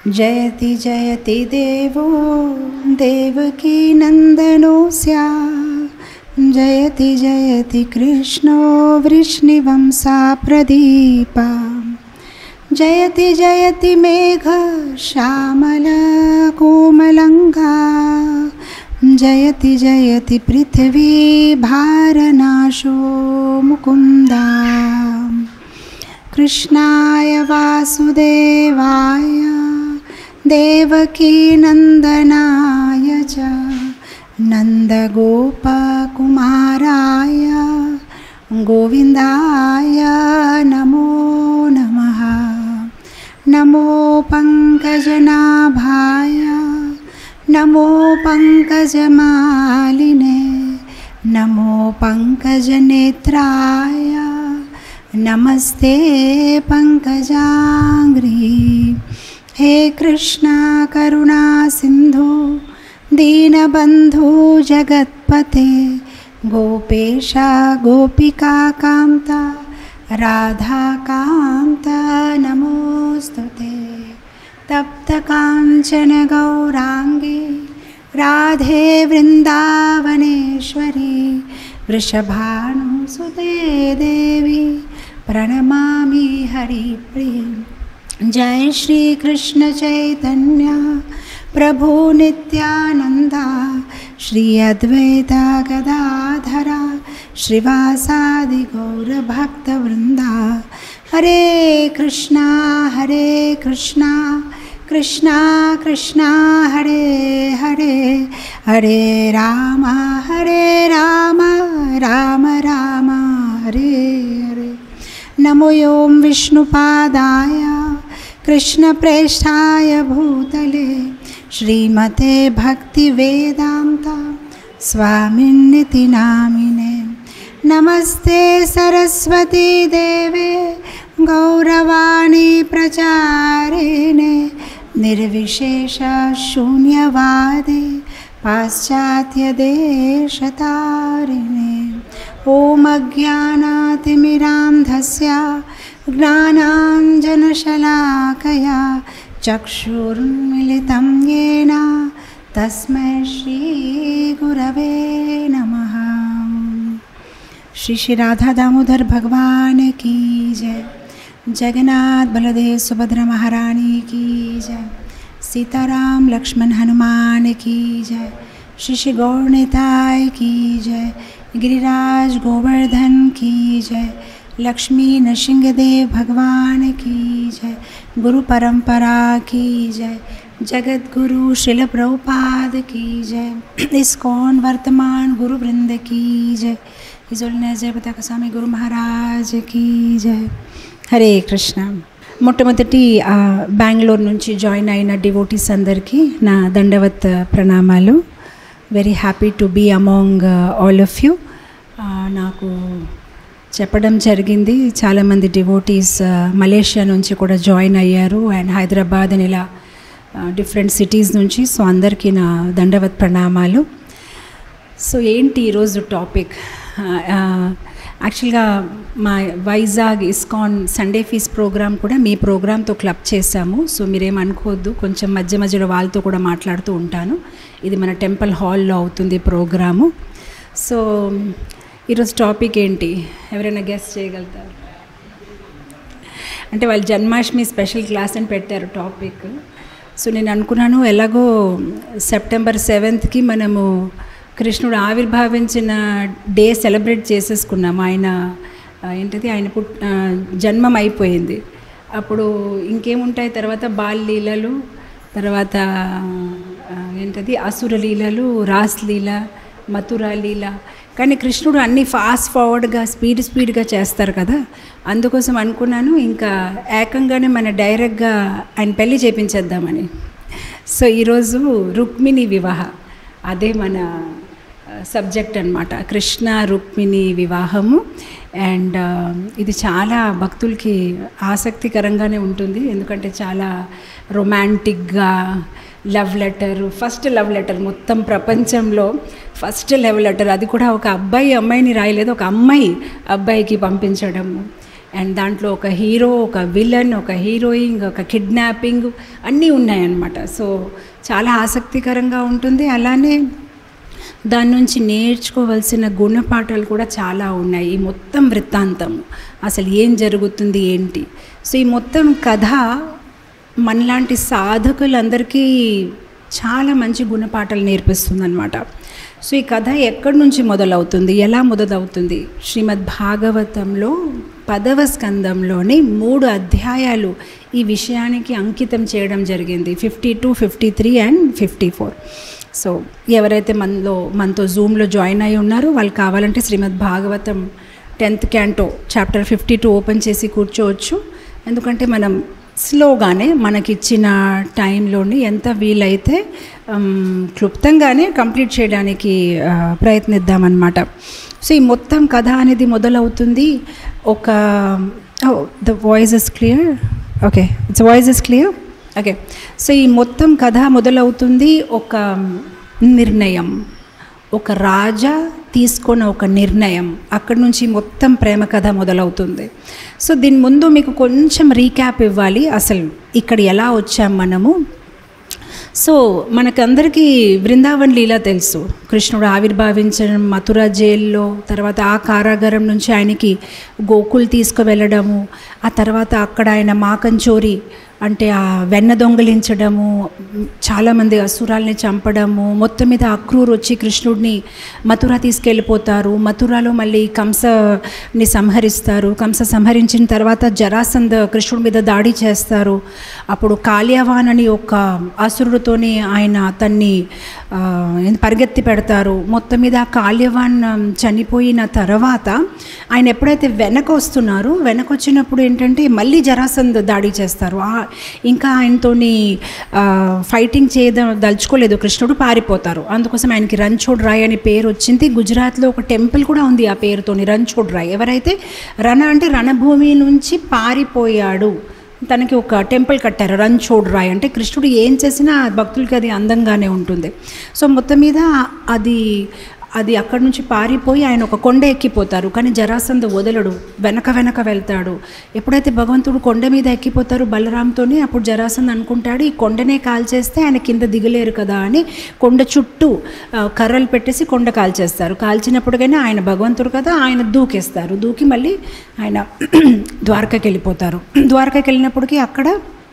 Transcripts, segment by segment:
जयति जयति देवो देवकी नन्दनो स्या जयति जयति कृष्णो वृष्णिवंसा प्रदीपा जयति जयति मेघ श्यामलकोमलङ्गा जयति जयति पृथिवी भारनाशो मुकुन्दा कृष्णाय वासुदेवाय देवकीनन्दनाय च नन्दगोपकुमाराय गोविन्दाय नमो नमः नमो पङ्कजनाभाय नमो पङ्कजमालिने नमो पङ्कजनेत्राय नमस्ते पङ्कजाङ्घ्रि हे कृष्णा करुणा सिन्धु दीनबन्धु जगत्पते गोपेशा गोपिकान्ता राधाकान्ता नमोऽस्तु ते तप्तकाञ्चन गौराङ्गी राधे वृन्दावनेश्वरी वृषभानुसुते देवी प्रणमामि हरिप्रिये जय श्रीकृष्ण चैतन्य प्रभु नित्यानन्दा श्री अद्वैता गदाधरा श्रीवासादि गौरभक्तवृन्दा हरे कृष्णा हरे कृष्णा कृष्णा कृष्णा हरे हरे हरे राम हरे राम राम राम हरे हरे नमो ॐ विष्णुपादाय कृष्णप्रेष्ठाय भूतले श्रीमते भक्तिवेदान्ता स्वामिन्निति नामिने नमस्ते सरस्वती देवे गौरवाणी प्रचारिणे निर्विशेषशून्यवादे पाश्चात्यदेशतारिणे ॐ अज्ञानातिमिरान्धस्य ज्ञानाञ्जनशलाकया चक्षुर्मिलितं येन तस्मै श्रीगुरवे नमः श्री श्री राधा दामोदर भगवान की जय जगन्नाथ बलदेव सुभद्रा महारानी की जय सीताराम लक्ष्मण हनुमान की जय श्री श्री गौर निताय की जय गिरिराज गोवर्धन की जय लक्ष्मी नृसिंहदेव भगवान की जय गुरु परंपरा की जय जगत गुरु शिल प्रभुपाद की जय इस्कॉन वर्तमान गुरु वृंद की जय ఇజోల్నే జయ పతాక స్వామి గురు మహారాజ్ కీ జయ హరే కృష్ణ మొట్టమొదటి ఆ, బెంగళూరు నుంచి జాయిన్ అయిన డివోటీస్ అందరికీ నా దండవత్ ప్రణామాలు very happy to be among all of you నాకు చెప్పడం జరిగింది చాలామంది డివోటీస్ మలేషియా నుంచి కూడా జాయిన్ అయ్యారు అండ్ హైదరాబాద్ అని ఇలా డిఫరెంట్ సిటీస్ నుంచి సో అందరికీ నా దండవత్ ప్రణామాలు సో ఏంటి ఈరోజు టాపిక్ యాక్చువల్గా మా Vizag ISKCON Sunday feast program కూడా మీ ప్రోగ్రామ్తో క్లబ్ చేశాము సో మీరేమనుకోవద్దు కొంచెం మధ్య మధ్యలో వాళ్ళతో కూడా మాట్లాడుతూ ఉంటాను ఇది మన టెంపుల్ హాల్లో అవుతుంది ప్రోగ్రాము సో ఈరోజు టాపిక్ ఏంటి ఎవరైనా గెస్ట్ చేయగలుగుతారు అంటే వాళ్ళు జన్మాష్టమి స్పెషల్ క్లాస్ అని పెట్టారు టాపిక్ సో నేను అనుకున్నాను ఎలాగో సెప్టెంబర్ సెవెంత్కి మనము కృష్ణుడు ఆవిర్భావించిన డే సెలబ్రేట్ చేసేసుకున్నాము ఆయన ఆ, ఏంటిది ఆయన పుట్ ఆ, జన్మం అయిపోయింది అప్పుడు ఇంకేముంటాయి తర్వాత బాల్ లీలలు తర్వాత ఆ, ఏంటది అసుర లీలలు రాస్ లీల మథురా లీల కానీ కృష్ణుడు అన్నీ ఫాస్ట్ ఫార్వర్డ్గా స్పీడ్ స్పీడ్గా చేస్తారు కదా అందుకోసం అనుకున్నాను ఇంకా ఏకంగానే మన డైరెక్ట్గా ఆయన పెళ్లి చేపించేద్దామని సో ఈరోజు రుక్మిణి వివాహ అదే మన సబ్జెక్ట్ అనమాట కృష్ణ రుక్మిణి వివాహము అండ్ ఇది చాలా భక్తులకి ఆసక్తికరంగానే ఉంటుంది ఎందుకంటే చాలా రొమాంటిక్గా love letter first love letter మొత్తం ప్రపంచంలో ఫస్ట్ లవ్ లెటర్ అది కూడా ఒక అబ్బాయి అమ్మాయిని రాయలేదు ఒక అమ్మాయి అబ్బాయికి పంపించడము అండ్ దాంట్లో ఒక హీరో ఒక విలన్ ఒక హీరోయిన్ ఒక కిడ్నాపింగ్ అన్నీ ఉన్నాయన్నమాట సో చాలా ఆసక్తికరంగా ఉంటుంది అలానే దాని నుంచి నేర్చుకోవాల్సిన గుణపాఠాలు కూడా చాలా ఉన్నాయి ఈ మొత్తం వృత్తాంతం అసలు ఏం జరుగుతుంది ఏంటి సో ఈ మొత్తం కథ మనలాంటి సాధకులందరికీ చాలా మంచి గుణపాఠాలు నేర్పిస్తుంది అనమాట సో ఈ కథ ఎక్కడి నుంచి మొదలవుతుంది ఎలా మొదలవుతుంది శ్రీమద్ భాగవతంలో పదవ స్కందంలోని మూడు అధ్యాయాలు ఈ విషయానికి అంకితం చేయడం జరిగింది fifty two fifty three and fifty four so ఎవరైతే మనలో మనతో జూమ్లో జాయిన్ అయి ఉన్నారో వాళ్ళు కావాలంటే Srimad Bhagavatam tenth canto chapter fifty two open చేసి కూర్చోవచ్చు ఎందుకంటే మనం స్లోగానే మనకిచ్చిన టైంలోని ఎంత వీలైతే క్లుప్తంగానే కంప్లీట్ చేయడానికి ప్రయత్నిద్దామన్నమాట సో ఈ మొత్తం కథ అనేది మొదలవుతుంది ఒక the voice is clear okay it's voice is clear okay so ఈ మొత్తం కథ మొదలవుతుంది ఒక నిర్ణయం ఒక రాజా తీసుకున్న ఒక నిర్ణయం అక్కడి నుంచి మొత్తం ప్రేమ కథ మొదలవుతుంది సో దీని ముందు మీకు కొంచెం రీక్యాప్ ఇవ్వాలి అసలు ఇక్కడ ఎలా వచ్చాం మనము సో మనకందరికీ బృందావన్ లీల తెలుసు కృష్ణుడు ఆవిర్భావించడం మథుర జైల్లో తర్వాత ఆ కారాగారం నుంచి ఆయనకి గోకుల్ తీసుకువెళ్ళడము ఆ తర్వాత అక్కడ ఆయన మాకంచోరి అంటే ఆ వెన్న దొంగలించడము చాలామంది అసురాల్ని చంపడము మొత్తం మీద అక్రూర్ వచ్చి కృష్ణుడిని మథుర తీసుకెళ్ళిపోతారు మథురాలో మళ్ళీ కంసని సంహరిస్తారు కంస సంహరించిన తర్వాత జరాసంద్ కృష్ణుడి మీద దాడి చేస్తారు అప్పుడు కాళ్యవాన్ అని ఒక అసురుడితోని ఆయన అతన్ని పరిగెత్తి పెడతారు మొత్తం మీద ఆ కాళ్యవాన్ చనిపోయిన తర్వాత ఆయన ఎప్పుడైతే వెనక వస్తున్నారో వెనక వచ్చినప్పుడు ఏంటంటే మళ్ళీ జరాసంద్ దాడి చేస్తారు ఇంకా ఆయనతోని ఫైటింగ్ చేయడం దలుచుకోలేదు కృష్ణుడు పారిపోతారు అందుకోసం ఆయనకి రణ్చోడ్ రాయ్ అనే పేరు వచ్చింది గుజరాత్లో ఒక టెంపుల్ కూడా ఉంది ఆ పేరుతోని రణ్చోడ్ రాయ్ ఎవరైతే రణ అంటే రణభూమి నుంచి పారిపోయాడు తనకి ఒక టెంపుల్ కట్టారు రణ్చోడ్ రాయ్ అంటే కృష్ణుడు ఏం చేసినా భక్తులకి అది అందంగానే ఉంటుంది సో మొత్తం మీద అది అది అక్కడి నుంచి పారిపోయి ఆయన ఒక కొండ ఎక్కిపోతారు కానీ జరాసంధ వదలడు వెనక వెనక వెళ్తాడు ఎప్పుడైతే భగవంతుడు కొండ మీద ఎక్కిపోతారు బలరాంతోని అప్పుడు జరాసంధ్ అనుకుంటాడు ఈ కొండనే కాల్చేస్తే ఆయన కింద దిగలేరు కదా అని కొండ చుట్టూ కర్రలు పెట్టేసి కొండ కాల్చేస్తారు కాల్చినప్పటికైనా ఆయన భగవంతుడు కదా ఆయన దూకేస్తారు దూకి మళ్ళీ ఆయన ద్వారకకి వెళ్ళిపోతారు ద్వారకకి వెళ్ళినప్పటికీ అక్కడ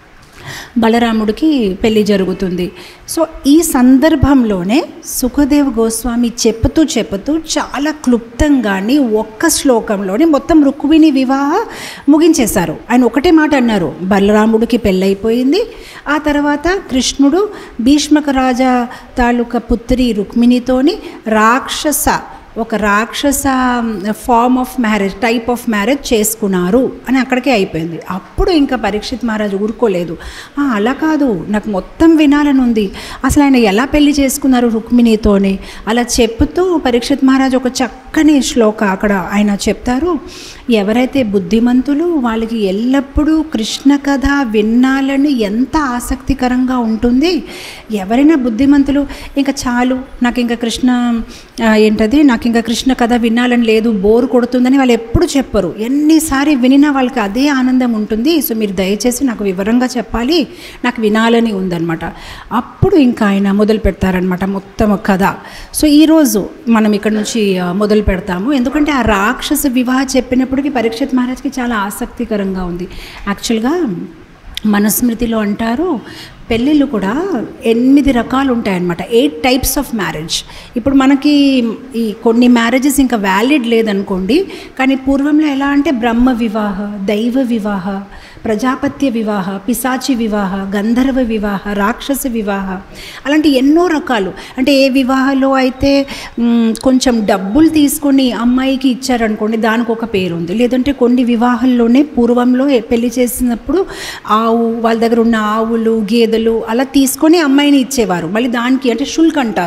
బలరాముడికి పెళ్లి జరుగుతుంది సో ఈ సందర్భంలోనే సుఖదేవ్ గోస్వామి చెప్పుతూ చెప్పుతూ చాలా క్లుప్తంగాని ఒక్క శ్లోకంలోనే మొత్తం రుక్మిణి వివాహ ముగించేశారు ఆయన ఒకటే మాట అన్నారు బలరాముడికి పెళ్ళైపోయింది ఆ తర్వాత కృష్ణుడు భీష్మక రాజా తాలూకా పుత్రి రుక్మిణితోని రాక్షస ఒక రాక్షస form of marriage type of marriage చేసుకున్నారు అని అక్కడికే అయిపోయింది అప్పుడు ఇంకా పరీక్షిత్ మహారాజు ఊరుకోలేదు అలా కాదు నాకు మొత్తం వినాలని ఉంది అసలు ఆయన ఎలా పెళ్లి చేసుకున్నారు రుక్మిణితోనే అలా చెప్తూ పరీక్షిత్ మహారాజు ఒక చక్కని శ్లోక అక్కడ ఆయన చెప్తారు ఎవరైతే బుద్ధిమంతులు వాళ్ళకి ఎల్లప్పుడూ కృష్ణ కథ వినాలని ఎంత ఆసక్తికరంగా ఉంటుంది ఎవరైనా బుద్ధిమంతులు ఇంకా చాలు నాకు ఇంకా కృష్ణ ఏంటది నాకు ఇంకా కృష్ణ కథ వినాలని లేదు బోర్ కొడుతుందని వాళ్ళు ఎప్పుడు చెప్పరు ఎన్నిసారి వినినా వాళ్ళకి అదే ఆనందం ఉంటుంది సో మీరు దయచేసి నాకు వివరంగా చెప్పాలి నాకు వినాలని ఉందన్నమాట అప్పుడు ఇంకా ఆయన మొదలు పెడతారనమాట మొత్తం కథ సో ఈరోజు మనం ఇక్కడ నుంచి మొదలు పెడతాము ఎందుకంటే ఆ రాక్షస వివాహ చెప్పినప్పటికీ పరీక్షిత్ మహారాజ్కి చాలా ఆసక్తికరంగా ఉంది యాక్చువల్గా మనుస్మృతిలో అంటారు పెళ్ళిళ్ళు కూడా ఎనిమిది రకాలు ఉంటాయన్నమాట ఎయిట్ టైప్స్ ఆఫ్ మ్యారేజ్ ఇప్పుడు మనకి ఈ కొన్ని మ్యారేజెస్ ఇంకా వ్యాలిడ్ లేదనుకోండి కానీ పూర్వంలో ఎలా అంటే బ్రహ్మ వివాహ దైవ వివాహ ప్రజాపత్య వివాహ పిశాచి వివాహ గంధర్వ వివాహ రాక్షస వివాహ అలాంటి ఎన్నో రకాలు అంటే ఏ వివాహలో అయితే కొంచెం డబ్బులు తీసుకొని అమ్మాయికి ఇచ్చారనుకోండి దానికి ఒక పేరు ఉంది లేదంటే కొన్ని వివాహాల్లోనే పూర్వంలో పెళ్లి చేసినప్పుడు ఆవు వాళ్ళ దగ్గర ఉన్న ఆవులు గేదెలు అలా తీసుకొని అమ్మాయిని ఇచ్చేవారు మళ్ళీ దానికి అంటే షుల్క్ అంటారు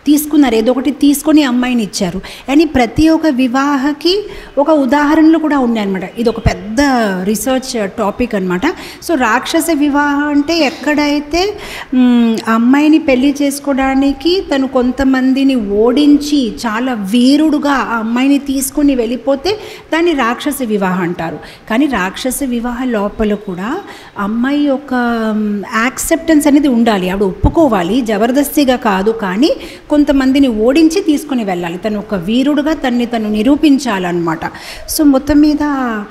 తీసుకున్నారు ఏదో ఒకటి తీసుకొని అమ్మాయిని ఇచ్చారు అని ప్రతి ఒక్క వివాహకి ఒక ఉదాహరణలు కూడా ఉన్నాయన్నమాట ఇది ఒక పెద్ద రీసెర్చ్ టాపిక్ అనమాట సో రాక్షస వివాహం అంటే ఎక్కడైతే మ్, అమ్మాయిని పెళ్లి చేసుకోవడానికి తను కొంతమందిని ఓడించి చాలా వీరుడుగా ఆ అమ్మాయిని తీసుకుని వెళ్ళిపోతే దాన్ని రాక్షస వివాహం అంటారు కానీ రాక్షస వివాహ లోపల కూడా అమ్మాయి యొక్క యాక్సెప్టెన్స్ అనేది ఉండాలి ఆవిడ ఒప్పుకోవాలి జబర్దస్తిగా కాదు కానీ కొంతమందిని ఓడించి తీసుకొని వెళ్ళాలి తను ఒక వీరుడుగా తన్ని తను నిరూపించాలన్నమాట సో మొత్తం మీద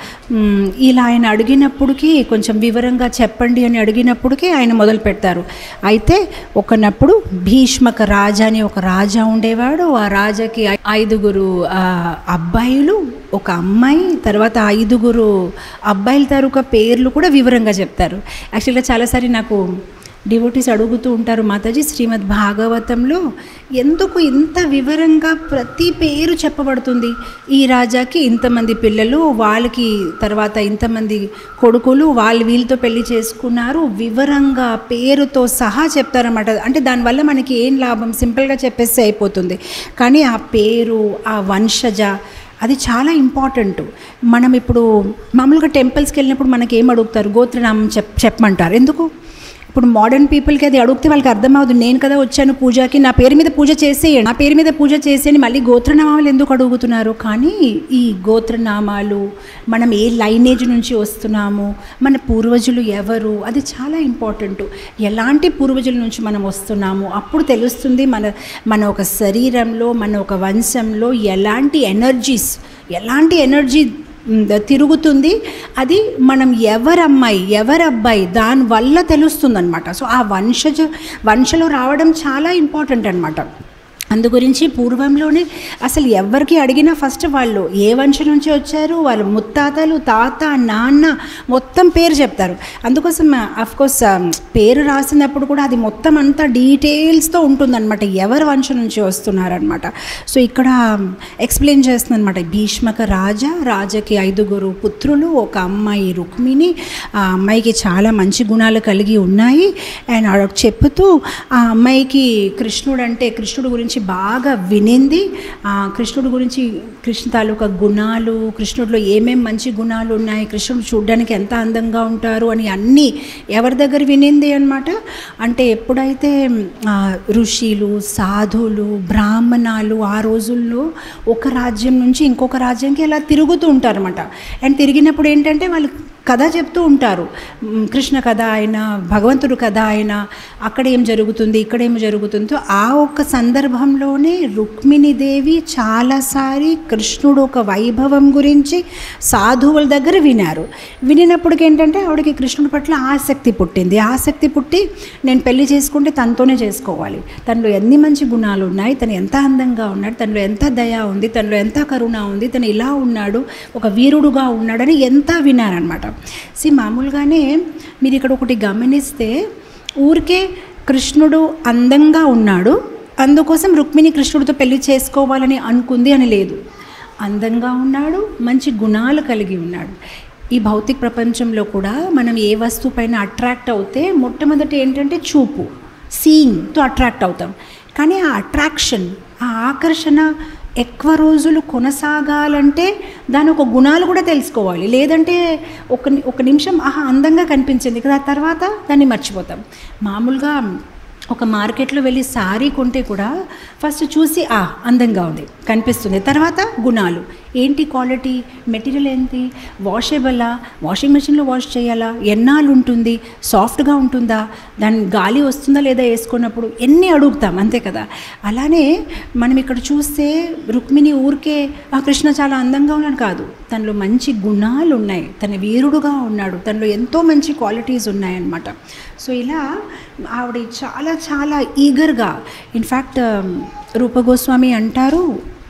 మ్, ఇలా ఆయన అడిగినప్పటికీ కొంచెం వివరంగా చెప్పండి అని అడిగినప్పటికీ ఆయన మొదలు పెడతారు అయితే ఒకనప్పుడు భీష్మక రాజా అని ఒక రాజా ఉండేవాడు ఆ రాజాకి ఐ- ఐదుగురు ఆ, అబ్బాయిలు ఒక అమ్మాయి తర్వాత ఐదుగురు అబ్బాయిల తాలూకా పేర్లు కూడా వివరంగా చెప్తారు యాక్చువల్గా చాలాసారి నాకు డివోటీస్ అడుగుతూ ఉంటారు మాతాజీ శ్రీమద్ భాగవతంలో ఎందుకు ఇంత వివరంగా ప్రతి పేరు చెప్పబడుతుంది ఈ రాజాకి ఇంతమంది పిల్లలు వాళ్ళకి తర్వాత ఇంతమంది కొడుకులు వాళ్ళు వీళ్ళతో పెళ్లి చేసుకున్నారు వివరంగా పేరుతో సహా చెప్తారన్నమాట అంటే దానివల్ల మనకి ఏం లాభం సింపుల్గా చెప్పేస్తే అయిపోతుంది కానీ ఆ పేరు ఆ వంశజ అది చాలా ఇంపార్టెంట్ మనం ఇప్పుడు మామూలుగా టెంపుల్స్కి వెళ్ళినప్పుడు మనకి ఏం అడుగుతారు గోత్రనామం చెప్ చెప్పమంటారు ఎందుకు ఇప్పుడు మోడర్న్ పీపుల్కి అది అడిగితే వాళ్ళకి అర్థమవుతుంది నేను కదా వచ్చాను పూజకి నా పేరు మీద పూజ చేసేయండి నా పేరు మీద పూజ చేసేయండి మళ్ళీ గోత్రనామాలు ఎందుకు అడుగుతున్నారు కానీ ఈ గోత్రనామాలు మనం ఏ లైనేజ్ నుంచి వస్తున్నాము మన పూర్వజులు ఎవరు అది చాలా ఇంపార్టెంట్ ఎలాంటి పూర్వజుల నుంచి మనం వస్తున్నాము అప్పుడు తెలుస్తుంది మన మన ఒక శరీరంలో మన ఒక వంశంలో ఎలాంటి ఎనర్జీస్ ఎలాంటి ఎనర్జీ మ్, తిరుగుతుంది అది మనం ఎవరు అమ్మాయి ఎవరు అబ్బాయి దానివల్ల తెలుస్తుందన్నమాట సో ఆ వంశజ వంశలో రావడం చాలా ఇంపార్టెంట్ అనమాట అందు గురించి పూర్వంలోనే అసలు ఎవరికి అడిగినా ఫస్ట్ వాళ్ళు ఏ వంశం నుంచి వచ్చారు వాళ్ళ ముత్తాతలు తాత నాన్న మొత్తం పేరు చెప్తారు అందుకోసం కోర్స్ పేరు రాసినప్పుడు కూడా అది మొత్తం అంతా డీటెయిల్స్తో ఉంటుందన్నమాట ఎవరి వంశం నుంచి వస్తున్నారనమాట సో ఇక్కడ ఎక్స్ప్లెయిన్ చేస్తుందన్నమాట భీష్మక రాజా రాజాకి ఐదుగురు పుత్రులు ఒక అమ్మాయి రుక్మిణి ఆ అమ్మాయికి చాలా మంచి గుణాలు కలిగి ఉన్నాయి అండ్ ఆవిడ చెప్పుతూ ఆ అమ్మాయికి కృష్ణుడు అంటే కృష్ణుడు గురించి బాగా వినింది ఆ కృష్ణుడు గురించి కృష్ణ తాలూకా గుణాలు కృష్ణుడిలో ఏమేం మంచి గుణాలు ఉన్నాయి కృష్ణుడు చూడడానికి ఎంత అందంగా ఉంటారు అని అన్నీ ఎవరి దగ్గర వినింది అనమాట అంటే ఎప్పుడైతే ఆ, ఋషులు సాధువులు బ్రాహ్మణాలు ఆ రోజుల్లో ఒక రాజ్యం నుంచి ఇంకొక రాజ్యంకి అలా తిరుగుతూ ఉంటారన్నమాట అండ్ తిరిగినప్పుడు ఏంటంటే వాళ్ళు కథ చెప్తూ ఉంటారు మ్, కృష్ణ కథ అయినా భగవంతుడు కథ అయినా అక్కడ ఏం జరుగుతుంది ఇక్కడ ఏం జరుగుతుందో ఆ ఒక్క సందర్భంలోనే రుక్మిణీదేవి చాలాసారి కృష్ణుడు ఒక వైభవం గురించి సాధువుల దగ్గర వినారు వినినప్పటికి ఏంటంటే ఆవిడకి కృష్ణుడి పట్ల ఆసక్తి పుట్టింది ఆసక్తి పుట్టి నేను పెళ్లి చేసుకుంటే తనతోనే చేసుకోవాలి తనలో ఎన్ని మంచి గుణాలు ఉన్నాయి తను ఎంత అందంగా ఉన్నాడు తనలో ఎంత దయ ఉంది తనలో ఎంత కరుణ ఉంది తను ఇలా ఉన్నాడు ఒక వీరుడుగా ఉన్నాడని ఎంత వినారనమాట సి మామూలుగానే మీరు ఇక్కడ ఒకటి గమనిస్తే ఊరికే కృష్ణుడు అందంగా ఉన్నాడు అందుకోసం రుక్మిణి కృష్ణుడితో పెళ్లి చేసుకోవాలని అనుకుంది అని లేదు అందంగా ఉన్నాడు మంచి గుణాలు కలిగి ఉన్నాడు ఈ భౌతిక ప్రపంచంలో కూడా మనం ఏ వస్తువు పైన అట్రాక్ట్ అవుతే మొట్టమొదటి ఏంటంటే చూపు సీయింగ్తో అట్రాక్ట్ అవుతాం కానీ ఆ అట్రాక్షన్ ఆ ఆకర్షణ ఎక్కువ రోజులు కొనసాగాలంటే దాని ఒక గుణాలు కూడా తెలుసుకోవాలి లేదంటే ఒక ని- ఒక నిమిషం ఆహా అందంగా కనిపించింది కదా ఆ తర్వాత దాన్ని మర్చిపోతాం మామూలుగా ఒక మార్కెట్లో వెళ్ళి సారీ కొంటే కూడా ఫస్ట్ చూసి ఆ అందంగా ఉంది కనిపిస్తుంది తర్వాత గుణాలు ఏంటి క్వాలిటీ మెటీరియల్ ఏంటి వాషబులా వాషింగ్ మెషిన్లో వాష్ చేయాలా ఎన్నాళ్ళు ఉంటుంది సాఫ్ట్గా ఉంటుందా దాని గాలి వస్తుందా లేదా వేసుకున్నప్పుడు ఎన్ని అడుగుతాం అంతే కదా అలానే మనం ఇక్కడ చూస్తే రుక్మిణి ఊరికే ఆ కృష్ణ చాలా అందంగా ఉన్నాడు కాదు తనలో మంచి గుణాలు ఉన్నాయి తన వీరుడుగా ఉన్నాడు తనలో ఎంతో మంచి క్వాలిటీస్ ఉన్నాయన్నమాట సో ఇలా ఆవిడ చాలా చాలా ఈగర్గా ఇన్ఫ్యాక్ట్ రూపగోస్వామి అంటారు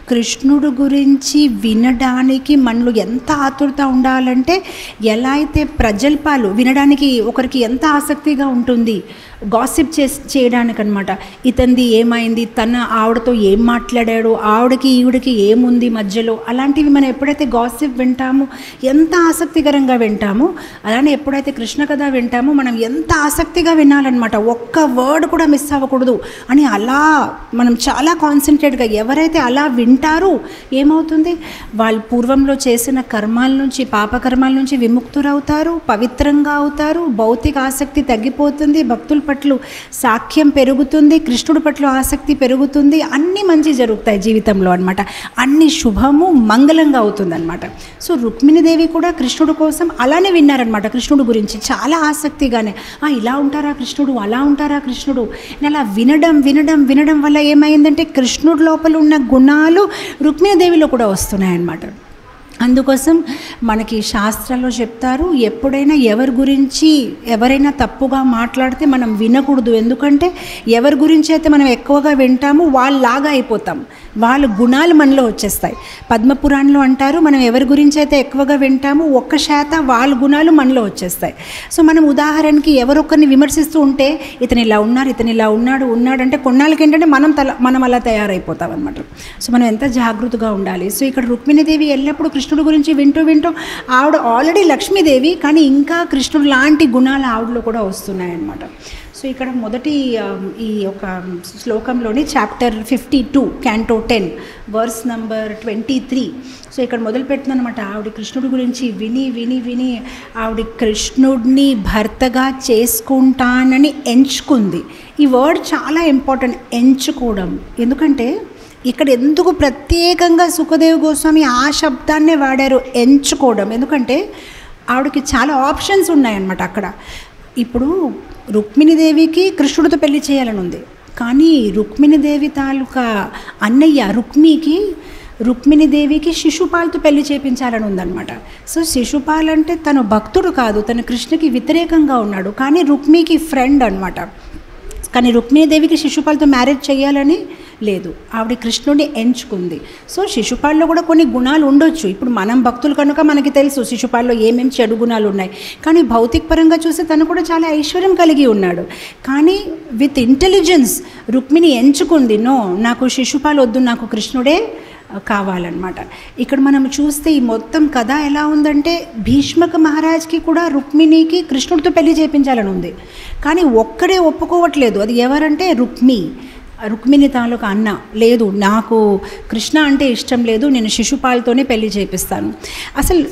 కృష్ణుడు గురించి వినడానికి మనలో ఎంత ఆతురత ఉండాలంటే ఎలా అయితే ప్రజల్పాలు వినడానికి ఒకరికి ఎంత ఆసక్తిగా ఉంటుంది గాసిప్ చేసి చేయడానికి అనమాట ఇతంది ఏమైంది తన ఆవిడతో ఏం మాట్లాడాడు ఆవిడకి ఈవిడకి ఏముంది మధ్యలో అలాంటివి మనం ఎప్పుడైతే గాసిప్ వింటామో ఎంత ఆసక్తికరంగా వింటామో అలానే ఎప్పుడైతే కృష్ణ కథ వింటామో మనం ఎంత ఆసక్తిగా వినాలన్నమాట ఒక్క వర్డ్ కూడా మిస్ అవ్వకూడదు అని అలా మనం చాలా కాన్సన్ట్రేట్గా ఎవరైతే అలా వింటారో ఏమవుతుంది వాళ్ళు పూర్వంలో చేసిన కర్మాల నుంచి పాపకర్మాల నుంచి విముక్తురవుతారు పవిత్రంగా అవుతారు భౌతిక ఆసక్తి తగ్గిపోతుంది భక్తుల పట్ల సాఖ్యం పెరుగుతుంది కృష్ణుడి పట్ల ఆసక్తి పెరుగుతుంది అన్నీ మంచి జరుగుతాయి జీవితంలో అనమాట అన్ని శుభము మంగళంగా అవుతుంది అనమాట సో రుక్మిణీదేవి కూడా కృష్ణుడు కోసం అలానే విన్నారనమాట కృష్ణుడు గురించి చాలా ఆసక్తిగానే "ఆ, ఇలా ఉంటారా కృష్ణుడు అలా ఉంటారా కృష్ణుడు అని అలా వినడం వినడం వినడం వల్ల ఏమైందంటే కృష్ణుడు లోపల ఉన్న గుణాలు రుక్మిణీదేవిలో కూడా వస్తున్నాయన్నమాట అందుకోసం మనకి శాస్త్రాల్లో చెప్తారు ఎప్పుడైనా ఎవరి గురించి ఎవరైనా తప్పుగా మాట్లాడితే మనం వినకూడదు ఎందుకంటే ఎవరి గురించి అయితే మనం ఎక్కువగా వింటామో వాళ్ళలాగా అయిపోతాం వాళ్ళ గుణాలు మనలో వచ్చేస్తాయి పద్మపురాణంలో అంటారు మనం ఎవరి గురించి అయితే ఎక్కువగా వింటామో ఒక్క శాత వాళ్ళ గుణాలు మనలో వచ్చేస్తాయి సో మనం ఉదాహరణకి ఎవరొకరిని విమర్శిస్తూ ఉంటే ఇతను ఇలా ఉన్నారు ఇతను ఇలా ఉన్నాడు ఉన్నాడు అంటే కొన్నాళ్ళకి ఏంటంటే మనం తల మనం అలా తయారైపోతాం అనమాట సో మనం ఎంత జాగృతగా ఉండాలి సో ఇక్కడ రుక్మిణీదేవి ఎల్లప్పుడూ కృష్ణుడి గురించి వింటూ వింటూ ఆవిడ ఆల్రెడీ లక్ష్మీదేవి కానీ ఇంకా కృష్ణుడు లాంటి గుణాలు ఆవిడలో కూడా వస్తున్నాయన్నమాట సో ఇక్కడ మొదటి ఆ, ఈ ఒక శ్లోకంలోని chapter fifty two canto ten verse number twenty three so ఇక్కడ మొదలు అనమాట ఆవిడ కృష్ణుడి గురించి విని విని విని ఆవిడ కృష్ణుడిని భర్తగా చేసుకుంటానని ఎంచుకుంది ఈ వర్డ్ చాలా ఇంపార్టెంట్ ఎంచుకోవడం ఎందుకంటే ఇక్కడ ఎందుకు ప్రత్యేకంగా సుఖదేవ్ గోస్వామి ఆ శబ్దాన్నే వాడారు ఎంచుకోవడం ఎందుకంటే ఆవిడకి చాలా ఆప్షన్స్ ఉన్నాయన్నమాట అక్కడ ఇప్పుడు రుక్మిణీదేవికి కృష్ణుడితో పెళ్లి చేయాలని ఉంది కానీ రుక్మిణీదేవి తాలూకా అన్నయ్య రుక్మికి రుక్మిణీదేవికి శిశుపాల్తో పెళ్లి చేపించాలని ఉందన్నమాట సో శిశుపాల్ అంటే తను భక్తుడు కాదు తను కృష్ణకి వ్యతిరేకంగా ఉన్నాడు కానీ రుక్మికి ఫ్రెండ్ అనమాట కానీ రుక్మిణీదేవికి శిశుపాలతో మ్యారేజ్ చేయాలని లేదు ఆవిడ కృష్ణుడిని ఎంచుకుంది సో శిశుపాల్లో కూడా కొన్ని గుణాలు ఉండొచ్చు ఇప్పుడు మనం భక్తులు కనుక మనకి తెలుసు శిశుపాల్లో ఏమేమి చెడు గుణాలు ఉన్నాయి కానీ భౌతిక పరంగా చూస్తే తను కూడా చాలా ఐశ్వర్యం కలిగి ఉన్నాడు కానీ విత్ ఇంటెలిజెన్స్ రుక్మిణి ఎంచుకుంది నో నాకు శిశుపాలు వద్దు నాకు కృష్ణుడే కావాలన్నమాట ఇక్కడ మనం చూస్తే ఈ మొత్తం కథ ఎలా ఉందంటే భీష్మక మహారాజ్కి కూడా రుక్మిణికి కృష్ణుడితో పెళ్లి చేయించాలని ఉంది కానీ ఒక్కడే ఒప్పుకోవట్లేదు అది ఎవరంటే రుక్మి రుక్మిణి తాలూకా అన్న లేదు నాకు కృష్ణ అంటే ఇష్టం లేదు నేను శిశుపాలతోనే పెళ్లి చేపిస్తాను అసలు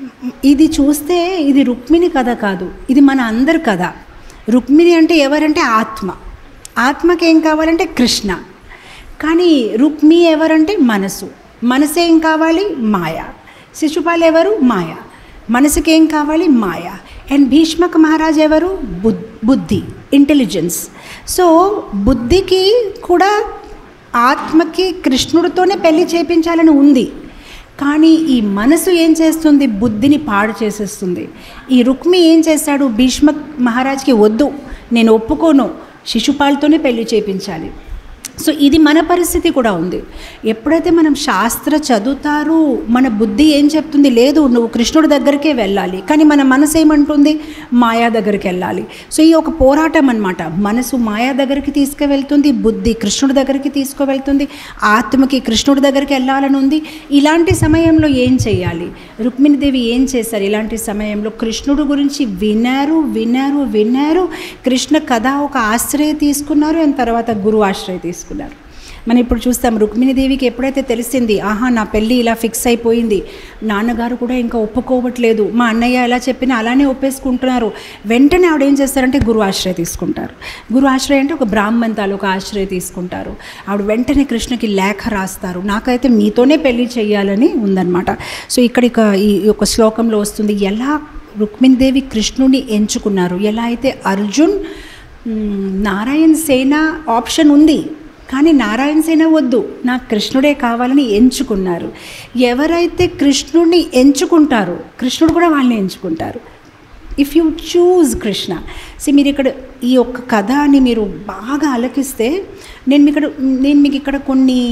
ఇది చూస్తే ఇది రుక్మిణి కథ కాదు ఇది మన అందరి కథ రుక్మిణి అంటే ఎవరంటే ఆత్మ ఆత్మకి ఏం కావాలంటే కృష్ణ కానీ రుక్మి ఎవరంటే మనసు మనసు ఏం కావాలి మాయ శిశుపాల్ ఎవరు మాయ మనసుకి ఏం కావాలి మాయ అండ్ భీష్మక మహారాజ్ ఎవరు బుద్ బుద్ధి ఇంటెలిజెన్స్ సో బుద్ధికి కూడా ఆత్మకి కృష్ణుడితోనే పెళ్లి చేపించాలని ఉంది కానీ ఈ మనసు ఏం చేస్తుంది బుద్ధిని పాడు చేసేస్తుంది ఈ రుక్మి ఏం చేశాడు భీష్మ మహారాజ్కి వద్దు నేను ఒప్పుకోను శిశుపాలతోనే పెళ్లి చేపించాలి సో ఇది మన పరిస్థితి కూడా ఉంది ఎప్పుడైతే మనం శాస్త్ర చదువుతారు మన బుద్ధి ఏం చెప్తుంది లేదు నువ్వు కృష్ణుడి దగ్గరికే వెళ్ళాలి కానీ మన మనసు ఏమంటుంది మాయా దగ్గరికి వెళ్ళాలి సో ఈ ఒక పోరాటం అనమాట మనసు మాయా దగ్గరికి తీసుకువెళ్తుంది బుద్ధి కృష్ణుడి దగ్గరికి తీసుకువెళ్తుంది ఆత్మకి కృష్ణుడి దగ్గరికి వెళ్ళాలని ఉంది ఇలాంటి సమయంలో ఏం చేయాలి రుక్మిణీదేవి ఏం చేశారు ఇలాంటి సమయంలో కృష్ణుడు గురించి విన్నారు విన్నారు విన్నారు కృష్ణ కథ ఒక ఆశ్రయ తీసుకున్నారు అండ్ తర్వాత గురు ఆశ్రయ తీసుకున్నారు మనం ఇప్పుడు చూస్తాం రుక్మిణీదేవికి ఎప్పుడైతే తెలిసింది ఆహా నా పెళ్ళి ఇలా ఫిక్స్ అయిపోయింది నాన్నగారు కూడా ఇంకా ఒప్పుకోవట్లేదు మా అన్నయ్య ఎలా చెప్పినా అలానే ఒప్పేసుకుంటున్నారు వెంటనే ఆవిడ ఏం చేస్తారంటే గురు ఆశ్రయ తీసుకుంటారు గురు ఆశ్రయ అంటే ఒక బ్రాహ్మణ్ తాలూకా ఆశ్రయ తీసుకుంటారు ఆవిడ వెంటనే కృష్ణకి లేఖ రాస్తారు నాకైతే మీతోనే పెళ్లి చేయాలని ఉందన్నమాట సో ఇక్కడ ఇక ఈ యొక్క శ్లోకంలో వస్తుంది ఎలా రుక్మిణీదేవి కృష్ణుని ఎంచుకున్నారు ఎలా అయితే అర్జున్ మ్, నారాయణ్ సేన ఆప్షన్ ఉంది కానీ నారాయణ సేన వద్దు నాకు కృష్ణుడే కావాలని ఎంచుకున్నారు ఎవరైతే కృష్ణుడిని ఎంచుకుంటారో కృష్ణుడు కూడా వాళ్ళని ఎంచుకుంటారు if you choose Krishna so మీరు ఇక్కడ ఈ యొక్క కథని మీరు బాగా ఆలకిస్తే నేను మీకు ఇక్కడ నేను మీకు ఇక్కడ కొన్ని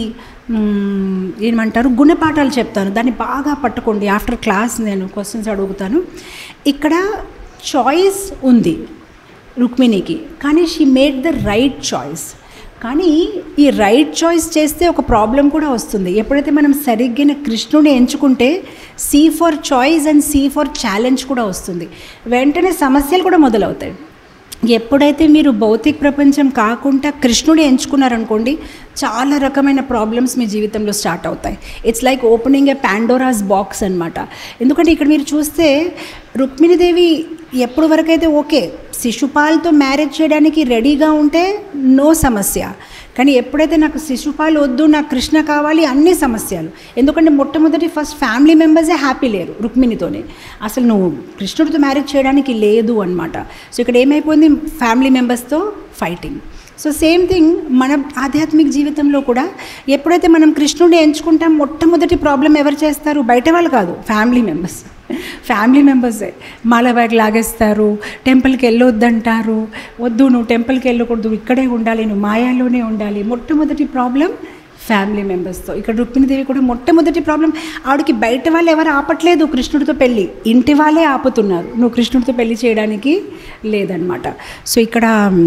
మ్, ఏమంటారు గుణపాఠాలు చెప్తాను దాన్ని బాగా పట్టుకోండి ఆఫ్టర్ క్లాస్ నేను క్వశ్చన్స్ అడుగుతాను ఇక్కడ చాయిస్ ఉంది రుక్మిణికి కానీ she made the right choice కానీ ఈ రైట్ చాయిస్ చేస్తే ఒక ప్రాబ్లం కూడా వస్తుంది ఎప్పుడైతే మనం సరిగ్గిన కృష్ణుని ఎంచుకుంటే C for choice and C for challenge కూడా వస్తుంది వెంటనే సమస్యలు కూడా మొదలవుతాయి ఎప్పుడైతే మీరు భౌతిక ప్రపంచం కాకుండా కృష్ణుడి ఎంచుకున్నారనుకోండి చాలా రకమైన ప్రాబ్లమ్స్ మీ జీవితంలో స్టార్ట్ అవుతాయి it's like opening a Pandora's box అనమాట ఎందుకంటే ఇక్కడ మీరు చూస్తే రుక్మిణీదేవి ఎప్పుడు వరకైతే ఓకే శిశుపాల్తో మ్యారేజ్ చేయడానికి రెడీగా ఉంటే నో సమస్య కానీ ఎప్పుడైతే నాకు శిశుపాలు వద్దు నాకు కృష్ణ కావాలి అన్ని సమస్యలు ఎందుకంటే మొట్టమొదటి ఫస్ట్ ఫ్యామిలీ మెంబర్సే హ్యాపీ లేరు రుక్మిణితోనే అసలు నువ్వు కృష్ణుడితో మ్యారేజ్ చేయడానికి లేదు అనమాట సో ఇక్కడ ఏమైపోయింది ఫ్యామిలీ మెంబర్స్తో ఫైటింగ్ సో సేమ్ థింగ్ మన ఆధ్యాత్మిక జీవితంలో కూడా ఎప్పుడైతే మనం కృష్ణుడిని ఎంచుకుంటాం మొట్టమొదటి ప్రాబ్లం ఎవరు చేస్తారు బయట వాళ్ళు కాదు ఫ్యామిలీ మెంబర్స్ ఫ్యామిలీ మెంబర్సే మాల బ్యాగ్ లాగేస్తారు టెంపుల్కి వెళ్ళొద్దంటారు వద్దు నువ్వు టెంపుల్కి వెళ్ళకూడదు ఇక్కడే ఉండాలి నువ్వు మాయాలోనే ఉండాలి మొట్టమొదటి ప్రాబ్లం ఫ్యామిలీ మెంబర్స్తో ఇక్కడ రుక్మిణీదేవి కూడా మొట్టమొదటి ప్రాబ్లం ఆవిడకి బయట వాళ్ళు ఎవరు ఆపట్లేదు కృష్ణుడితో పెళ్ళి ఇంటి వాళ్ళే ఆపుతున్నారు నువ్వు కృష్ణుడితో పెళ్లి చేయడానికి లేదనమాట సో ఇక్కడ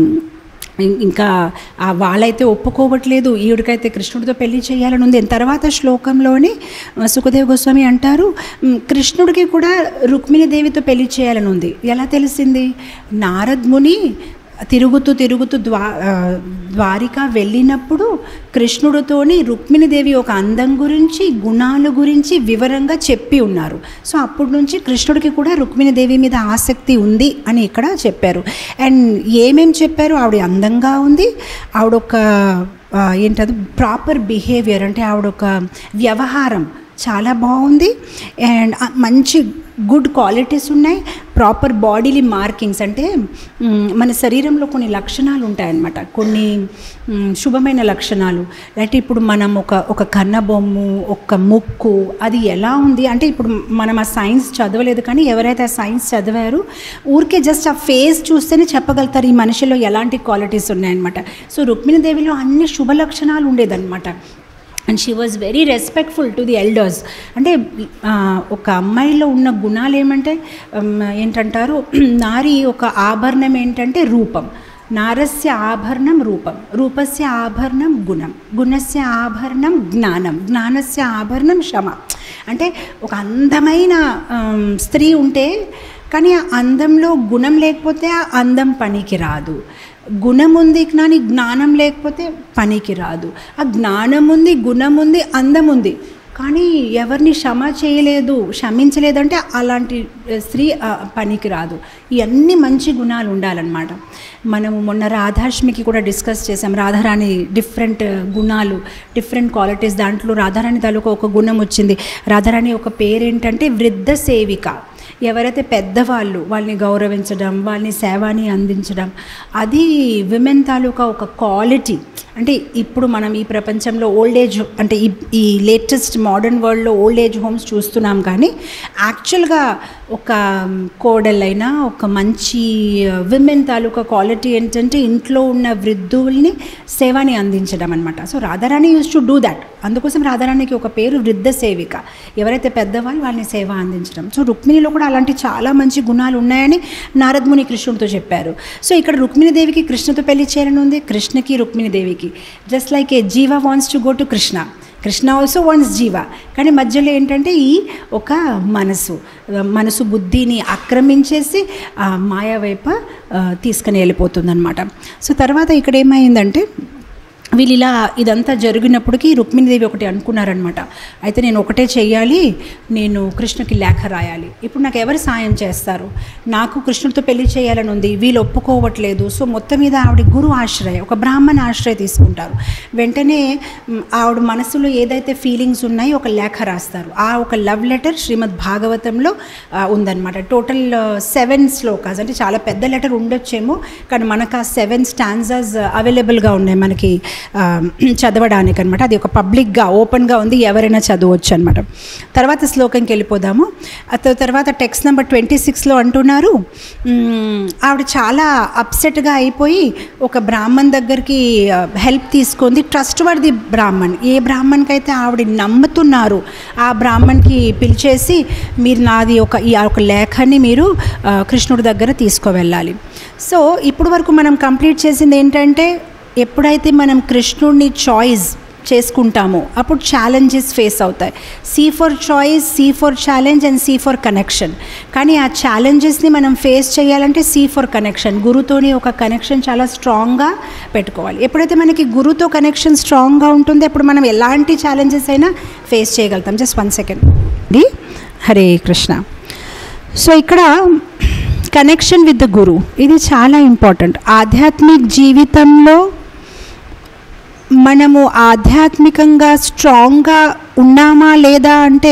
ఇం- ఇంకా ఆ వాళ్ళైతే ఒప్పుకోవట్లేదు ఈవిడికైతే కృష్ణుడితో పెళ్లి చేయాలని ఉంది తర్వాత శ్లోకంలోని ఆ, సుఖదేవ్ గోస్వామి అంటారు "మ్, కృష్ణుడికి కూడా రుక్మిణి దేవితో పెళ్లి చేయాలని ఉంది ఎలా తెలిసింది నారద్ ముని తిరుగుతూ తిరుగుతూ ద్వా ఆ, ద్వారిక వెళ్ళినప్పుడు కృష్ణుడితోని రుక్మిణీదేవి ఒక అందం గురించి గుణాల గురించి వివరంగా చెప్పి ఉన్నారు సో అప్పటి నుంచి కృష్ణుడికి కూడా రుక్మిణీదేవి మీద ఆసక్తి ఉంది అని ఇక్కడ చెప్పారు అండ్ ఏమేం చెప్పారు ఆవిడ అందంగా ఉంది ఆవిడ ఒక ఆ, ఏంటది ప్రాపర్ బిహేవియర్ అంటే ఆవిడ ఒక వ్యవహారం చాలా బాగుంది అండ్ ఆ మంచి గుడ్ క్వాలిటీస్ ఉన్నాయి ప్రాపర్ బాడీలీ మార్కింగ్స్ అంటే మ్, మన శరీరంలో కొన్ని లక్షణాలు ఉంటాయన్నమాట కొన్ని మ్, శుభమైన లక్షణాలు అంటే ఇప్పుడు మనం ఒక ఒక కన్నబొమ్ము ఒక ముక్కు అది ఎలా ఉంది అంటే ఇప్పుడు మనం ఆ సైన్స్ చదవలేదు కానీ ఎవరైతే ఆ సైన్స్ చదివారో ఊరికే జస్ట్ ఆ ఫేస్ చూస్తేనే చెప్పగలుగుతారు ఈ మనిషిలో ఎలాంటి క్వాలిటీస్ ఉన్నాయన్నమాట సో రుక్మిణీదేవిలో అన్ని శుభ లక్షణాలు ఉండేదన్నమాట and she was very respectful to the elders అంటే ఆ, ఒక అమ్మాయిలో ఉన్న గుణాలు ఏమంటే ఉమ్, ఏంటంటారు నారి ఒక ఆభరణం ఏంటంటే రూపం నారస్య ఆభరణం రూపం రూపస్య ఆభరణం గుణం గుణస్య ఆభరణం జ్ఞానం జ్ఞానస్య ఆభరణం క్షమ అంటే ఒక అందమైన ఆమ్, స్త్రీ ఉంటే కానీ ఆ అందంలో గుణం లేకపోతే ఆ అందం పనికి రాదు గుణం ఉంది కానీ జ్ఞానం లేకపోతే పనికి రాదు ఆ జ్ఞానం ఉంది గుణం ఉంది అందం ఉంది కానీ ఎవరిని క్షమ చేయలేదు క్షమించలేదంటే అలాంటి స్త్రీ ఆ, పనికి రాదు ఇవన్నీ మంచి గుణాలు ఉండాలన్నమాట మనము మొన్న రాధాష్మికి కూడా డిస్కస్ చేసాం రాధారాణి డిఫరెంట్ గుణాలు డిఫరెంట్ క్వాలిటీస్ దాంట్లో రాధారాణి తాలూకా ఒక గుణం వచ్చింది రాధారాణి ఒక పేరేంటంటే వృద్ధ సేవిక ఎవరైతే పెద్దవాళ్ళు వాళ్ళని గౌరవించడం వాళ్ళని సేవాని అందించడం అది విమెన్ తాలూకా ఒక క్వాలిటీ అంటే ఇప్పుడు మనం ఈ ప్రపంచంలో ఓల్డ్ ఏజ్ అంటే ఈ ఈ లేటెస్ట్ మోడర్న్ వరల్డ్లో ఓల్డ్ ఏజ్ హోమ్స్ చూస్తున్నాం కానీ యాక్చువల్గా ఒక కోడలైనా ఒక మంచి విమెన్ తాలూకా క్వాలిటీ ఏంటంటే ఇంట్లో ఉన్న వృద్ధుల్ని సేవని అందించడం అనమాట so Radharani used to do that అందుకోసం రాధారాణికి ఒక పేరు వృద్ధ సేవిక ఎవరైతే పెద్దవాళ్ళు వాళ్ళని సేవ అందించడం సో రుక్మిణిలో కూడా అలాంటి చాలా మంచి గుణాలు ఉన్నాయని నారదముని కృష్ణుడితో చెప్పారు సో ఇక్కడ రుక్మిణీదేవికి కృష్ణతో పెళ్లి చేయాలని ఉంది కృష్ణకి రుక్మిణీదేవికి just like a jiva wants to go to Krishna Krishna also wants jiva కానీ మధ్యలో ఏంటంటే ఈ ఒక మనసు మనసు బుద్ధిని ఆక్రమించేసి ఆ మాయ వైపు ఆ, తీసుకుని వెళ్ళిపోతుందన్నమాట సో తర్వాత ఇక్కడ ఏమైందంటే వీళ్ళు ఇలా ఇదంతా జరిగినప్పటికీ రుక్మిణీదేవి ఒకటి అనుకున్నారనమాట అయితే నేను ఒకటే చెయ్యాలి నేను కృష్ణకి లేఖ రాయాలి ఇప్పుడు నాకు ఎవరు సాయం చేస్తారు నాకు కృష్ణుడితో పెళ్లి చేయాలని ఉంది వీళ్ళు ఒప్పుకోవట్లేదు సో మొత్తం మీద ఆవిడ గురు ఆశ్రయ ఒక బ్రాహ్మణ ఆశ్రయ తీసుకుంటారు వెంటనే మ్, ఆవిడ మనసులో ఏదైతే ఫీలింగ్స్ ఉన్నాయో ఒక లేఖ రాస్తారు ఆ ఒక లవ్ లెటర్ శ్రీమద్ భాగవతంలో ఆ, ఉందన్నమాట టోటల్ సెవెన్ శ్లోకాస్ అంటే చాలా పెద్ద లెటర్ ఉండొచ్చేమో కానీ మనకు ఆ సెవెన్ స్టాన్జాస్ అవైలబుల్గా ఉన్నాయి మనకి ఆ, చదవడానికి అనమాట అది ఒక పబ్లిక్గా ఓపెన్గా ఉంది ఎవరైనా చదవచ్చు అనమాట తర్వాత శ్లోకంకి వెళ్ళిపోదాము ఆ త- తర్వాత టెక్స్ట్ నెంబర్ ట్వంటీ సిక్స్లో అంటున్నారు మ్, ఆవిడ చాలా అప్సెట్గా అయిపోయి ఒక బ్రాహ్మణ్ దగ్గరికి హెల్ప్ తీసుకుంది ట్రస్ట్ వర్ది బ్రాహ్మణ్ ఏ బ్రాహ్మణ్కి అయితే ఆవిడ నమ్ముతున్నారు ఆ బ్రాహ్మణ్కి పిలిచేసి మీరు నాది ఒక ఈ ఒక లేఖని మీరు ఆ, కృష్ణుడి దగ్గర తీసుకువెళ్ళాలి సో ఇప్పుడు వరకు మనం కంప్లీట్ చేసింది ఏంటంటే ఎప్పుడైతే మనం కృష్ణుడిని చాయిస్ చేసుకుంటామో అప్పుడు ఛాలెంజెస్ ఫేస్ అవుతాయి C for choice C for challenge and C for connection కానీ ఆ ఛాలెంజెస్ని మనం ఫేస్ చేయాలంటే సి ఫర్ కనెక్షన్ గురుతోని ఒక కనెక్షన్ చాలా స్ట్రాంగ్గా పెట్టుకోవాలి ఎప్పుడైతే మనకి గురుతో కనెక్షన్ స్ట్రాంగ్గా ఉంటుందో అప్పుడు మనం ఎలాంటి ఛాలెంజెస్ అయినా ఫేస్ చేయగలుగుతాం just one second Hare Krishna so ఇక్కడ కనెక్షన్ విత్ ద గురు ఇది చాలా ఇంపార్టెంట్ ఆధ్యాత్మిక జీవితంలో మనము ఆధ్యాత్మికంగా స్ట్రాంగ్గా ఉన్నామా లేదా అంటే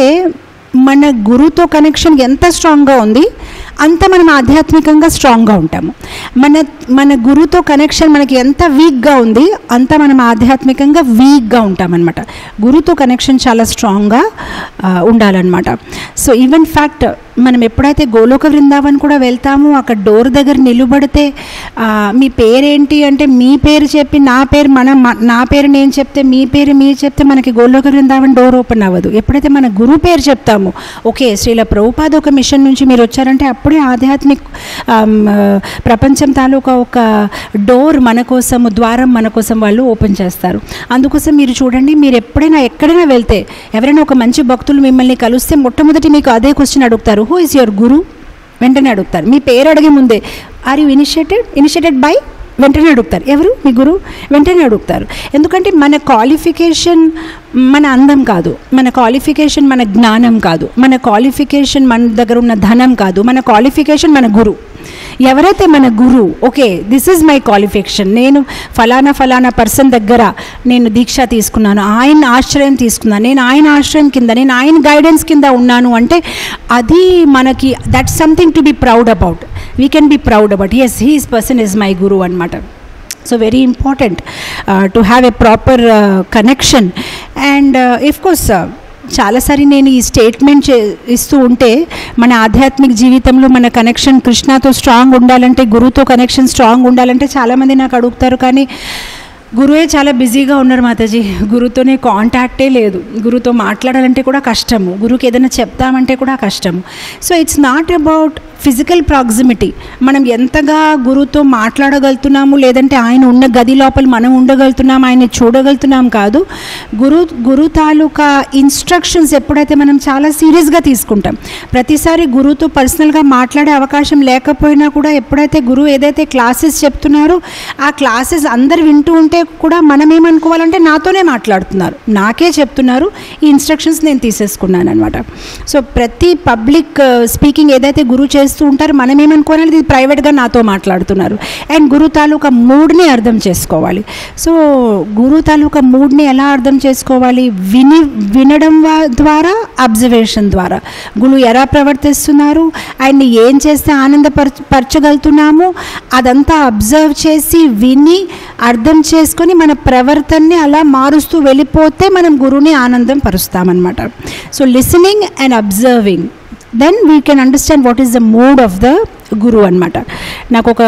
మన గురుతో కనెక్షన్ ఎంత స్ట్రాంగ్గా ఉంది అంత మనం ఆధ్యాత్మికంగా స్ట్రాంగ్గా ఉంటాము మన మన గురుతో కనెక్షన్ మనకి ఎంత వీక్గా ఉంది అంత మనం ఆధ్యాత్మికంగా వీక్గా ఉంటామన్నమాట గురుతో కనెక్షన్ చాలా స్ట్రాంగ్గా ఆ, ఉండాలన్నమాట సో ఈవెన్ ఫ్యాక్ట్ మనం ఎప్పుడైతే గోలోక బృందావన్ కూడా వెళ్తామో అక్కడ డోర్ దగ్గర నిలబడితే ఆ, మీ పేరేంటి అంటే మీ పేరు చెప్పి నా పేరు మన మ- నా పేరు నేను చెప్తే మీ పేరు మీరు చెప్తే మనకి గోలోక బృందావన్ డోర్ ఓపెన్ అవ్వదు ఎప్పుడైతే మన గురువు పేరు చెప్తామో ఓకే శ్రీల ప్రభుపాద ఒక మిషన్ నుంచి మీరు వచ్చారంటే అప్పుడే ఆధ్యాత్మిక ఆమ్, ఆ, ప్రపంచం తాలూకా ఒక డోర్ మన కోసము ద్వారం మన కోసం వాళ్ళు ఓపెన్ చేస్తారు అందుకోసం మీరు చూడండి మీరు ఎప్పుడైనా ఎక్కడైనా వెళ్తే ఎవరైనా ఒక మంచి భక్తులు మిమ్మల్ని కలిస్తే మొట్టమొదటి మీకు అదే క్వశ్చన్ అడుగుతారు హూ ఇస్ యువర్ గురు వెంటనే అడుగుతారు మీ పేరు అడిగే ముందే are you initiated initiated by వెంటనే అడుగుతారు ఎవరు మీ గురువు వెంటనే అడుగుతారు ఎందుకంటే మన క్వాలిఫికేషన్ మన అందం కాదు మన క్వాలిఫికేషన్ మన జ్ఞానం కాదు మన క్వాలిఫికేషన్ మన దగ్గర ఉన్న ధనం కాదు మన క్వాలిఫికేషన్ మన గురు ఎవరైతే మన గురు okay this is my qualification నేను ఫలానా ఫలానా పర్సన్ దగ్గర నేను దీక్ష తీసుకున్నాను ఆయన ఆశ్రయం తీసుకున్నాను నేను ఆయన ఆశ్రయం కింద నేను ఆయన గైడెన్స్ కింద ఉన్నాను అంటే అది మనకి that something to be proud about we can be proud about as his person is my guru అనమాట so very important to have a proper connection and of course చాలాసారి నేను ఈ స్టేట్మెంట్ చే ఇస్తూ ఉంటే మన ఆధ్యాత్మిక జీవితంలో మన కనెక్షన్ కృష్ణతో స్ట్రాంగ్ ఉండాలంటే గురువుతో కనెక్షన్ స్ట్రాంగ్ ఉండాలంటే చాలామంది నాకు అడుగుతారు కానీ గురువే చాలా బిజీగా ఉన్నారు మాతాజీ గురుతోనే కాంటాక్టే లేదు గురుతో మాట్లాడాలంటే కూడా కష్టము గురువుకి ఏదైనా చెప్తామంటే కూడా కష్టము so it's not about physical proximity మనం ఎంతగా గురువుతో మాట్లాడగలుగుతున్నాము లేదంటే ఆయన ఉన్న గది లోపల మనం ఉండగలుగుతున్నాం ఆయన చూడగలుగుతున్నాం కాదు గురు గురు తాలూకా ఇన్స్ట్రక్షన్స్ ఎప్పుడైతే మనం చాలా సీరియస్గా తీసుకుంటాం ప్రతిసారి గురువుతో పర్సనల్గా మాట్లాడే అవకాశం లేకపోయినా కూడా ఎప్పుడైతే గురువు ఏదైతే క్లాసెస్ చెప్తున్నారో ఆ క్లాసెస్ అందరు వింటూ ఉంటే కూడా మనం ఏమనుకోవాలంటే నాతోనే మాట్లాడుతున్నారు నాకే చెప్తున్నారు ఈ ఇన్స్ట్రక్షన్స్ నేను తీసేసుకున్నాను అనమాట సో ప్రతి పబ్లిక్ స్పీకింగ్ ఏదైతే గురువు చేస్తూ ఉంటారో మనం ఏమనుకోవాలి ఇది ప్రైవేట్గా నాతో మాట్లాడుతున్నారు అండ్ గురు తాలూకా మూడ్ని అర్థం చేసుకోవాలి సో గురు తాలూకా మూడ్ని ఎలా అర్థం చేసుకోవాలి విని వినడం వా- ద్వారా అబ్జర్వేషన్ ద్వారా గురువు ఎలా ప్రవర్తిస్తున్నారు ఆయన్ని ఏం చేస్తే ఆనందపర పరచగలుగుతున్నాము అదంతా అబ్జర్వ్ చేసి విని అర్థం చేసుకొని మన ప్రవర్తనని అలా మారుస్తూ వెళ్ళిపోతే మనం గురువుని ఆనందం పరుస్తామన్నమాట so listening and observing then we can understand what is the mood of the guru అనమాట నాకు ఒక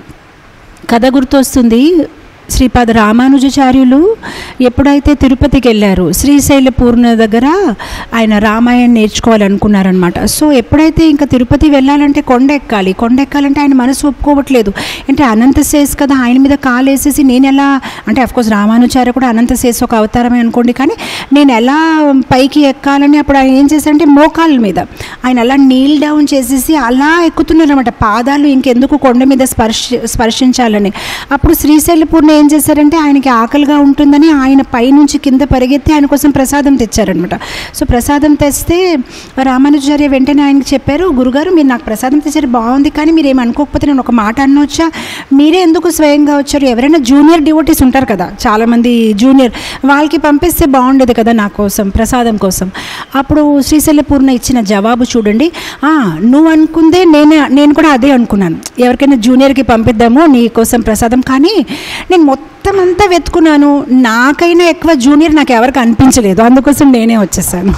కథ గుర్తొస్తుంది శ్రీపాద రామానుజాచార్యులు ఎప్పుడైతే తిరుపతికి వెళ్ళారు శ్రీశైల పూర్ణ దగ్గర ఆయన రామాయణం నేర్చుకోవాలనుకున్నారనమాట సో ఎప్పుడైతే ఇంకా తిరుపతి వెళ్ళాలంటే కొండ ఎక్కాలి కొండ ఎక్కాలంటే ఆయన మనసు ఒప్పుకోవట్లేదు అంటే అనంత శేష్ కదా ఆయన మీద కాలు వేసేసి నేను ఎలా అంటే అఫ్కోర్స్ రామానుచార్య కూడా అనంత శేష్ ఒక అవతారమే అనుకోండి కానీ నేను ఎలా పైకి ఎక్కాలని అప్పుడు ఆయన ఏం చేశారంటే మోకాళ్ళ మీద ఆయన అలా నీల్ డౌన్ చేసేసి అలా ఎక్కుతున్నారు అనమాట పాదాలు ఇంకెందుకు కొండ మీద స్పర్శ స్పర్శించాలని అప్పుడు శ్రీశైలపూర్ణ ఏం చేశారంటే ఆయనకి ఆకలిగా ఉంటుందని ఆయన పైనుంచి కింద పరిగెత్తి ఆయన కోసం ప్రసాదం తెచ్చారనమాట సో ప్రసాదం తెస్తే రామానుజార్య వెంటనే ఆయనకి చెప్పారు గురుగారు మీరు నాకు ప్రసాదం తెచ్చారు బాగుంది కానీ మీరు ఏమి అనుకోకపోతే నేను ఒక మాట అనొచ్చా మీరే ఎందుకు స్వయంగా వచ్చారు ఎవరైనా జూనియర్ డివోటీస్ ఉంటారు కదా చాలామంది జూనియర్ వాళ్ళకి పంపిస్తే బాగుండేది కదా నా కోసం ప్రసాదం కోసం అప్పుడు శ్రీశైలపూర్ణ ఇచ్చిన జవాబు చూడండి "ఆ, నువ్వు అనుకుందే నేను నేను కూడా అదే అనుకున్నాను ఎవరికైనా జూనియర్కి పంపిద్దాము నీ కోసం ప్రసాదం కానీ నేను నేను మొత్తం అంతా వెతుకున్నాను నాకైనా ఎక్కువ జూనియర్ నాకు ఎవరికి అనిపించలేదు అందుకోసం నేనే వచ్చేసాను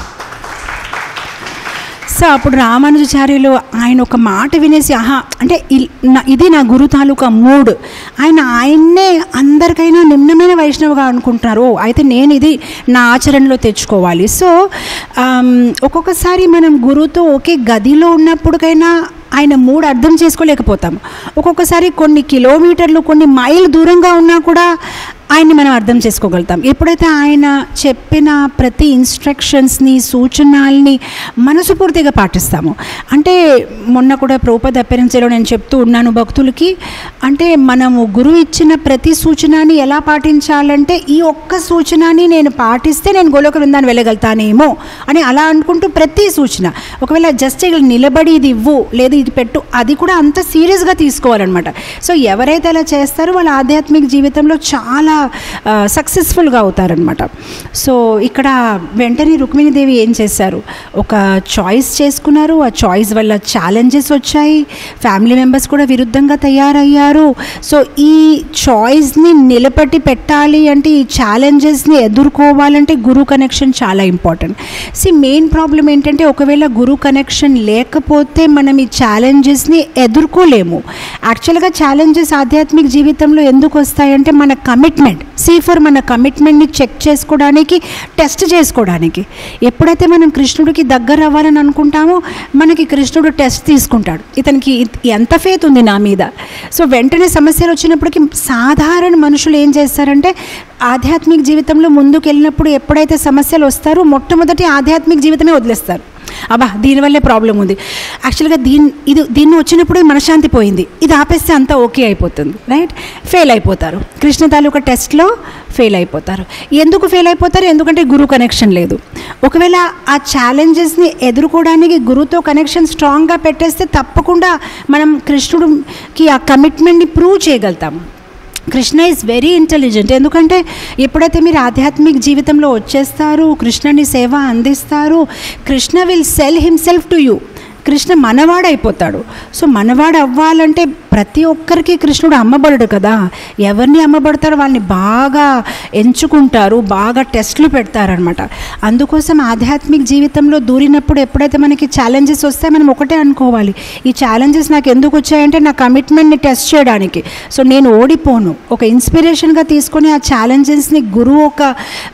సో అప్పుడు రామానుజాచార్యులు ఆయన ఒక మాట వినేసి ఆహా అంటే ఇల్- నా- ఇది నా గురు తాలూకా మూడ్ ఆయన ఆయన్నే అందరికైనా నిమ్నమైన వైష్ణవుగా అనుకుంటున్నారు ఓ అయితే నేను ఇది నా ఆచరణలో తెచ్చుకోవాలి సో ఆమ్, ఒక్కొక్కసారి మనం గురువుతో ఒకే గదిలో ఉన్నప్పటికైనా ఆయన మూడు అర్థం చేసుకోలేకపోతాం ఒక్కొక్కసారి కొన్ని కిలోమీటర్లు కొన్ని మైల్ దూరంగా ఉన్నా కూడా ఆయన్ని మనం అర్థం చేసుకోగలుగుతాం ఎప్పుడైతే ఆయన చెప్పిన ప్రతి ఇన్స్ట్రక్షన్స్ని సూచనల్ని మనసుపూర్తిగా పాటిస్తాము అంటే మొన్న కూడా ప్రోపద అప్పెరెన్సీలో నేను చెప్తూ ఉన్నాను భక్తులకి అంటే మనము గురువు ఇచ్చిన ప్రతి సూచనని ఎలా పాటించాలంటే ఈ ఒక్క సూచనని నేను పాటిస్తే నేను గోలోక బృందాన్ని వెళ్ళగలుగుతానేమో అని అలా అనుకుంటూ ప్రతి సూచన ఒకవేళ జస్ట్ ఇలా నిలబడి ఇది ఇవ్వు లేదు ఇది పెట్టు అది కూడా అంత సీరియస్గా తీసుకోవాలన్నమాట సో ఎవరైతే అలా చేస్తారో వాళ్ళ ఆధ్యాత్మిక జీవితంలో చాలా సక్సెస్ఫుల్గా అవుతారనమాట సో ఇక్కడ వెంటనే రుక్మిణీదేవి ఏం చేశారు ఒక చాయిస్ చేసుకున్నారు ఆ చాయిస్ వల్ల ఛాలెంజెస్ వచ్చాయి ఫ్యామిలీ మెంబర్స్ కూడా విరుద్ధంగా తయారయ్యారు సో ఈ చాయిస్ని నిలబెట్టి పెట్టాలి అంటే ఈ ఛాలెంజెస్ని ఎదుర్కోవాలంటే గురు కనెక్షన్ చాలా ఇంపార్టెంట్ సి మెయిన్ ప్రాబ్లం ఏంటంటే ఒకవేళ గురు కనెక్షన్ లేకపోతే మనం ఈ ఛాలెంజెస్ని ఎదుర్కోలేము యాక్చువల్గా ఛాలెంజెస్ ఆధ్యాత్మిక జీవితంలో ఎందుకు వస్తాయంటే మన కమిట్మెంట్ సి ఫర్ మన కమిట్మెంట్ని చెక్ చేసుకోవడానికి టెస్ట్ చేసుకోవడానికి ఎప్పుడైతే మనం కృష్ణుడికి దగ్గర అవ్వాలని అనుకుంటామో మనకి కృష్ణుడు టెస్ట్ తీసుకుంటాడు ఇతనికి ఇ- ఎంత ఫేత్ ఉంది నా మీద సో వెంటనే సమస్యలు వచ్చినప్పటికీ సాధారణ మనుషులు ఏం చేస్తారంటే ఆధ్యాత్మిక జీవితంలో ముందుకు వెళ్ళినప్పుడు ఎప్పుడైతే సమస్యలు వస్తారో మొట్టమొదటి ఆధ్యాత్మిక జీవితమే వదిలేస్తారు అబ్బా దీనివల్లే ప్రాబ్లం ఉంది యాక్చువల్గా దీని ఇది దీన్ని వచ్చినప్పుడే మనశ్శాంతి పోయింది ఇది ఆపేస్తే అంతా ఓకే అయిపోతుంది రైట్ ఫెయిల్ అయిపోతారు కృష్ణ తాలూకా టెస్ట్లో ఫెయిల్ అయిపోతారు ఎందుకు ఫెయిల్ అయిపోతారు ఎందుకంటే గురు కనెక్షన్ లేదు ఒకవేళ ఆ ఛాలెంజెస్ని ఎదుర్కోవడానికి గురుతో కనెక్షన్ స్ట్రాంగ్గా పెట్టేస్తే తప్పకుండా మనం కృష్ణుడికి ఆ కమిట్మెంట్ని ప్రూవ్ చేయగలుగుతాము కృష్ణ ఈజ్ వెరీ ఇంటెలిజెంట్ ఎందుకంటే ఎప్పుడైతే మీరు ఆధ్యాత్మిక జీవితంలో వచ్చేస్తారు కృష్ణని సేవ అందిస్తారు Krishna will sell himself to you Krishna మనవాడైపోతాడు సో మనవాడు అవ్వాలంటే ప్రతి ఒక్కరికి కృష్ణుడు అమ్మబడడు కదా ఎవరిని అమ్మబడతారో వాళ్ళని బాగా ఎంచుకుంటారు బాగా టెస్ట్లు పెడతారనమాట అందుకోసం ఆధ్యాత్మిక జీవితంలో దూరినప్పుడు ఎప్పుడైతే మనకి ఛాలెంజెస్ వస్తే మనం ఒకటే అనుకోవాలి ఈ ఛాలెంజెస్ నాకు ఎందుకు వచ్చాయంటే నా కమిట్మెంట్ని టెస్ట్ చేయడానికి సో నేను ఓడిపోను ఒక ఇన్స్పిరేషన్గా తీసుకొని ఆ ఛాలెంజెస్ని గురువు ఒక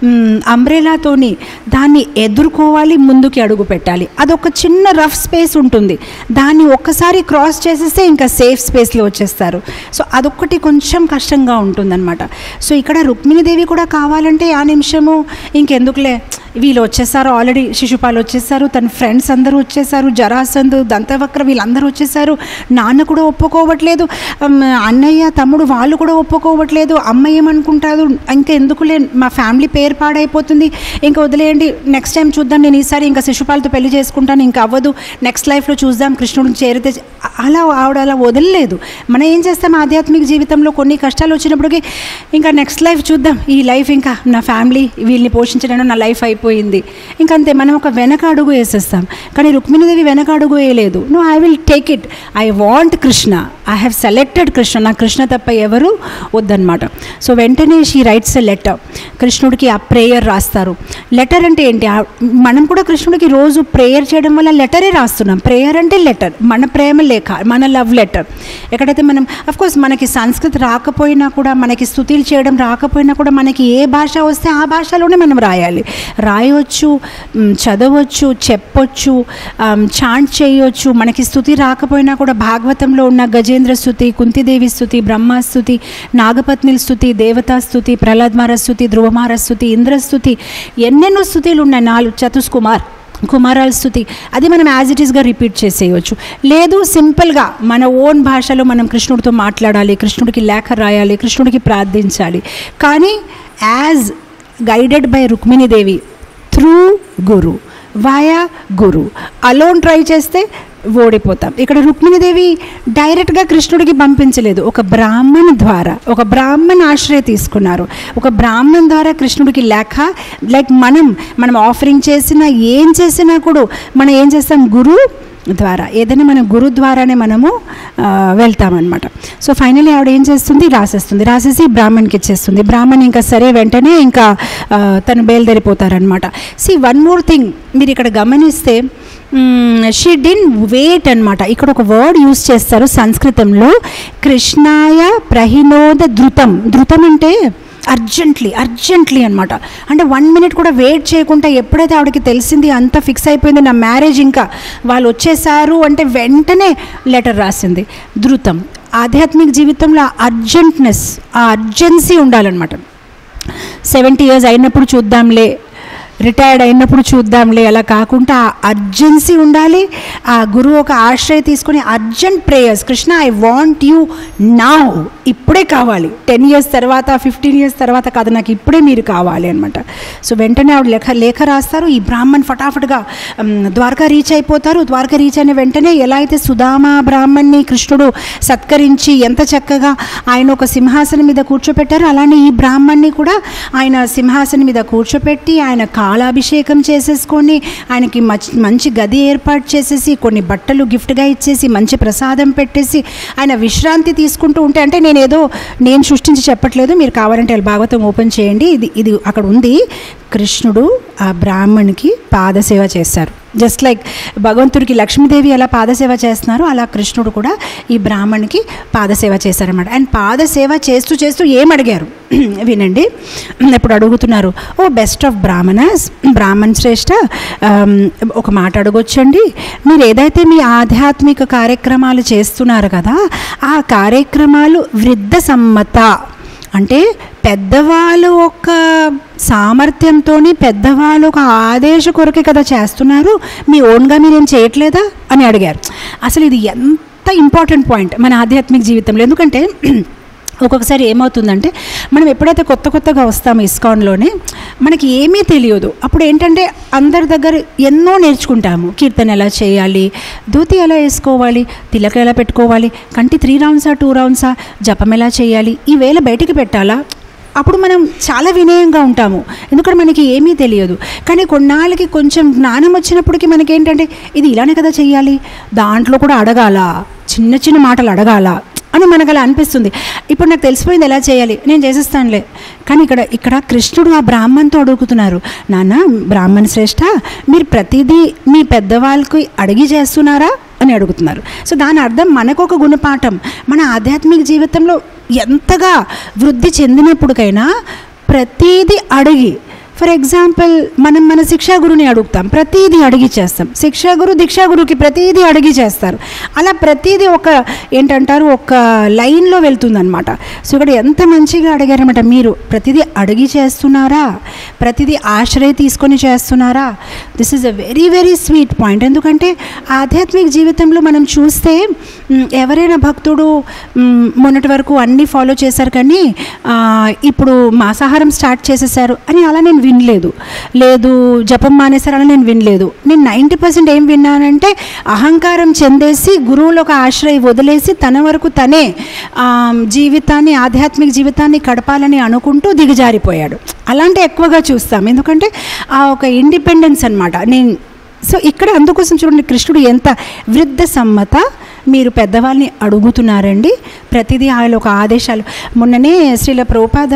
అంబ్రేలాతోని దాన్ని ఎదుర్కోవాలి ముందుకి అడుగు పెట్టాలి అదొక చిన్న రఫ్ స్పేస్ ఉంటుంది దాన్ని ఒక్కసారి క్రాస్ చేసేస్తే ఇంకా సేఫ్ స్పేస్లో వచ్చేస్తారు సో అదొక్కటి కొంచెం కష్టంగా ఉంటుందన్నమాట సో ఇక్కడ రుక్మిణీదేవి కూడా కావాలంటే ఆ నిమిషము ఇంకెందుకులే వీళ్ళు వచ్చేసారు ఆల్రెడీ శిశుపాలు వచ్చేసారు తన ఫ్రెండ్స్ అందరూ వచ్చేసారు జరాసంధు దంతవక్ర వీళ్ళందరూ వచ్చేసారు నాన్న కూడా ఒప్పుకోవట్లేదు అమ్, అన్నయ్య తమ్ముడు వాళ్ళు కూడా ఒప్పుకోవట్లేదు అమ్మ ఏమనుకుంటారు ఇంకా ఎందుకులే మా ఫ్యామిలీ పేరు పాడైపోతుంది ఇంకా వదిలేయండి నెక్స్ట్ టైం చూద్దాం నేను ఈసారి ఇంకా శిశుపాలతో పెళ్లి చేసుకుంటాను ఇంకా అవ్వదు నెక్స్ట్ లైఫ్లో చూద్దాం కృష్ణుడిని చేరితే అలా ఆవిడ అలా వదలలేదు మనం ఏం చేస్తాం ఆధ్యాత్మిక జీవితంలో కొన్ని కష్టాలు వచ్చినప్పటికీ ఇంకా నెక్స్ట్ లైఫ్ చూద్దాం ఈ లైఫ్ ఇంకా నా ఫ్యామిలీ వీళ్ళని పోషించడం నా లైఫ్ అయిపోయింది ఇంకంతే మనం ఒక వెనక అడుగు వేసేస్తాం కానీ రుక్మిణీదేవి వెనక అడుగు వేయలేదు no I will take it I want Krishna I have selected Krishna నా కృష్ణ తప్ప ఎవరు వద్దన్నమాట సో వెంటనే షీ రైట్స్ ఎ లెటర్ కృష్ణుడికి ఆ ప్రేయర్ రాస్తారు లెటర్ అంటే ఏంటి ఆ- మనం కూడా కృష్ణుడికి రోజు ప్రేయర్ చేయడం వల్ల లెటరే రాస్తున్నాం ప్రేయర్ అంటే లెటర్ మన ప్రేమ లేఖ మన లవ్ లెటర్ ఎక్కడైతే మనం కోర్స్ మనకి సంస్కృతి రాకపోయినా కూడా మనకి స్థుతులు చేయడం రాకపోయినా కూడా మనకి ఏ భాష వస్తే ఆ భాషలోనే మనం రాయాలి రాయవచ్చు మ్, చదవచ్చు చెప్పొచ్చు చాంట్ చేయొచ్చు మనకి స్థుతి రాకపోయినా కూడా భాగవతంలో ఉన్న గజేంద్ర స్థుతి కుంతిదేవి స్థుతి బ్రహ్మ స్థుతి నాగపత్నిల స్థుతి దేవతా స్థుతి ప్రహ్లాద్మార స్థుతి ధ్రువమార స్థుతి ఇంద్రస్థుతి ఎన్నెన్నో స్థుతిలు ఉన్నాయి నాలుగు చతుష్కుమార్ కుమారాల స్థుతి అది మనం యాజ్ ఇట్ ఈస్గా రిపీట్ చేసేయవచ్చు లేదు సింపుల్గా మన ఓన్ భాషలో మనం కృష్ణుడితో మాట్లాడాలి కృష్ణుడికి లేఖ రాయాలి కృష్ణుడికి ప్రార్థించాలి కానీ as guided by Rukminidevi through guru via guru alone try చేస్తే ఓడిపోతాం ఇక్కడ రుక్మిణీదేవి డైరెక్ట్గా కృష్ణుడికి పంపించలేదు ఒక బ్రాహ్మణ్ ద్వారా ఒక బ్రాహ్మణ్ ఆశ్రయ తీసుకున్నారు ఒక బ్రాహ్మణ్ ద్వారా కృష్ణుడికి లేఖ లైక్ మనం మనం ఆఫరింగ్ చేసినా ఏం చేసినా కూడా మనం ఏం చేస్తాం గురు ద్వారా ఏదైనా మన గురు ద్వారానే మనము ఆ, వెళ్తామన్నమాట సో ఫైనలీ ఆవిడ ఏం చేస్తుంది రాసేస్తుంది రాసేసి బ్రాహ్మణ్కి ఇచ్చేస్తుంది బ్రాహ్మణ్ ఇంకా సరే వెంటనే ఇంకా ఆ, తను బయలుదేరిపోతారనమాట సి వన్ మోర్ థింగ్ మీరు ఇక్కడ గమనిస్తే షీ డిన్ వెయిట్ అనమాట ఇక్కడ ఒక వర్డ్ యూస్ చేస్తారు సంస్కృతంలో కృష్ణాయ ప్రహినోద ధృతం ధృతం అంటే అర్జెంట్లీ అర్జెంట్లీ అనమాట అంటే వన్ మినిట్ కూడా వెయిట్ చేయకుండా ఎప్పుడైతే ఆవిడకి తెలిసింది అంత ఫిక్స్ అయిపోయింది నా మ్యారేజ్ ఇంకా వాళ్ళు వచ్చేసారు అంటే వెంటనే లెటర్ రాసింది ధృతం ఆధ్యాత్మిక జీవితంలో అర్జెంట్నెస్ ఆ అర్జెన్సీ ఉండాలన్నమాట సెవెంటీ ఇయర్స్ అయినప్పుడు చూద్దాంలే రిటైర్డ్ అయినప్పుడు చూద్దాంలే అలా కాకుండా ఆ అర్జెన్సీ ఉండాలి ఆ గురువు ఒక ఆశ్రయ తీసుకొని urgent prayers Krishna I want you now ఇప్పుడే కావాలి టెన్ ఇయర్స్ తర్వాత ఫిఫ్టీన్ ఇయర్స్ తర్వాత కాదు నాకు ఇప్పుడే మీరు కావాలి అనమాట సో వెంటనే ఆవిడ లేఖ లేఖ రాస్తారు ఈ బ్రాహ్మణ్ ఫటాఫట్గా ఉమ్, ద్వారకా రీచ్ అయిపోతారు ద్వారకా రీచ్ అయిన వెంటనే ఎలా అయితే సుధామ బ్రాహ్మణ్ణి కృష్ణుడు సత్కరించి ఎంత చక్కగా ఆయన ఒక సింహాసనం మీద కూర్చోపెట్టారు అలానే ఈ బ్రాహ్మణ్ణి కూడా ఆయన సింహాసనం మీద కూర్చోపెట్టి ఆయన కాలాభిషేకం చేసేసుకొని ఆయనకి మంచి మంచి గది ఏర్పాటు చేసేసి కొన్ని బట్టలు గిఫ్ట్గా ఇచ్చేసి మంచి ప్రసాదం పెట్టేసి ఆయన విశ్రాంతి తీసుకుంటూ ఉంటే అంటే నేను ఏదో నేను సృష్టించి చెప్పట్లేదు మీరు కావాలంటే వాళ్ళ భాగవతం ఓపెన్ చేయండి ఇది ఇది అక్కడ ఉంది కృష్ణుడు ఆ బ్రాహ్మణికి పాదసేవ చేస్తారు జస్ట్ లైక్ భగవంతుడికి లక్ష్మీదేవి ఎలా పాదసేవ చేస్తున్నారో అలా కృష్ణుడు కూడా ఈ బ్రాహ్మణికి పాదసేవ చేశారన్నమాట అండ్ పాదసేవ చేస్తూ చేస్తూ ఏం అడిగారు వినండి ఇప్పుడు అడుగుతున్నారు ఓ బెస్ట్ ఆఫ్ బ్రాహ్మణస్ బ్రాహ్మణ్ శ్రేష్ఠ ఆమ్, ఒక మాట అడగొచ్చండి మీరు ఏదైతే మీ ఆధ్యాత్మిక కార్యక్రమాలు చేస్తున్నారు కదా ఆ కార్యక్రమాలు వృద్ధ సమ్మత అంటే పెద్దవాళ్ళు ఒక సామర్థ్యంతో పెద్దవాళ్ళు ఒక ఆదేశ కొరకే కదా చేస్తున్నారు మీ ఓన్గా మీరేం చేయట్లేదా అని అడిగారు అసలు ఇది ఎంత ఇంపార్టెంట్ పాయింట్ మన ఆధ్యాత్మిక జీవితంలో ఎందుకంటే ఒక్కొక్కసారి ఏమవుతుందంటే మనం ఎప్పుడైతే కొత్త కొత్తగా వస్తామో ఇస్కాన్లోనే మనకి ఏమీ తెలియదు అప్పుడు ఏంటంటే అందరి దగ్గర ఎన్నో నేర్చుకుంటాము కీర్తన ఎలా చేయాలి ధోతి ఎలా వేసుకోవాలి తిలక ఎలా పెట్టుకోవాలి కంటి త్రీ రౌండ్సా టూ రౌండ్సా జపం ఎలా చేయాలి ఈ వేళ బయటికి పెట్టాలా అప్పుడు మనం చాలా వినయంగా ఉంటాము ఎందుకంటే మనకి ఏమీ తెలియదు కానీ కొన్నాళ్ళకి కొంచెం జ్ఞానం వచ్చినప్పటికీ మనకి ఏంటంటే ఇది ఇలానే కదా చెయ్యాలి దాంట్లో కూడా అడగాల చిన్న చిన్న మాటలు అడగాల అని మనకు అలా అనిపిస్తుంది ఇప్పుడు నాకు తెలిసిపోయింది ఎలా చేయాలి నేను చేసేస్తానులే కానీ ఇక్కడ ఇక్కడ కృష్ణుడు ఆ బ్రాహ్మణ్తో అడుగుతున్నారు నాన్న బ్రాహ్మణ్ శ్రేష్ఠ మీరు ప్రతిదీ మీ పెద్దవాళ్ళకి అడిగి చేస్తున్నారా అని అడుగుతున్నారు సో దాని అర్థం మనకు ఒక గుణపాఠం మన ఆధ్యాత్మిక జీవితంలో ఎంతగా వృద్ధి చెందినప్పటికైనా ప్రతీది అడిగి ఫర్ ఎగ్జాంపుల్ మనం మన శిక్షా గురుని అడుగుతాం ప్రతీది అడిగి చేస్తాం శిక్షా గురు దీక్షా గురుకి ప్రతీది అడిగి చేస్తారు అలా ప్రతీది ఒక ఏంటంటారు ఒక లైన్లో వెళ్తుందనమాట సో ఇక్కడ ఎంత మంచిగా అడిగారనమాట మీరు ప్రతిదీ అడిగి చేస్తున్నారా ప్రతిదీ ఆశ్రయ తీసుకొని చేస్తున్నారా this is a very very sweet point ఎందుకంటే ఆధ్యాత్మిక జీవితంలో మనం చూస్తే మ్, ఎవరైనా భక్తుడు మ్, మొన్నటి వరకు అన్నీ ఫాలో చేశారు కానీ ఆ, ఇప్పుడు మాంసాహారం స్టార్ట్ చేసేసారు అని అలా నేను వినలేదు లేదు జపం మానేశారు అలా నేను వినలేదు నేను నైంటీ పర్సెంట్ ఏం విన్నానంటే అహంకారం చెందేసి గురువులు ఒక ఆశ్రయ వదిలేసి తన వరకు తనే ఆ, జీవితాన్ని ఆధ్యాత్మిక జీవితాన్ని గడపాలని అనుకుంటూ దిగజారిపోయాడు అలాంటి ఎక్కువగా చూస్తాం ఎందుకంటే ఆ ఒక ఇండిపెండెన్స్ అనమాట నేను సో ఇక్కడ అందుకోసం చూడండి కృష్ణుడు ఎంత వృద్ధ సమ్మత మీరు పెద్దవాళ్ళని అడుగుతున్నారండి ప్రతిదీ ఆయన ఒక ఆదేశాలు మొన్ననే శ్రీల ప్రోపాద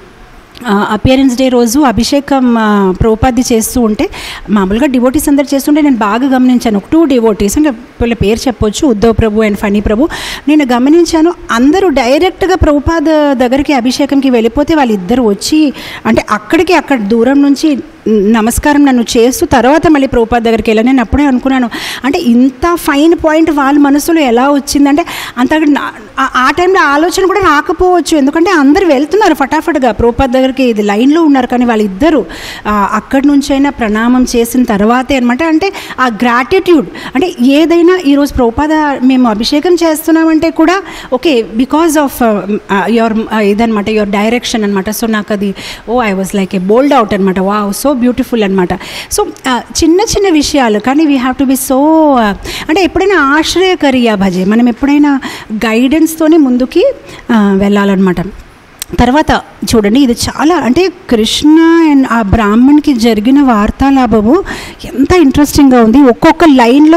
అపియరెన్స్ డే రోజు అభిషేకం ఆ, ప్రోపాది చేస్తూ ఉంటే మామూలుగా డివోటీస్ అందరు చేస్తుంటే నేను బాగా గమనించాను ఒక టూ డివోటీస్ అంటే వీళ్ళ పేరు చెప్పొచ్చు ఉద్ధవ్ ప్రభు అండ్ ఫనీ ప్రభు నేను గమనించాను అందరూ డైరెక్ట్గా ప్రభుపాద దగ్గరికి అభిషేకంకి వెళ్ళిపోతే వాళ్ళిద్దరు వచ్చి అంటే అక్కడికి అక్కడ దూరం నుంచి నమస్కారం నన్ను చేస్తూ తర్వాత మళ్ళీ ప్రభుపాద దగ్గరికి వెళ్ళాను నేను అప్పుడే అనుకున్నాను అంటే ఇంత ఫైన్ పాయింట్ వాళ్ళ మనసులో ఎలా వచ్చిందంటే అంత నా- ఆ- ఆ టైంలో ఆలోచన కూడా రాకపోవచ్చు ఎందుకంటే అందరు వెళ్తున్నారు ఫటాఫట్గా ప్రభుపాద దగ్గరికి ఇది లైన్లో ఉన్నారు కానీ వాళ్ళిద్దరూ ఆ, అక్కడి నుంచైనా ప్రణామం చేసిన తర్వాతే అనమాట అంటే ఆ గ్రాటిట్యూడ్ అంటే ఏదైనా ఈరోజు ప్రభుపాద మేము అభిషేకం చేస్తున్నామంటే కూడా ఓకే బికాజ్ ఆఫ్ యువర్ ఇదనమాట యువర్ డైరెక్షన్ అనమాట సో నాకు అది oh I was like a bowled out అనమాట వా సో బ్యూటిఫుల్ అనమాట సో చిన్న చిన్న విషయాలు కానీ we have to be so అంటే ఎప్పుడైనా ఆశ్రయకరియా భజే మనం ఎప్పుడైనా గైడెన్స్తోనే ముందుకి ఆ, వెళ్ళాలన్నమాట తర్వాత చూడండి ఇది చాలా అంటే కృష్ణ అండ్ ఆ బ్రాహ్మణ్కి జరిగిన వార్తాలాభము ఎంత ఇంట్రెస్టింగ్గా ఉంది ఒక్కొక్క లైన్లో మనం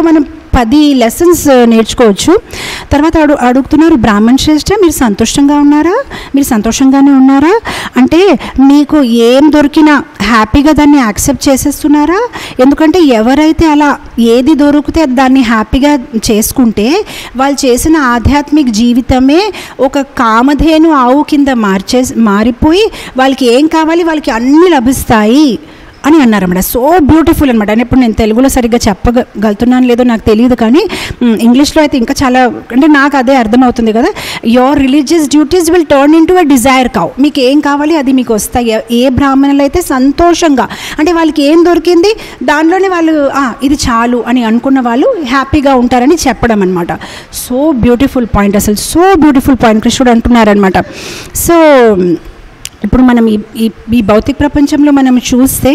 పది లెసన్స్ నేర్చుకోవచ్చు తర్వాత అడు అడుగుతున్నారు బ్రాహ్మణ్ శ్రేష్ఠ మీరు సంతోషంగా ఉన్నారా మీరు సంతోషంగానే ఉన్నారా అంటే మీకు ఏం దొరికినా హ్యాపీగా దాన్ని యాక్సెప్ట్ చేసేస్తున్నారా ఎందుకంటే ఎవరైతే అలా ఏది దొరికితే దాన్ని హ్యాపీగా చేసుకుంటే వాళ్ళు చేసిన ఆధ్యాత్మిక జీవితమే ఒక కామధేను ఆవు కింద మార్చే మారిపోయి వాళ్ళకి ఏం కావాలి వాళ్ళకి అన్నీ లభిస్తాయి అని అన్నారన్నమాట సో బ్యూటిఫుల్ అనమాట అని ఇప్పుడు నేను తెలుగులో సరిగ్గా చెప్పగలుగుతున్నాను లేదో నాకు తెలియదు కానీ మ్, ఇంగ్లీష్లో అయితే ఇంకా చాలా అంటే నాకు అదే అర్థమవుతుంది కదా your religious duties will turn in to a desire కావ్ మీకు ఏం కావాలి అది మీకు వస్తాయి ఏ- ఏ బ్రాహ్మణులు అయితే సంతోషంగా అంటే వాళ్ళకి ఏం దొరికింది దానిలోనే వాళ్ళు "ఆ, ఇది చాలు అని అనుకున్న వాళ్ళు హ్యాపీగా ఉంటారని చెప్పడం అనమాట సో బ్యూటిఫుల్ పాయింట్ అసలు సో బ్యూటిఫుల్ పాయింట్ కృష్ణుడు అంటున్నారనమాట సో ఇప్పుడు మనం ఈ ఈ ఈ భౌతిక ప్రపంచంలో మనం చూస్తే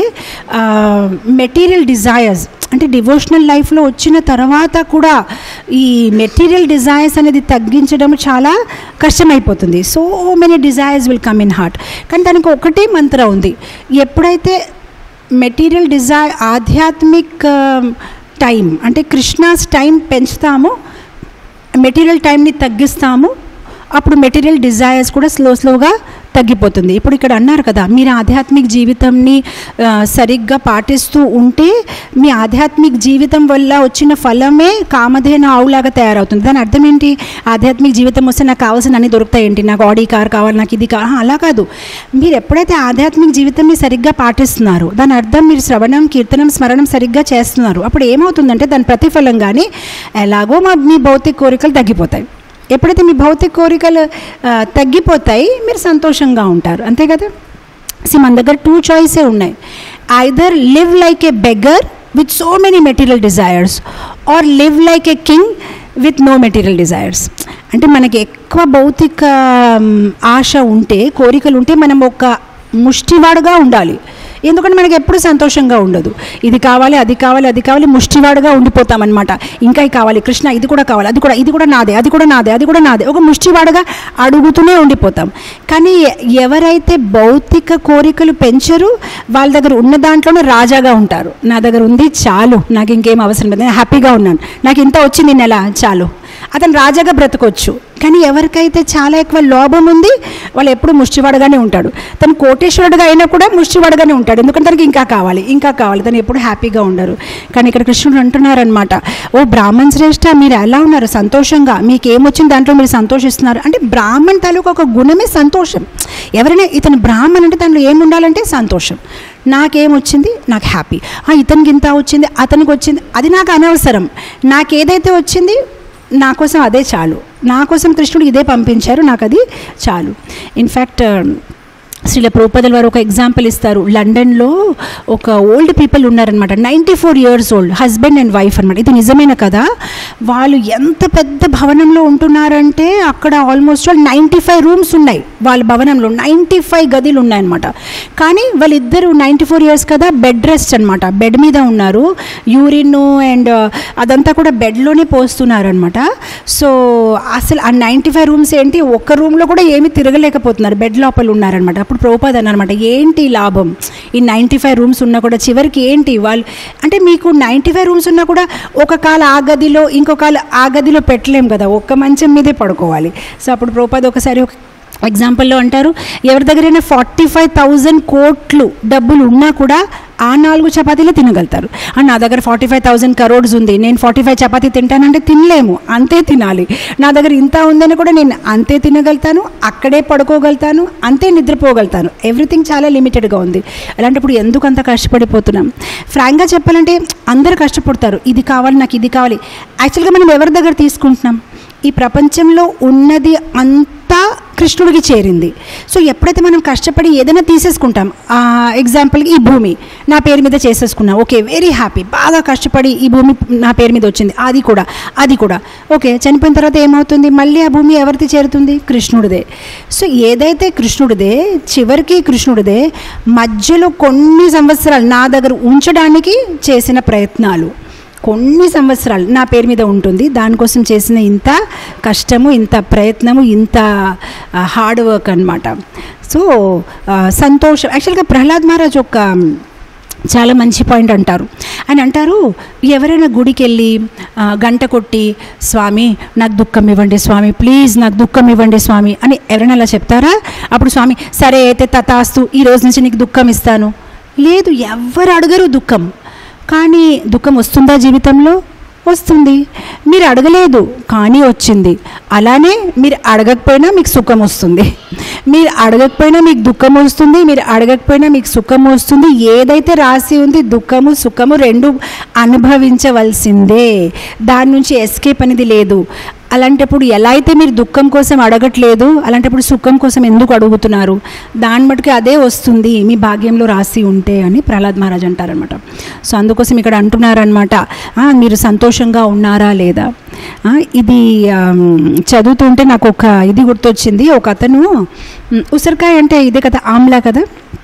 మెటీరియల్ డిజైర్స్ అంటే డివోషనల్ లైఫ్లో వచ్చిన తర్వాత కూడా ఈ మెటీరియల్ డిజైర్స్ అనేది తగ్గించడం చాలా కష్టమైపోతుంది so many desires will come in heart కానీ దానికి ఒకటే మంత్రం ఉంది ఎప్పుడైతే మెటీరియల్ డిజైర్ ఆధ్యాత్మిక్ టైం అంటే కృష్ణాస్ టైం పెంచుతామో మెటీరియల్ టైంని తగ్గిస్తాము అప్పుడు మెటీరియల్ డిజైర్స్ కూడా స్లో స్లోగా తగ్గిపోతుంది ఇప్పుడు ఇక్కడ అన్నారు కదా మీరు ఆధ్యాత్మిక జీవితంని ఆ, సరిగ్గా పాటిస్తూ ఉంటే మీ ఆధ్యాత్మిక జీవితం వల్ల వచ్చిన ఫలమే కామధేన ఆవులాగా తయారవుతుంది దాని అర్థం ఏంటి ఆధ్యాత్మిక జీవితం వస్తే నాకు కావాల్సిన అన్ని దొరుకుతాయి ఏంటి నాకు ఆడీ కార్ కావాలి నాకు ఇది కావాలి అలా కాదు మీరు ఎప్పుడైతే ఆధ్యాత్మిక జీవితాన్ని సరిగ్గా పాటిస్తున్నారు దాని అర్థం మీరు శ్రవణం కీర్తనం స్మరణం సరిగ్గా చేస్తున్నారు అప్పుడు ఏమవుతుందంటే దాని ప్రతిఫలంగానే ఎలాగో మా మీ భౌతిక కోరికలు తగ్గిపోతాయి ఎప్పుడైతే మీ భౌతిక కోరికలు ఆ, తగ్గిపోతాయి మీరు సంతోషంగా ఉంటారు అంతే కదా సి మన దగ్గర టూ చాయిసే ఉన్నాయి either live like a beggar with so many material desires or live like a king with no material desires అంటే మనకి ఎక్కువ భౌతిక మ్, ఆశ ఉంటే కోరికలు ఉంటే మనం ఒక ముష్టివాడుగా ఉండాలి ఎందుకంటే మనకి ఎప్పుడు సంతోషంగా ఉండదు ఇది కావాలి అది కావాలి అది కావాలి ముష్టివాడుగా ఉండిపోతామన్నమాట ఇంకా ఇది కావాలి కృష్ణ ఇది కూడా కావాలి అది కూడా ఇది కూడా నాదే అది కూడా నాదే అది కూడా నాదే ఒక ముష్టివాడుగా అడుగుతూనే ఉండిపోతాం కానీ ఎ- ఎవరైతే భౌతిక కోరికలు పెంచరు వాళ్ళ దగ్గర ఉన్న దాంట్లోనే రాజాగా ఉంటారు నా దగ్గర ఉంది చాలు నాకు ఇంకేం అవసరం లేదు నేను హ్యాపీగా ఉన్నాను నాకు ఇంత వచ్చింది ఈ నెల చాలు అతను రాజాగా బ్రతకొచ్చు కానీ ఎవరికైతే చాలా ఎక్కువ లోభం ఉంది వాళ్ళు ఎప్పుడు ముష్టివాడుగానే ఉంటాడు తను కోటేశ్వరుడుగా అయినా కూడా ముష్టివాడుగానే ఉంటాడు ఎందుకంటే తనకి ఇంకా కావాలి ఇంకా కావాలి తను ఎప్పుడు హ్యాపీగా ఉండరు కానీ ఇక్కడ కృష్ణుడు అంటున్నారనమాట ఓ బ్రాహ్మణ్ శ్రేష్ఠ మీరు ఎలా ఉన్నారు సంతోషంగా మీకు ఏమొచ్చింది దాంట్లో మీరు సంతోషిస్తున్నారు అంటే బ్రాహ్మణ్ తాలూకు ఒక గుణమే సంతోషం ఎవరైనా ఇతను బ్రాహ్మణ్ అంటే దాంట్లో ఏమి ఉండాలంటే సంతోషం నాకేమొచ్చింది నాకు హ్యాపీ ఆ, ఇతనికి ఇంత వచ్చింది అతనికి వచ్చింది అది నాకు అనవసరం నాకు ఏదైతే వచ్చింది నా కోసం అదే చాలు నా కోసం కృష్ణుడు ఇదే పంపించారు నాకు అది చాలు ఇన్ఫ్యాక్ట్ శ్రీల ప్రభుపదల వారు ఒక ఎగ్జాంపుల్ ఇస్తారు లండన్లో ఒక ఓల్డ్ పీపుల్ ఉన్నారనమాట ninety four years old husband and wife అనమాట ఇది నిజమైన కదా వాళ్ళు ఎంత పెద్ద భవనంలో ఉంటున్నారంటే అక్కడ almost all ninety five rooms ఉన్నాయి వాళ్ళ భవనంలో నైంటీ ఫైవ్ గదిలు ఉన్నాయన్నమాట కానీ వాళ్ళిద్దరు నైంటీ ఫోర్ ఇయర్స్ కదా బెడ్ రెస్ట్ అనమాట బెడ్ మీద ఉన్నారు యూరిన్ అండ్ అదంతా కూడా బెడ్లోనే పోస్తున్నారనమాట సో అసలు ఆ నైంటీ ఫైవ్ రూమ్స్ ఏంటి ఒక్క రూమ్లో కూడా ఏమీ తిరగలేకపోతున్నారు బెడ్ లోపల ఉన్నారనమాట అప్పుడు ప్రోపాద్ అన్నమాట ఏంటి లాభం ఈ నైంటీ ఫైవ్ రూమ్స్ ఉన్నా కూడా చివరికి ఏంటి వాళ్ళు అంటే మీకు నైంటీ ఫైవ్ రూమ్స్ ఉన్నా కూడా ఒక కాలు ఆ గదిలో ఇంకో కాలు ఆ గదిలో పెట్టలేం కదా ఒక్క మంచం మీదే పడుకోవాలి సో అప్పుడు ప్రోపాద్ ఒకసారి ఒక ఎగ్జాంపుల్లో అంటారు ఎవరి దగ్గరైనా ఫార్టీ ఫైవ్ థౌజండ్ కోట్లు డబ్బులు ఉన్నా కూడా ఆ నాలుగు చపాతీలే తినగలుగుతారు ఆ నా దగ్గర ఫార్టీ ఫైవ్ థౌజండ్ కరోడ్స్ ఉంది నేను ఫార్టీ ఫైవ్ చపాతీ తింటానంటే తినలేము అంతే తినాలి నా దగ్గర ఇంత ఉందని కూడా నేను అంతే తినగలుగుతాను అక్కడే పడుకోగలుగుతాను అంతే నిద్రపోగలుగుతాను ఎవ్రీథింగ్ చాలా లిమిటెడ్గా ఉంది అలాంటప్పుడు ఎందుకు అంత కష్టపడిపోతున్నాం ఫ్రాంక్గా చెప్పాలంటే అందరూ కష్టపడతారు ఇది కావాలి నాకు ఇది కావాలి యాక్చువల్గా మనం ఎవరి దగ్గర తీసుకుంటున్నాం ఈ ప్రపంచంలో ఉన్నది అంతా కృష్ణుడికి చేరింది సో ఎప్పుడైతే మనం కష్టపడి ఏదైనా తీసేసుకుంటాం ఆ, ఎగ్జాంపుల్కి ఈ భూమి నా పేరు మీద చేసేసుకున్నాం ఓకే వెరీ హ్యాపీ బాగా కష్టపడి ఈ భూమి నా పేరు మీద వచ్చింది అది కూడా అది కూడా ఓకే చనిపోయిన తర్వాత ఏమవుతుంది మళ్ళీ ఆ భూమి ఎవరిది చేరుతుంది కృష్ణుడిదే సో ఏదైతే కృష్ణుడిదే చివరికి కృష్ణుడిదే మధ్యలో కొన్ని సంవత్సరాలు నా దగ్గర ఉంచడానికి చేసిన ప్రయత్నాలు కొన్ని సంవత్సరాలు నా పేరు మీద ఉంటుంది దానికోసం చేసిన ఇంత కష్టము ఇంత ప్రయత్నము ఇంత హార్డ్ వర్క్ అనమాట సో ఆ, సంతోషం యాక్చువల్గా ప్రహ్లాద్ మహారాజ్ ఒక చాలా మంచి పాయింట్ అంటారు అని అంటారు ఎవరైనా గుడికి వెళ్ళి ఆ, గంట కొట్టి స్వామి నాకు దుఃఖం ఇవ్వండి స్వామి ప్లీజ్ నాకు దుఃఖం ఇవ్వండి స్వామి అని ఎవరైనా అలా చెప్తారా అప్పుడు స్వామి సరే అయితే తతాస్తు ఈ రోజు నుంచి నీకు దుఃఖం ఇస్తాను లేదు ఎవ్వరు అడగరు దుఃఖం కానీ దుఃఖం వస్తుందా జీవితంలో వస్తుంది మీరు అడగలేదు కానీ వచ్చింది అలానే మీరు అడగకపోయినా మీకు సుఖం వస్తుంది మీరు అడగకపోయినా మీకు దుఃఖం వస్తుంది మీరు అడగకపోయినా మీకు సుఖం వస్తుంది ఏదైతే రాసి ఉంది దుఃఖము సుఖము రెండు అనుభవించవలసిందే దాని నుంచి ఎస్కేప్ అనేది లేదు అలాంటప్పుడు ఎలా అయితే మీరు దుఃఖం కోసం అడగట్లేదు అలాంటప్పుడు సుఖం కోసం ఎందుకు అడుగుతున్నారు దాన్ని బట్టుకి అదే వస్తుంది మీ భాగ్యంలో రాసి ఉంటే అని ప్రహ్లాద్ మహారాజ్ అంటారనమాట సో అందుకోసం ఇక్కడ అంటున్నారనమాట "ఆ, మీరు సంతోషంగా ఉన్నారా లేదా ఆ, ఇది ఆమ్, చదువుతుంటే నాకు ఒక ఇది గుర్తొచ్చింది ఒక అతను ఉమ్, ఉసిరికాయ అంటే ఇదే కదా ఆమ్లా కదా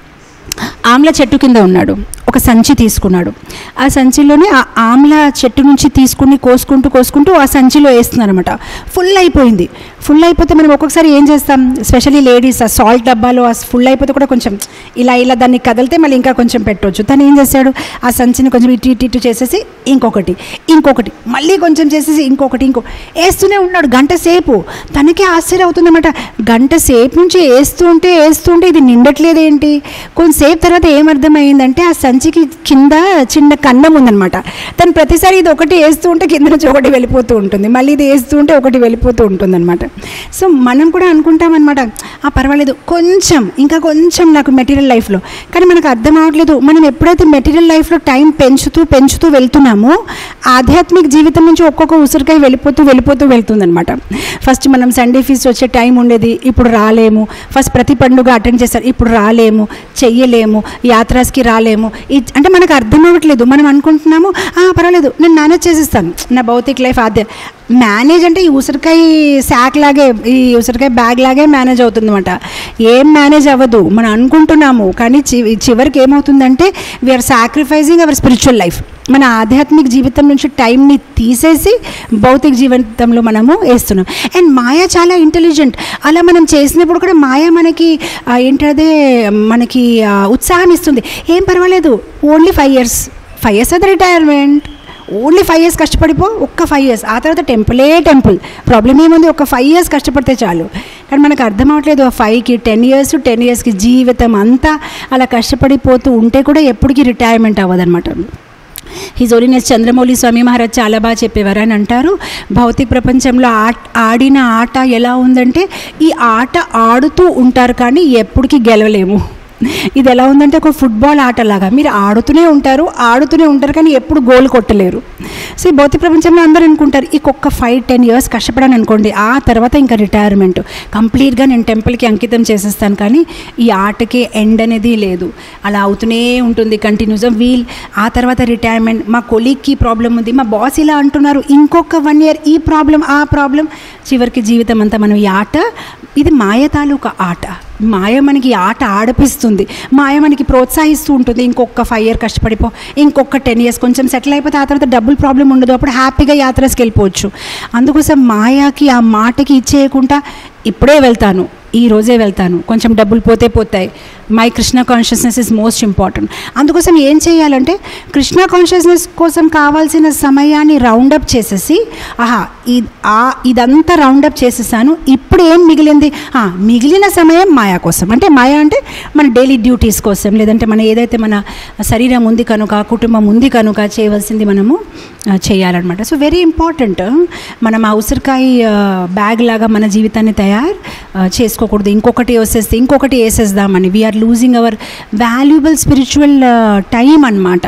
ఆమ్ల చెట్టు కింద ఉన్నాడు ఒక సంచి తీసుకున్నాడు ఆ సంచిలోనే ఆ ఆమ్ల చెట్టు నుంచి తీసుకుని కోసుకుంటూ కోసుకుంటూ ఆ సంచిలో వేస్తున్నారు అనమాట ఫుల్ అయిపోయింది ఫుల్ అయిపోతే మనం ఒక్కొక్కసారి ఏం చేస్తాం స్పెషల్లీ లేడీస్ ఆ సాల్ట్ డబ్బాలో ఆ ఫుల్ అయిపోతే కూడా కొంచెం ఇలా ఇలా దాన్ని కదిలితే మళ్ళీ ఇంకా కొంచెం పెట్టవచ్చు తను ఏం చేశాడు ఆ సంచిని కొంచెం ఇటు ఇటు ఇటు చేసేసి ఇంకొకటి ఇంకొకటి మళ్ళీ కొంచెం చేసేసి ఇంకొకటి ఇంకో వేస్తూనే ఉన్నాడు గంట సేపు తనకే ఆశ్చర్యం అవుతుందన్నమాట గంట సేపు నుంచి వేస్తూ ఉంటే వేస్తూ ఉంటే ఇది నిండట్లేదేంటి కొంతసేపు తర్వాత ఏమర్థమైందంటే ఆ సంచికి కింద చిన్న కన్నం ఉందన్నమాట తను ప్రతిసారి ఇది ఒకటి వేస్తూ ఉంటే కింద నుంచి ఒకటి వెళ్ళిపోతూ ఉంటుంది మళ్ళీ ఇది వేస్తూ ఉంటే ఒకటి వెళ్ళిపోతూ ఉంటుంది అనమాట సో మనం కూడా అనుకుంటాం అనమాట ఆ పర్వాలేదు కొంచెం ఇంకా కొంచెం నాకు మెటీరియల్ లైఫ్లో కానీ మనకు అర్థం అవ్వట్లేదు మనం ఎప్పుడైతే మెటీరియల్ లైఫ్లో టైం పెంచుతూ పెంచుతూ వెళ్తున్నామో ఆధ్యాత్మిక జీవితం నుంచి ఒక్కొక్క ఉసిరికాయ వెళ్ళిపోతూ వెళ్ళిపోతూ వెళ్తుందనమాట ఫస్ట్ మనం సండే ఫీస్ట్ వచ్చే టైం ఉండేది ఇప్పుడు రాలేము ఫస్ట్ ప్రతి పండుగ అటెండ్ చేస్తారు ఇప్పుడు రాలేము చెయ్యలేము యాత్రాస్కి రాలేము ఈ- అంటే మనకు అర్థం అవ్వట్లేదు మనం అనుకుంటున్నాము "ఆ, పర్వాలేదు నేను మేనేజ్ చేసేస్తాను నా భౌతిక లైఫ్ ఆధ్య మేనేజ్ అంటే ఈ ఉసిరికాయ శాక్ లాగే ఈ ఉసిరికాయ బ్యాగ్ లాగే మేనేజ్ అవుతుంది అనమాట ఏం మేనేజ్ అవ్వదు మనం అనుకుంటున్నాము కానీ చి- చివరికి ఏమవుతుందంటే we are sacrificing our spiritual life మన ఆధ్యాత్మిక జీవితం నుంచి టైంని తీసేసి భౌతిక జీవితంలో మనము వేస్తున్నాం అండ్ మాయ చాలా ఇంటెలిజెంట్ అలా మనం చేసినప్పుడు కూడా మాయ మనకి ఆ, ఏంటదే మనకి ఆ, ఉత్సాహం ఇస్తుంది ఏం పర్వాలేదు only five years five years అది రిటైర్మెంట్ ఓన్లీ ఫైవ్ ఇయర్స్ కష్టపడిపో ఒక్క ఫైవ్ ఇయర్స్ ఆ తర్వాత టెంపులే టెంపుల్ ప్రాబ్లం ఏముంది ఒక ఫైవ్ ఇయర్స్ కష్టపడితే చాలు కానీ మనకు అర్థం అవ్వట్లేదు ఆ ఫైవ్కి టెన్ ఇయర్స్ టెన్ ఇయర్స్కి జీవితం అంతా అలా కష్టపడిపోతూ ఉంటే కూడా ఎప్పటికీ రిటైర్మెంట్ అవ్వదన్నమాట హిజ్ ఓలినెస్ చంద్రమౌళి స్వామి మహారాజ్ చాలా బాగా చెప్పేవారు అని అంటారు భౌతిక ప్రపంచంలో ఆట ఆడిన ఆట ఎలా ఉందంటే ఈ ఆట ఆడుతూ ఉంటారు కానీ ఎప్పటికీ గెలవలేము ఇది ఎలా ఉందంటే ఒక ఫుట్బాల్ ఆటలాగా మీరు ఆడుతూనే ఉంటారు ఆడుతూనే ఉంటారు కానీ ఎప్పుడు గోల్ కొట్టలేరు సో ఈ భౌతిక ప్రపంచంలో అందరూ అనుకుంటారు ఈ ఒక్క ఫైవ్ టెన్ ఇయర్స్ కష్టపడాను అనుకోండి ఆ తర్వాత ఇంకా రిటైర్మెంట్ కంప్లీట్గా నేను టెంపుల్కి అంకితం చేసేస్తాను కానీ ఈ ఆటకి ఎండ్ అనేది లేదు అలా అవుతూనే ఉంటుంది కంటిన్యూస్గా వీల్ ఆ తర్వాత రిటైర్మెంట్ మా కొలీగ్కి ప్రాబ్లం ఉంది మా బాస్ ఇలా అంటున్నారు ఇంకొక వన్ ఇయర్ ఈ ప్రాబ్లం ఆ ప్రాబ్లం చివరికి జీవితం అంతా మనం ఈ ఆట ఇది మాయ తాలూకా ఆట మాయ మనకి ఈ ఆట ఆడిపిస్తుంది మాయ మనకి ప్రోత్సహిస్తూ ఉంటుంది ఇంకొక ఫైవ్ ఇయర్ కష్టపడిపో ఇంకొక టెన్ ఇయర్స్ కొంచెం సెటిల్ అయిపోతే ఆ తర్వాత డబ్బులు ప్రాబ్లం ఉండదు అప్పుడు హ్యాపీగా యాత్రస్కి వెళ్ళిపోవచ్చు అందుకోసం మాయాకి ఆ మాటకి ఇచ్చేయకుండా ఇప్పుడే వెళ్తాను ఈ రోజే వెళ్తాను కొంచెం డబ్బులు పోతే పోతాయి my Krishna consciousness is most important అందుకోసం ఏం చేయాలంటే కృష్ణ కాన్షియస్నెస్ కోసం కావాల్సిన సమయాన్ని రౌండప్ చేసేసి ఆహా ఈ ఆ ఇదంతా రౌండప్ చేసేసాను ఇప్పుడు ఏం మిగిలింది ఆ, మిగిలిన సమయం మాయా కోసం అంటే మాయా అంటే మన డైలీ డ్యూటీస్ కోసం లేదంటే మన ఏదైతే మన శరీరం ఉంది కనుక కుటుంబం ఉంది కనుక చేయవలసింది మనము ఆ, చేయాలన్నమాట సో వెరీ ఇంపార్టెంట్ మనం ఆ ఉసిరికాయ ఆ, బ్యాగ్ లాగా మన జీవితాన్ని తయారు ఆ, చేసుకోకూడదు ఇంకొకటి వేసేస్తే ఇంకొకటి వేసేద్దామని we are losing our valuable spiritual time అనమాట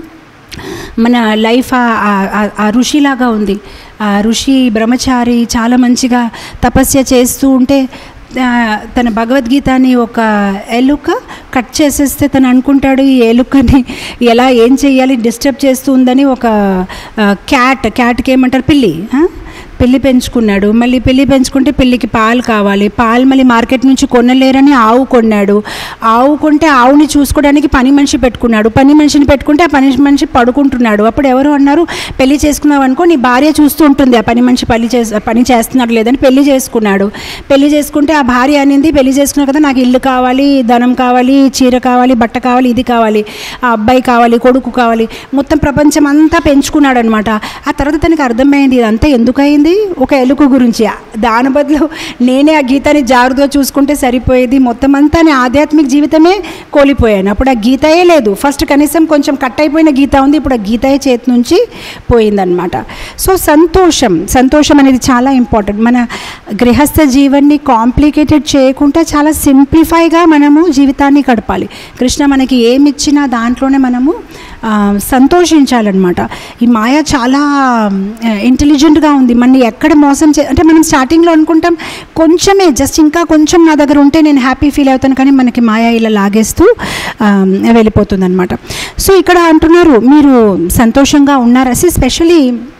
మన లైఫ్ ఆ- ఆ- ఆ- ఆ ఋషిలాగా ఉంది ఆ ఋషి బ్రహ్మచారి చాలా మంచిగా తపస్య చేస్తూ ఉంటే ఆ, తన భగవద్గీతని ఒక ఎలుక కట్ చేసేస్తే తను అనుకుంటాడు ఈ ఎలుకని ఎలా ఏం చేయాలి డిస్టర్బ్ చేస్తూ ఉందని ఒక క్యాట్ క్యాట్కి ఏమంటారు పిల్లి ఆ? పిల్లి పెంచుకున్నాడు మళ్ళీ పిల్లి పెంచుకుంటే పిల్లికి పాలు కావాలి పాలు మళ్ళీ మార్కెట్ నుంచి కొనలేరని ఆవు కొన్నాడు ఆవు కొంటే ఆవుని చూసుకోవడానికి పని మనిషి పెట్టుకున్నాడు పని మనిషిని పెట్టుకుంటే ఆ పని మనిషి పడుకుంటున్నాడు అప్పుడు ఎవరు అన్నారు పెళ్లి చేసుకున్నావు అనుకో నీ భార్య చూస్తూ ఉంటుంది ఆ పని మనిషి పని చేసి పని చేస్తున్నాడు లేదని పెళ్లి చేసుకున్నాడు పెళ్లి చేసుకుంటే ఆ భార్య అనింది పెళ్లి చేసుకున్నావు కదా నాకు ఇల్లు కావాలి ధనం కావాలి చీర కావాలి బట్ట కావాలి ఇది కావాలి ఆ అబ్బాయి కావాలి కొడుకు కావాలి మొత్తం ప్రపంచం అంతా పెంచుకున్నాడు అనమాట ఆ తర్వాత తనకి అర్థమైంది ఇదంతా ఎందుకయింది ఒక ఎలుక గురించి దాని బదులు నేనే ఆ గీతాన్ని జాగ్రత్తగా చూసుకుంటే సరిపోయేది మొత్తం అంతా నా ఆధ్యాత్మిక జీవితమే కోల్పోయాను అప్పుడు ఆ గీతయే లేదు ఫస్ట్ కనీసం కొంచెం కట్ అయిపోయిన గీత ఉంది ఇప్పుడు ఆ గీతయే చేతి నుంచి పోయిందనమాట సో సంతోషం సంతోషం అనేది చాలా ఇంపార్టెంట్ మన గృహస్థ జీవన్ని కాంప్లికేటెడ్ చేయకుండా చాలా సింప్లిఫైగా మనము జీవితాన్ని గడపాలి కృష్ణ మనకి ఏమి ఇచ్చినా దాంట్లోనే మనము ఆ, సంతోషించాలన్నమాట ఈ మాయ చాలా ఇంటెలిజెంట్గా ఉంది మన ఎక్కడ మోసం చే అంటే మనం స్టార్టింగ్లో అనుకుంటాం కొంచెమే జస్ట్ ఇంకా కొంచెం నా దగ్గర ఉంటే నేను హ్యాపీ ఫీల్ అవుతాను కానీ మనకి మాయ ఇలా లాగేస్తూ ఆ, వెళ్ళిపోతుంది అనమాట సో ఇక్కడ అంటున్నారు మీరు సంతోషంగా ఉన్నారా స్పెషలీ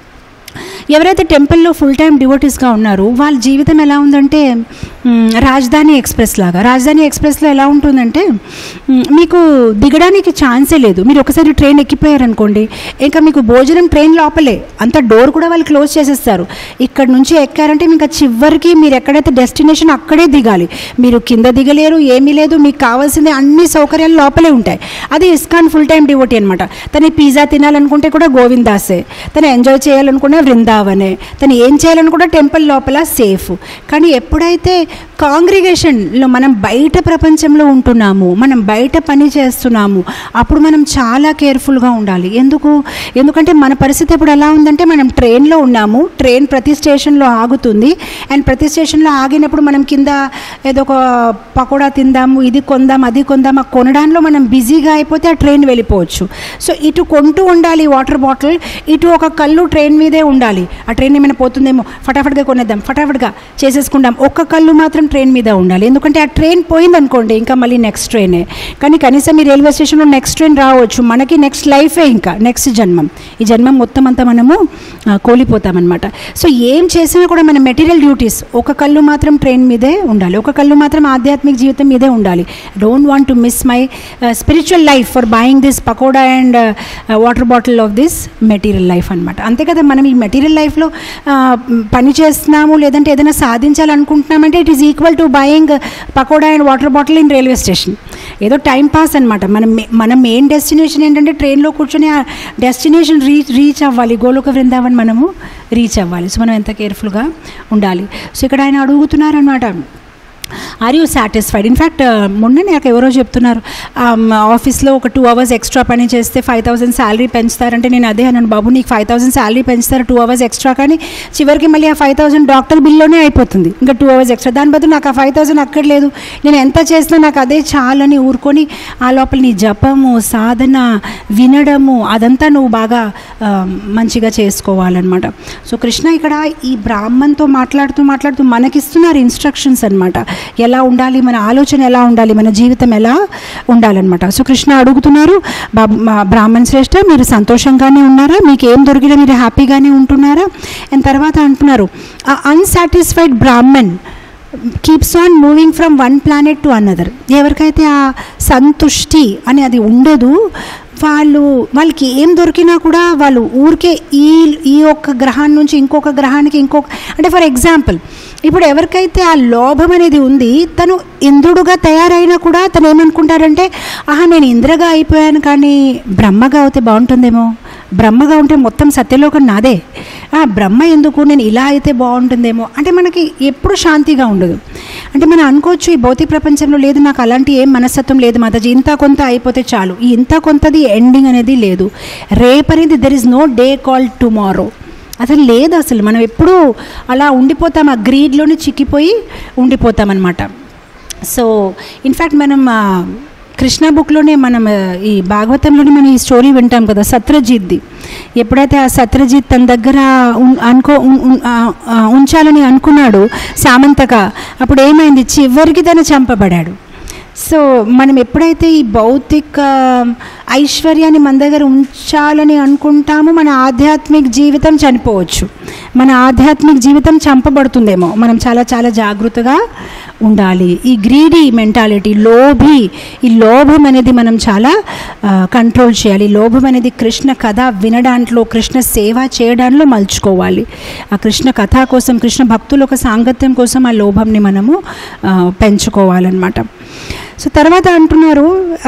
ఎవరైతే టెంపుల్లో ఫుల్ టైం డివోటీస్గా ఉన్నారో వాళ్ళ జీవితం ఎలా ఉందంటే మ్, రాజధాని ఎక్స్ప్రెస్ లాగా రాజధాని ఎక్స్ప్రెస్లో ఎలా ఉంటుందంటే మ్, మీకు దిగడానికి ఛాన్సే లేదు మీరు ఒకసారి ట్రైన్ ఎక్కిపోయారనుకోండి ఇంకా మీకు భోజనం ట్రైన్ లోపలే అంత డోర్ కూడా వాళ్ళు క్లోజ్ చేసేస్తారు ఇక్కడ నుంచి ఎక్కారంటే ఇంకా చివరికి మీరు ఎక్కడైతే డెస్టినేషన్ అక్కడే దిగాలి మీరు కింద దిగలేరు ఏమీ లేదు మీకు కావాల్సింది అన్ని సౌకర్యాలు లోపలే ఉంటాయి అది ఇస్కాన్ ఫుల్ టైం డివోటీ అనమాట తను పిజ్జా తినాలనుకుంటే కూడా గోవిందాసే తను ఎంజాయ్ చేయాలనుకున్న వృందావనే తను ఏం చేయాలనుకుంటే టెంపుల్ లోపల సేఫ్ కానీ ఎప్పుడైతే కాంగ్రిగేషన్లో మనం బయట ప్రపంచంలో ఉంటున్నాము మనం బయట పని చేస్తున్నాము అప్పుడు మనం చాలా కేర్ఫుల్గా ఉండాలి ఎందుకు ఎందుకంటే మన పరిస్థితి ఇప్పుడు ఎలా ఉందంటే మనం ట్రైన్లో ఉన్నాము ట్రైన్ ప్రతి స్టేషన్లో ఆగుతుంది అండ్ ప్రతి స్టేషన్లో ఆగినప్పుడు మనం కింద ఏదో ఒక పకోడా తిందాము ఇది కొందాం అది కొందాం ఆ కొనడంలో మనం బిజీగా అయిపోతే ఆ ట్రైన్ వెళ్ళిపోవచ్చు సో ఇటు కొంటూ ఉండాలి వాటర్ బాటిల్ ఇటు ఒక కళ్ళు ట్రైన్ మీదే ఉండాలి ఆ ట్రైన్ ఏమైనా పోతుందేమో ఫటాఫట్గా కొనేద్దాం ఫటాఫట్గా చేసేసుకుందాం ఒక్క కళ్ళు మాత్రం ట్రైన్ మీద ఉండాలి ఎందుకంటే ఆ ట్రైన్ పోయిందనుకోండి ఇంకా మళ్ళీ నెక్స్ట్ ట్రైనే కానీ కనీసం ఈ రైల్వే స్టేషన్లో నెక్స్ట్ ట్రైన్ రావచ్చు మనకి నెక్స్ట్ లైఫే ఇంకా నెక్స్ట్ జన్మం ఈ జన్మం మొత్తం అంతా మనము ఆ, కోల్పోతామన్నమాట సో ఏం చేసినా కూడా మన మెటీరియల్ డ్యూటీస్ ఒక కళ్ళు మాత్రం ట్రైన్ మీదే ఉండాలి ఒక కళ్ళు మాత్రం ఆధ్యాత్మిక జీవితం మీదే ఉండాలి don't want to miss my spiritual life for buying this pakoda and water bottle of this material life అనమాట అంతే కదా మనం ఈ మెటీరియల్ లైఫ్లో పని చేస్తున్నాము లేదంటే ఏదైనా సాధించాలనుకుంటున్నామంటే it is equal to buying pakoda and water bottle in railway station ఏదో టైం పాస్ అనమాట మన మే- మన మెయిన్ డెస్టినేషన్ ఏంటంటే ట్రైన్లో కూర్చొని ఆ డెస్టినేషన్ రీచ్ రీచ్ అవ్వాలి గోలోక వృందావన్ మనము రీచ్ అవ్వాలి సో మనం ఎంత కేర్ఫుల్గా ఉండాలి సో ఇక్కడ ఆయన అడుగుతున్నారనమాట ఆర్ యూ సాటిస్ఫైడ్ ఇన్ఫ్యాక్ట్ మొన్న నాకు ఎవరో చెప్తున్నారు ఆఫీస్లో ఒక టూ అవర్స్ ఎక్స్ట్రా పని చేస్తే ఫైవ్ థౌసండ్ శాలరీ పెంచుతారంటే నేను అదే అన్నాను బాబు నీకు ఫైవ్ థౌసండ్ శాలరీ పెంచుతారు టూ అవర్స్ ఎక్స్ట్రా కానీ చివరికి మళ్ళీ ఆ ఫైవ్ థౌసండ్ డాక్టర్ బిల్లోనే అయిపోతుంది ఇంకా టూ అవర్స్ ఎక్స్ట్రా దాని బదులు నాకు ఆ ఫైవ్ థౌసండ్ అక్కర్లేదు నేను ఎంత చేసినా నాకు అదే చాలని ఊరుకొని ఆ లోపల నీ జపము సాధన వినడము అదంతా నువ్వు బాగా ఆ, మంచిగా చేసుకోవాలన్నమాట సో కృష్ణ ఇక్కడ ఈ బ్రాహ్మణ్తో మాట్లాడుతూ మాట్లాడుతూ మనకిస్తున్నారు ఇన్స్ట్రక్షన్స్ అనమాట ఎలా ఉండాలి మన ఆలోచన ఎలా ఉండాలి మన జీవితం ఎలా ఉండాలన్నమాట సో కృష్ణ అడుగుతున్నారు బాబు మా బ్రాహ్మణ్ శ్రేష్ఠ మీరు సంతోషంగానే ఉన్నారా మీకు ఏం దొరికినా మీరు హ్యాపీగానే ఉంటున్నారా అండ్ తర్వాత అంటున్నారు ఆ unsatisfied Brahmin keeps on moving from one planet to another ఎవరికైతే ఆ సంతుష్టి అని అది ఉండదు వాళ్ళు వాళ్ళకి ఏం దొరికినా కూడా వాళ్ళు ఊరికే ఈ ఈ ఒక్క గ్రహాన్ని నుంచి ఇంకొక గ్రహానికి ఇంకొక అంటే ఫర్ ఎగ్జాంపుల్ ఇప్పుడు ఎవరికైతే ఆ లోభం అనేది ఉంది తను ఇంద్రుడుగా తయారైనా కూడా తను ఏమనుకుంటారంటే ఆహా నేను ఇంద్రగా అయిపోయాను కానీ బ్రహ్మగా అవుతే బాగుంటుందేమో బ్రహ్మగా ఉంటే మొత్తం సత్యలోకం నాదే ఆ, బ్రహ్మ ఎందుకు నేను ఇలా అయితే బాగుంటుందేమో అంటే మనకి ఎప్పుడు శాంతిగా ఉండదు అంటే మనం అనుకోవచ్చు ఈ భౌతిక ప్రపంచంలో లేదు నాకు అలాంటి ఏం మనస్తత్వం లేదు మాతాజీ ఇంత కొంత అయిపోతే చాలు ఈ ఇంత కొంతది ఎండింగ్ అనేది లేదు రేపు అనేది there is no day call tomorrow అసలు లేదు అసలు మనం ఎప్పుడూ అలా ఉండిపోతాం ఆ గ్రీడ్లోనే చిక్కిపోయి ఉండిపోతామన్నమాట సో ఇన్ఫ్యాక్ట్ మనం ఆ, కృష్ణ బుక్లోనే మనం ఆ, ఈ భాగవతంలోనే మనం ఈ స్టోరీ వింటాం కదా సత్రజిత్ది ఎప్పుడైతే ఆ సత్రజిత్ తన దగ్గర ఉన్- అనుకో ఉన్- ఉన్- ఆ, ఆ, ఉంచాలని అనుకున్నాడు సామంతక అప్పుడు ఏమైంది చివరికి తను చంపబడాడు సో మనం ఎప్పుడైతే ఈ భౌతిక ఐశ్వర్యాన్ని మన దగ్గర ఉంచాలని అనుకుంటామో మన ఆధ్యాత్మిక జీవితం చనిపోవచ్చు మన ఆధ్యాత్మిక జీవితం చంపబడుతుందేమో మనం చాలా చాలా జాగ్రత్తగా ఉండాలి ఈ గ్రీడీ మెంటాలిటీ లోభి ఈ లోభం అనేది మనం చాలా కంట్రోల్ చేయాలి లోభం అనేది కృష్ణ కథ వినడాంట్లో కృష్ణ సేవ చేయడంలో మలుచుకోవాలి ఆ కృష్ణ కథ కోసం కృష్ణ భక్తుల ఒక సాంగత్యం కోసం ఆ లోభంని మనము ఆ, పెంచుకోవాలన్నమాట సో తర్వాత అంటున్నారు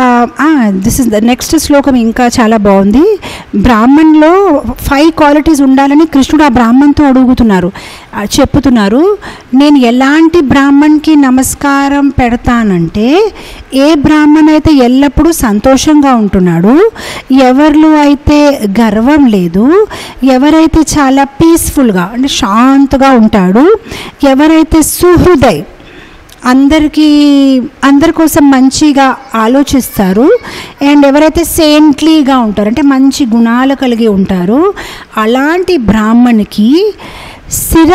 దిస్ ఇస్ ద నెక్స్ట్ శ్లోకం ఇంకా చాలా బాగుంది బ్రాహ్మణ్లో ఫైవ్ క్వాలిటీస్ ఉండాలని కృష్ణుడు ఆ బ్రాహ్మణ్తో అడుగుతున్నారు ఆ, చెప్పుతున్నారు నేను ఎలాంటి బ్రాహ్మణ్కి నమస్కారం పెడతానంటే ఏ బ్రాహ్మణ్ అయితే ఎల్లప్పుడూ సంతోషంగా ఉంటున్నాడు ఎవరిలో అయితే గర్వం లేదు ఎవరైతే చాలా పీస్ఫుల్గా అంటే శాంతగా ఉంటాడు ఎవరైతే సుహృదయ్ అందరికీ అందరి కోసం మంచిగా ఆలోచిస్తారు అండ్ ఎవరైతే సెయింట్లీగా ఉంటారు అంటే మంచి గుణాలు కలిగి ఉంటారో అలాంటి బ్రాహ్మణికి శిర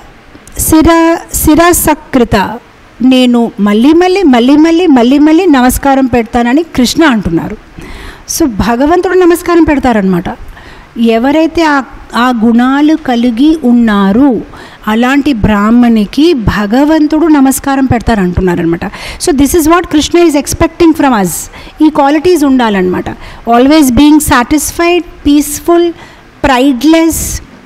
శిర శిరసకృత నేను మళ్ళీ మళ్ళీ మళ్ళీ మళ్ళీ మళ్ళీ మళ్ళీ నమస్కారం పెడతానని కృష్ణ అంటున్నారు సో భగవంతుడు నమస్కారం పెడతారనమాట ఎవరైతే ఆ ఆ గుణాలు కలిగి ఉన్నారు అలాంటి బ్రాహ్మణికి భగవంతుడు నమస్కారం పెడతారంటున్నారనమాట so this is what Krishna is expecting from us ఈ క్వాలిటీస్ ఉండాలన్నమాట always being satisfied peaceful prideless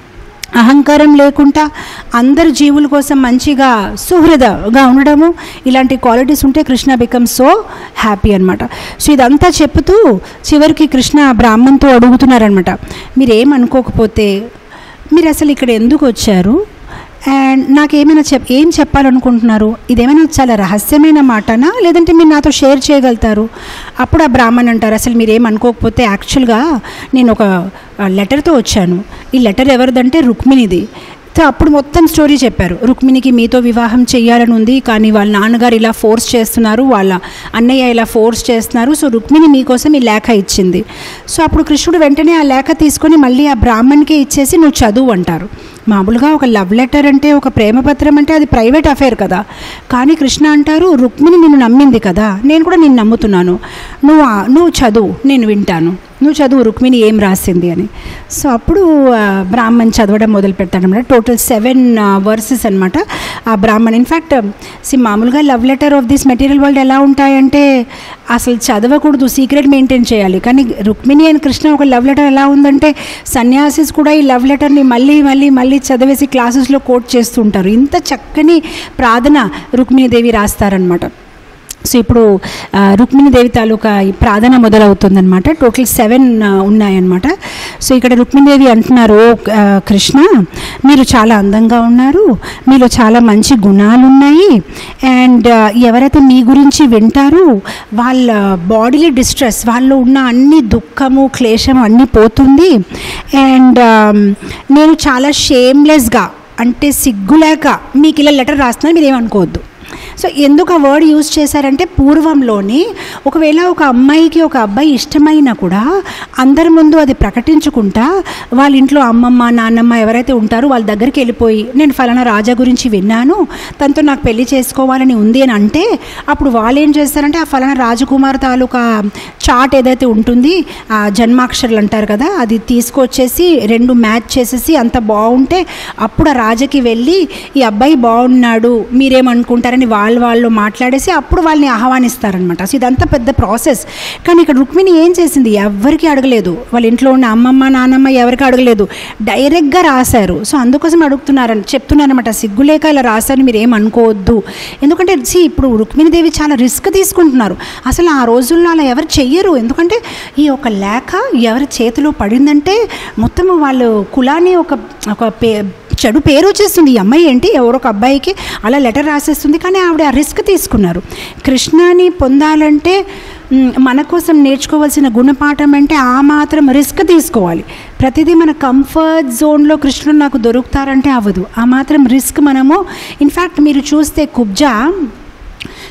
అహంకారం లేకుండా అందరు జీవుల కోసం మంచిగా సుహృదగా ఉండడము ఇలాంటి క్వాలిటీస్ ఉంటే కృష్ణ బికమ్ సో హ్యాపీ అనమాట సో ఇదంతా చెప్తూ చివరికి కృష్ణ బ్రాహ్మణ్తో అడుగుతున్నారనమాట మీరు ఏమనుకోకపోతే మీరు అసలు ఇక్కడ ఎందుకు వచ్చారు అండ్ నాకేమైనా చెప్ ఏం చెప్పాలనుకుంటున్నారు ఇదేమైనా చాలా రహస్యమైన మాటనా లేదంటే మీరు నాతో షేర్ చేయగలుగుతారు అప్పుడు ఆ బ్రాహ్మణ్ అంటారు అసలు మీరు ఏం అనుకోకపోతే యాక్చువల్గా నేను ఒక లెటర్తో వచ్చాను ఈ లెటర్ ఎవరిదంటే రుక్మిణిది సో అప్పుడు మొత్తం స్టోరీ చెప్పారు రుక్మిణికి మీతో వివాహం చేయాలని ఉంది కానీ వాళ్ళ నాన్నగారు ఇలా ఫోర్స్ చేస్తున్నారు వాళ్ళ అన్నయ్య ఇలా ఫోర్స్ చేస్తున్నారు సో రుక్మిణి మీకోసం ఈ లేఖ ఇచ్చింది సో అప్పుడు కృష్ణుడు వెంటనే ఆ లేఖ తీసుకొని మళ్ళీ ఆ బ్రాహ్మణ్కే ఇచ్చేసి నువ్వు చదువు అంటారు మామూలుగా ఒక లవ్ లెటర్ అంటే ఒక ప్రేమపత్రం అంటే అది ప్రైవేట్ అఫేర్ కదా కానీ కృష్ణ అంటారు రుక్మిణి నిన్ను నమ్మింది కదా నేను కూడా నిన్ను నమ్ముతున్నాను నువ్వు ఆ- నువ్వు చదువు నేను వింటాను నువ్వు చదువు రుక్మిణి ఏం రాసింది అని సో అప్పుడు ఆ, బ్రాహ్మణ్ చదవడం మొదలు పెడతాడనమాట టోటల్ సెవెన్ వర్సెస్ అనమాట ఆ బ్రాహ్మణ్ ఇన్ఫ్యాక్ట్ సి మామూలుగా love letter of this material world ఎలా ఉంటాయంటే అసలు చదవకూడదు సీక్రెట్ మెయింటైన్ చేయాలి కానీ రుక్మిణి అండ్ కృష్ణ ఒక లవ్ లెటర్ ఎలా ఉందంటే సన్యాసిస్ కూడా ఈ లవ్ లెటర్ని మళ్ళీ మళ్ళీ మళ్ళీ చదివేసి క్లాసెస్లో కోట్ చేస్తుంటారు ఇంత చక్కని ప్రార్థన రుక్మిణీదేవి రాస్తారనమాట సో ఇప్పుడు ఆ, రుక్మిణీదేవి తాలూకా ఈ ప్రార్థన మొదలవుతుందన్నమాట టోటల్ సెవెన్ ఉన్నాయన్నమాట సో ఇక్కడ రుక్మిణీదేవి అంటున్నారు "ఓ, ఆ, కృష్ణ మీరు చాలా అందంగా ఉన్నారు మీలో చాలా మంచి గుణాలు ఉన్నాయి అండ్ ఎవరైతే మీ గురించి వింటారో వాళ్ళ బాడీలో డిస్ట్రెస్ వాళ్ళు ఉన్న అన్ని దుఃఖము క్లేశము అన్నీ పోతుంది అండ్ నేను చాలా షేమ్లెస్గా అంటే సిగ్గులేక మీకు ఇలా లెటర్ రాస్తున్నాను మీరు ఏమనుకోవద్దు సో ఎందుకు ఆ వర్డ్ యూజ్ చేశారంటే పూర్వంలోని ఒకవేళ ఒక అమ్మాయికి ఒక అబ్బాయి ఇష్టమైనా కూడా అందరి ముందు అది ప్రకటించుకుంటా వాళ్ళ ఇంట్లో అమ్మమ్మ నాన్నమ్మ ఎవరైతే ఉంటారో వాళ్ళ దగ్గరికి వెళ్ళిపోయి నేను ఫలానా రాజా గురించి విన్నాను తనతో నాకు పెళ్లి చేసుకోవాలని ఉంది అని అంటే అప్పుడు వాళ్ళు ఏం చేస్తారంటే ఆ ఫలానా రాజకుమార్ తాలూకా చార్ట్ ఏదైతే ఉంటుంది ఆ జన్మాక్షరాలు అంటారు కదా అది తీసుకొచ్చేసి రెండు మ్యాచ్ చేసేసి అంత బాగుంటే అప్పుడు ఆ రాజకి వెళ్ళి ఈ అబ్బాయి బాగున్నాడు మీరేమనుకుంటారని వాళ్ళు వాళ్ళు మాట్లాడేసి అప్పుడు వాళ్ళని ఆహ్వానిస్తారనమాట సో ఇదంతా పెద్ద ప్రాసెస్ కానీ ఇక్కడ రుక్మిణి ఏం చేసింది ఎవరికి అడగలేదు వాళ్ళ ఇంట్లో ఉన్న అమ్మమ్మ నాన్నమ్మ ఎవరికి అడగలేదు డైరెక్ట్గా రాశారు సో అందుకోసం అడుగుతున్నారని చెప్తున్నారనమాట సిగ్గులేక ఇలా రాశారు మీరు ఏం అనుకోవద్దు ఎందుకంటే సి ఇప్పుడు రుక్మిణీదేవి చాలా రిస్క్ తీసుకుంటున్నారు అసలు ఆ రోజుల్లో అలా ఎవరు చెయ్యరు ఎందుకంటే ఈ ఒక లేఖ ఎవరి చేతిలో పడిందంటే మొత్తం వాళ్ళు కులాన్ని ఒక ఒక పే చెడు పేరు వచ్చేస్తుంది ఈ అమ్మాయి ఏంటి ఎవరో ఒక అబ్బాయికి అలా లెటర్ రాసేస్తుంది కానీ ఆవిడ ఆ రిస్క్ తీసుకున్నారు కృష్ణని పొందాలంటే మ్, మన కోసం నేర్చుకోవాల్సిన గుణపాఠం అంటే ఆ మాత్రం రిస్క్ తీసుకోవాలి ప్రతిదీ మన కంఫర్ట్ జోన్లో కృష్ణుడు నాకు దొరుకుతారంటే అవ్వదు ఆ మాత్రం రిస్క్ మనము ఇన్ఫ్యాక్ట్ మీరు చూస్తే కుబ్జా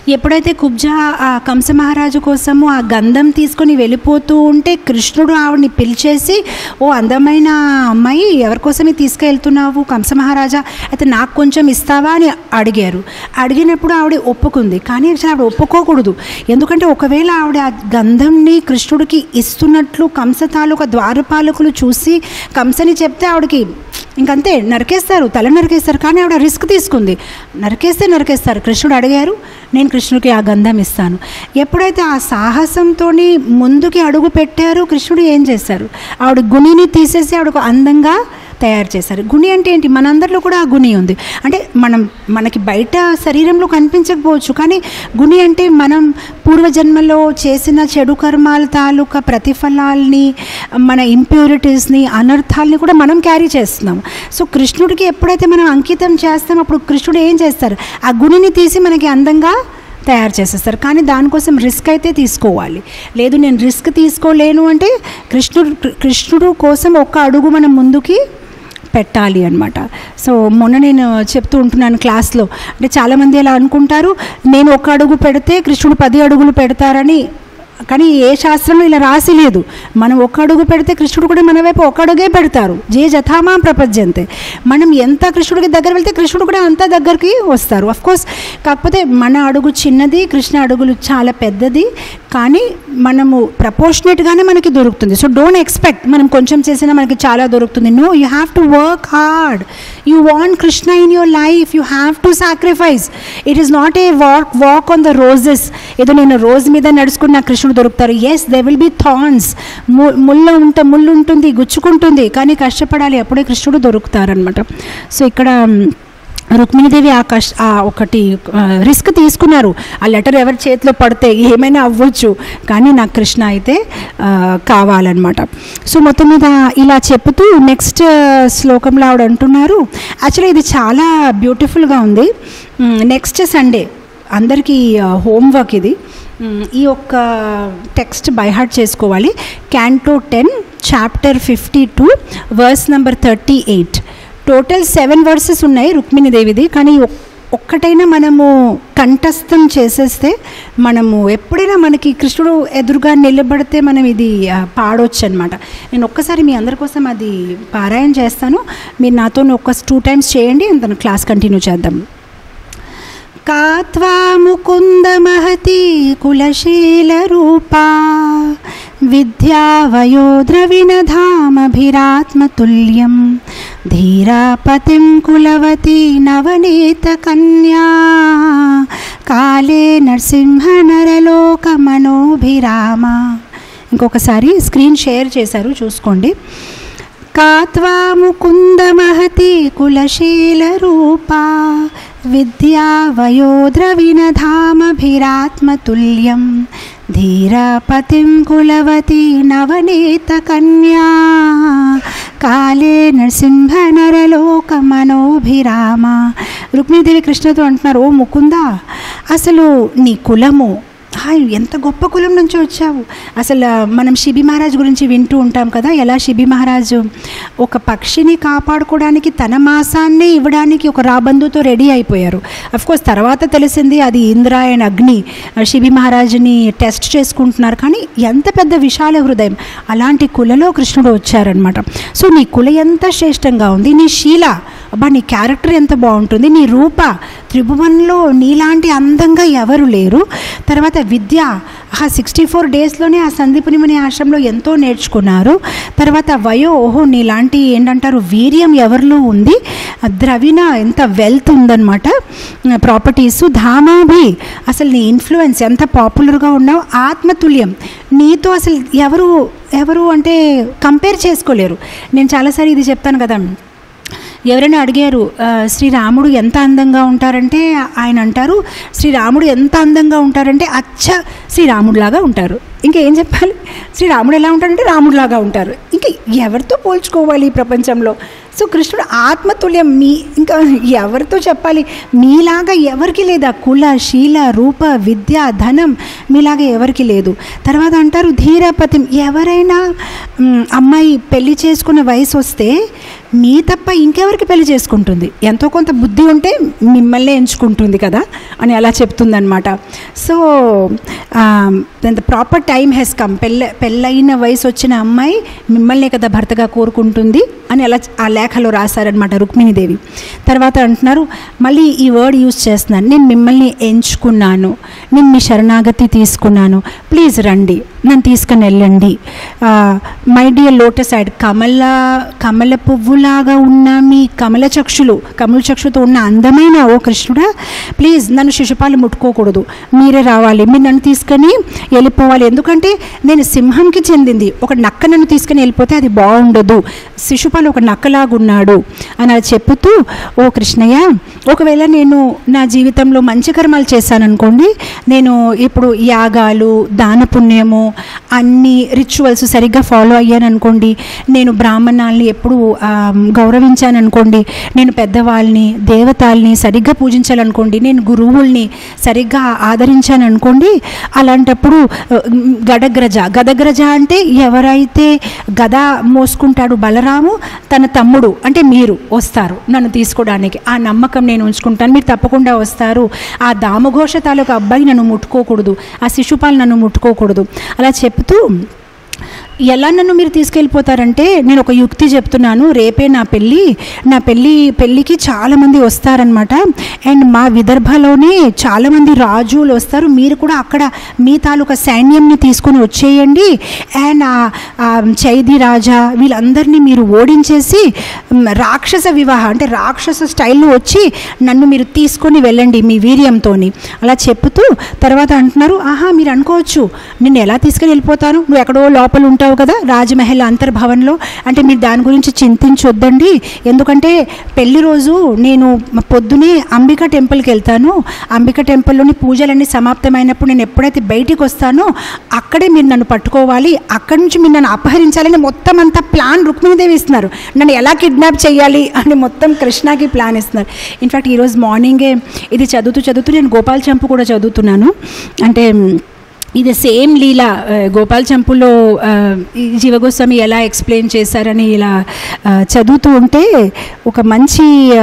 ఎప్పుడైతే కుబ్జా ఆ కంస మహారాజు కోసము ఆ గంధం తీసుకొని వెళ్ళిపోతూ ఉంటే కృష్ణుడు ఆవిడని పిలిచేసి ఓ అందమైన అమ్మాయి ఎవరి కోసమే తీసుకెళ్తున్నావు కంస మహారాజా అయితే నాకు కొంచెం ఇస్తావా అని అడిగారు అడిగినప్పుడు ఆవిడ ఒప్పుకుంది కానీ అసలు ఆవిడ ఒప్పుకోకూడదు ఎందుకంటే ఒకవేళ ఆవిడ ఆ గంధంని కృష్ణుడికి ఇస్తున్నట్లు కంస తాలూకా ద్వారపాలకులు చూసి కంసని చెప్తే ఆవిడకి ఇంకంతే నరికేస్తారు తల నరికేస్తారు కానీ ఆవిడ రిస్క్ తీసుకుంది నరికేస్తే నరికేస్తారు కృష్ణుడు అడిగారు నేను కృష్ణుడికి ఆ గంధం ఇస్తాను ఎప్పుడైతే ఆ సాహసంతో ముందుకి అడుగు పెట్టారో కృష్ణుడు ఏం చేశారు ఆవిడ గుణిని తీసేసి ఆవిడకు అందంగా తయారు చేశారు గుణి అంటే ఏంటి మనందరిలో కూడా ఆ గుణి ఉంది అంటే మనం మనకి బయట శరీరంలో కనిపించకపోవచ్చు కానీ గుణి అంటే మనం పూర్వజన్మలో చేసిన చెడు కర్మాల తాలూకా ప్రతిఫలాల్ని మన ఇంప్యూరిటీస్ని అనర్థాలని కూడా మనం క్యారీ చేస్తున్నాం సో కృష్ణుడికి ఎప్పుడైతే మనం అంకితం చేస్తాం అప్పుడు కృష్ణుడు ఏం చేస్తారు ఆ గుణిని తీసి మనకి అందంగా తయారు చేసేస్తారు కానీ దానికోసం రిస్క్ అయితే తీసుకోవాలి లేదు నేను రిస్క్ తీసుకోలేను అంటే కృష్ణుడు కృష్ణుడు కోసం ఒక్క అడుగు మనం ముందుకి పెట్టాలి అనమాట సో మొన్న నేను చెప్తూ ఉంటున్నాను క్లాస్లో అంటే చాలామంది ఎలా అనుకుంటారు నేను ఒక అడుగు పెడితే కృష్ణుడు పది అడుగులు పెడతారని కానీ ఏ శాస్త్రంలో ఇలా రాసి లేదు మనం ఒక అడుగు పెడితే కృష్ణుడు కూడా మన వైపు ఒక అడుగే పెడతారు జే జథామా ప్రపంచంతే మనం ఎంత కృష్ణుడికి దగ్గర వెళ్తే కృష్ణుడు కూడా అంత దగ్గరికి వస్తారు అఫ్ కోర్స్ కాకపోతే మన అడుగు చిన్నది కృష్ణ అడుగులు చాలా పెద్దది కానీ మనము ప్రపోర్షనేట్గానే మనకి దొరుకుతుంది సో డోంట్ ఎక్స్పెక్ట్ మనం కొంచెం చేసినా మనకి చాలా దొరుకుతుంది no you have to work hard you want Krishna in your life you have to sacrifice it is not a walk walk on the roses ఏదో నేను రోజు మీద నడుచుకున్న కృష్ణుడు దొరుకుతారు yes they will be thorns ముళ్ళు ఉంట ముళ్ళు ఉంటుంది గుచ్చుకుంటుంది కానీ కష్టపడాలి అప్పుడే కృష్ణుడు దొరుకుతారనమాట సో ఇక్కడ రుక్మిణీదేవి ఆ కష్ట ఆ ఒకటి రిస్క్ తీసుకున్నారు ఆ లెటర్ ఎవరి చేతిలో పడితే ఏమైనా అవ్వచ్చు కానీ నాకు కృష్ణ అయితే ఆ, కావాలన్నమాట సో మొత్తం మీద ఇలా చెప్తూ నెక్స్ట్ శ్లోకంలో ఆవిడ అంటున్నారు యాక్చువల్లీ ఇది చాలా బ్యూటిఫుల్గా ఉంది నెక్స్ట్ సండే అందరికీ హోంవర్క్ ఇది మ్, ఈ ఒక్క టెక్స్ట్ బైహార్ట్ చేసుకోవాలి canto ten chapter fifty two verse number thirty eight total seven verses ఉన్నాయి రుక్మిణీదేవిది కానీ ఒక్- ఒక్కటైనా మనము కంఠస్థం చేసేస్తే మనము ఎప్పుడైనా మనకి కృష్ణుడు ఎదురుగా నిలబడితే మనం ఇది ఆ, పాడొచ్చు అనమాట నేను ఒక్కసారి మీ అందరి కోసం అది పారాయణ చేస్తాను మీరు నాతో ఒక్క టూ టైమ్స్ చేయండి తను క్లాస్ కంటిన్యూ చేద్దాం कात्वा मुकुन्दमहती कुलशीलरूपा विद्या वयोद्रविणधामभिरात्मतुल्यं धीरापतिं कुलवती नवनीतकन्या काले నరసింహనరలోకమనోభిరామ ఇంకొకసారి స్క్రీన్ షేర్ చేశారు చూసుకోండి కాత్వా ముకుందమహతి కులశీలరూపా విద్యా వయోద్రవినధామభిరాత్మతుల్యం ధీరపతిం కులవతి నవనీతకన్యా కాలే నరసింహ నరలోకమనోభిరామ రుక్మిణీదేవి కృష్ణతో అంటున్నారు ఓ ముకుందా అసలు నీ కులము హాయ్ ఎంత గొప్ప కులం నుంచి వచ్చావు అసలు ఆ, మనం శిబి మహారాజ్ గురించి వింటూ ఉంటాం కదా ఎలా శిబి మహారాజు ఒక పక్షిని కాపాడుకోవడానికి తన మాసాన్నే ఇవ్వడానికి ఒక రాబందుతో రెడీ అయిపోయారు కోర్స్ తర్వాత తెలిసింది అది ఇంద్ర అండ్ అగ్ని ఆ, శిబి మహారాజుని టెస్ట్ చేసుకుంటున్నారు కానీ ఎంత పెద్ద విశాల హృదయం అలాంటి కులలో కృష్ణుడు వచ్చారనమాట సో నీ కుల ఎంత శ్రేష్టంగా ఉంది నీ శీల అబ్బా నీ క్యారెక్టర్ ఎంత బాగుంటుంది నీ రూప త్రిభువన్లో నీలాంటి అందంగా ఎవరు లేరు తర్వాత విద్య ఆ సిక్స్టీ ఫోర్ డేస్లోనే ఆ సందీపుని ముని ఆశ్రమంలో ఎంతో నేర్చుకున్నారు తర్వాత వయో ఓహో నీలాంటి ఏంటంటారు వీర్యం ఎవరిలో ఉంది ఆ ద్రవిణ ఎంత వెల్త్ ఉందన్నమాట ప్రాపర్టీస్ ధామాభి అసలు నీ ఇన్ఫ్లుయెన్స్ ఎంత పాపులర్గా ఉన్నావు ఆత్మతుల్యం నీతో అసలు ఎవరు ఎవరు అంటే కంపేర్ చేసుకోలేరు నేను చాలాసారి ఇది చెప్తాను కదా ఎవరైనా అడిగారు "ఆ, శ్రీరాముడు ఎంత అందంగా ఉంటారంటే ఆయన అంటారు శ్రీరాముడు ఎంత అందంగా ఉంటారంటే అచ్చ శ్రీరాముడిలాగా ఉంటారు ఇంకా ఏం చెప్పాలి శ్రీరాముడు ఎలా ఉంటాడంటే రాముడిలాగా ఉంటారు ఇంకా ఎవరితో పోల్చుకోవాలి ఈ ప్రపంచంలో సో కృష్ణుడు ఆత్మతుల్యం మీ ఇంకా ఎవరితో చెప్పాలి మీలాగా ఎవరికి లేదా కుల శీల రూప విద్య ధనం మీలాగా ఎవరికి లేదు తర్వాత అంటారు ధీరపతి ఎవరైనా మ్, అమ్మాయి పెళ్లి చేసుకునే వయసు వస్తే మీ తప్ప ఇంకెవరికి పెళ్లి చేసుకుంటుంది ఎంతో కొంత బుద్ధి ఉంటే మిమ్మల్ని ఎంచుకుంటుంది కదా అని అలా చెప్తుందనమాట so the proper time he's come పెళ్ళ పెళ్ళైన వయసు వచ్చిన అమ్మాయి మిమ్మల్నే కదా భర్తగా కోరుకుంటుంది అని అలా ఆ లేఖలో రాశారనమాట రుక్మిణీదేవి తర్వాత అంటున్నారు మళ్ళీ ఈ వర్డ్ యూజ్ చేస్తున్నాను నేను మిమ్మల్ని ఎంచుకున్నాను నేను మీ శరణాగతి తీసుకున్నాను ప్లీజ్ రండి నన్ను తీసుకుని వెళ్ళండి మై డియర్ లోటస్ సైడ్ కమల కమల పువ్వులాగా ఉన్న మీ కమల చక్షులు కమల చక్షుతో ఉన్న అందమైన ఓ కృష్ణుడా ప్లీజ్ నన్ను శిశుపాలు ముట్టుకోకూడదు మీరే రావాలి మీరు నన్ను తీసుకొని వెళ్ళిపోవాలి ఎందుకంటే నేను సింహంకి చెందింది ఒక నక్క నన్ను తీసుకొని వెళ్ళిపోతే అది బాగుండదు శిశుపాలు ఒక నక్కలాగున్నాడు అని అది చెప్పుతూ ఓ కృష్ణయ్య ఒకవేళ నేను నా జీవితంలో మంచి కర్మాలు చేశాననుకోండి నేను ఇప్పుడు యాగాలు దాన పుణ్యము అన్ని రిచువల్స్ సరిగ్గా ఫాలో అయ్యాను అనుకోండి నేను బ్రాహ్మణాల్ని ఎప్పుడు ఆ, గౌరవించాను అనుకోండి నేను పెద్దవాళ్ళని దేవతల్ని సరిగ్గా పూజించాలనుకోండి నేను గురువుల్ని సరిగ్గా ఆదరించాను అనుకోండి అలాంటప్పుడు ఆ, గడగ్రజ గదగ్రజ అంటే ఎవరైతే గద మోసుకుంటాడు బలరాము తన తమ్ముడు అంటే మీరు వస్తారు నన్ను తీసుకోవడానికి ఆ నమ్మకం నేను ఉంచుకుంటాను మీరు తప్పకుండా వస్తారు ఆ దామఘోష తాలూకు అబ్బాయి నన్ను ముట్టుకోకూడదు ఆ శిశుపాలు నన్ను ముట్టుకోకూడదు అలా చెప్తూ ఎలా నన్ను మీరు తీసుకెళ్ళిపోతారంటే నేను ఒక యుక్తి చెప్తున్నాను రేపే నా పెళ్ళి నా పెళ్ళి పెళ్ళికి చాలామంది వస్తారనమాట అండ్ మా విదర్భలోనే చాలామంది రాజులు వస్తారు మీరు కూడా అక్కడ మీ తాలూకా సైన్యంని తీసుకొని వచ్చేయండి అండ్ ఆ- ఆ చైది రాజా వీళ్ళందరినీ మీరు ఓడించేసి మ్, రాక్షస వివాహం అంటే రాక్షస స్టైల్లో వచ్చి నన్ను మీరు తీసుకొని వెళ్ళండి మీ వీర్యంతో అలా చెప్తూ తర్వాత అంటున్నారు ఆహా మీరు అనుకోవచ్చు నిన్ను ఎలా తీసుకుని వెళ్ళిపోతాను నువ్వు ఎక్కడో లోపల ఉంటావు కదా రాజమహల్ అంతర్భవన్లో అంటే మీరు దాని గురించి చింతించొద్దండి ఎందుకంటే పెళ్లి రోజు నేను పొద్దునే అంబిక టెంపుల్కి వెళ్తాను అంబిక టెంపుల్లోని పూజలన్నీ సమాప్తమైనప్పుడు నేను ఎప్పుడైతే బయటికి వస్తానో అక్కడే మీరు నన్ను పట్టుకోవాలి అక్కడి నుంచి మీరు నన్ను అపహరించాలని మొత్తం అంతా ప్లాన్ రుక్మిణీదేవి ఇస్తున్నారు నన్ను ఎలా కిడ్నాప్ చేయాలి అని మొత్తం కృష్ణకి ప్లాన్ ఇస్తున్నారు ఇన్ఫ్యాక్ట్ ఈరోజు మార్నింగే ఇది చదువుతూ చదువుతూ నేను గోపాల్ చంపు కూడా చదువుతున్నాను అంటే ఇది సేమ్ లీల ఆ, గోపాల్ చంపులో ఆ, ఈ జీవగోస్వామి ఎలా ఎక్స్ప్లెయిన్ చేశారని ఇలా ఆ, చదువుతూ ఉంటే ఒక మంచి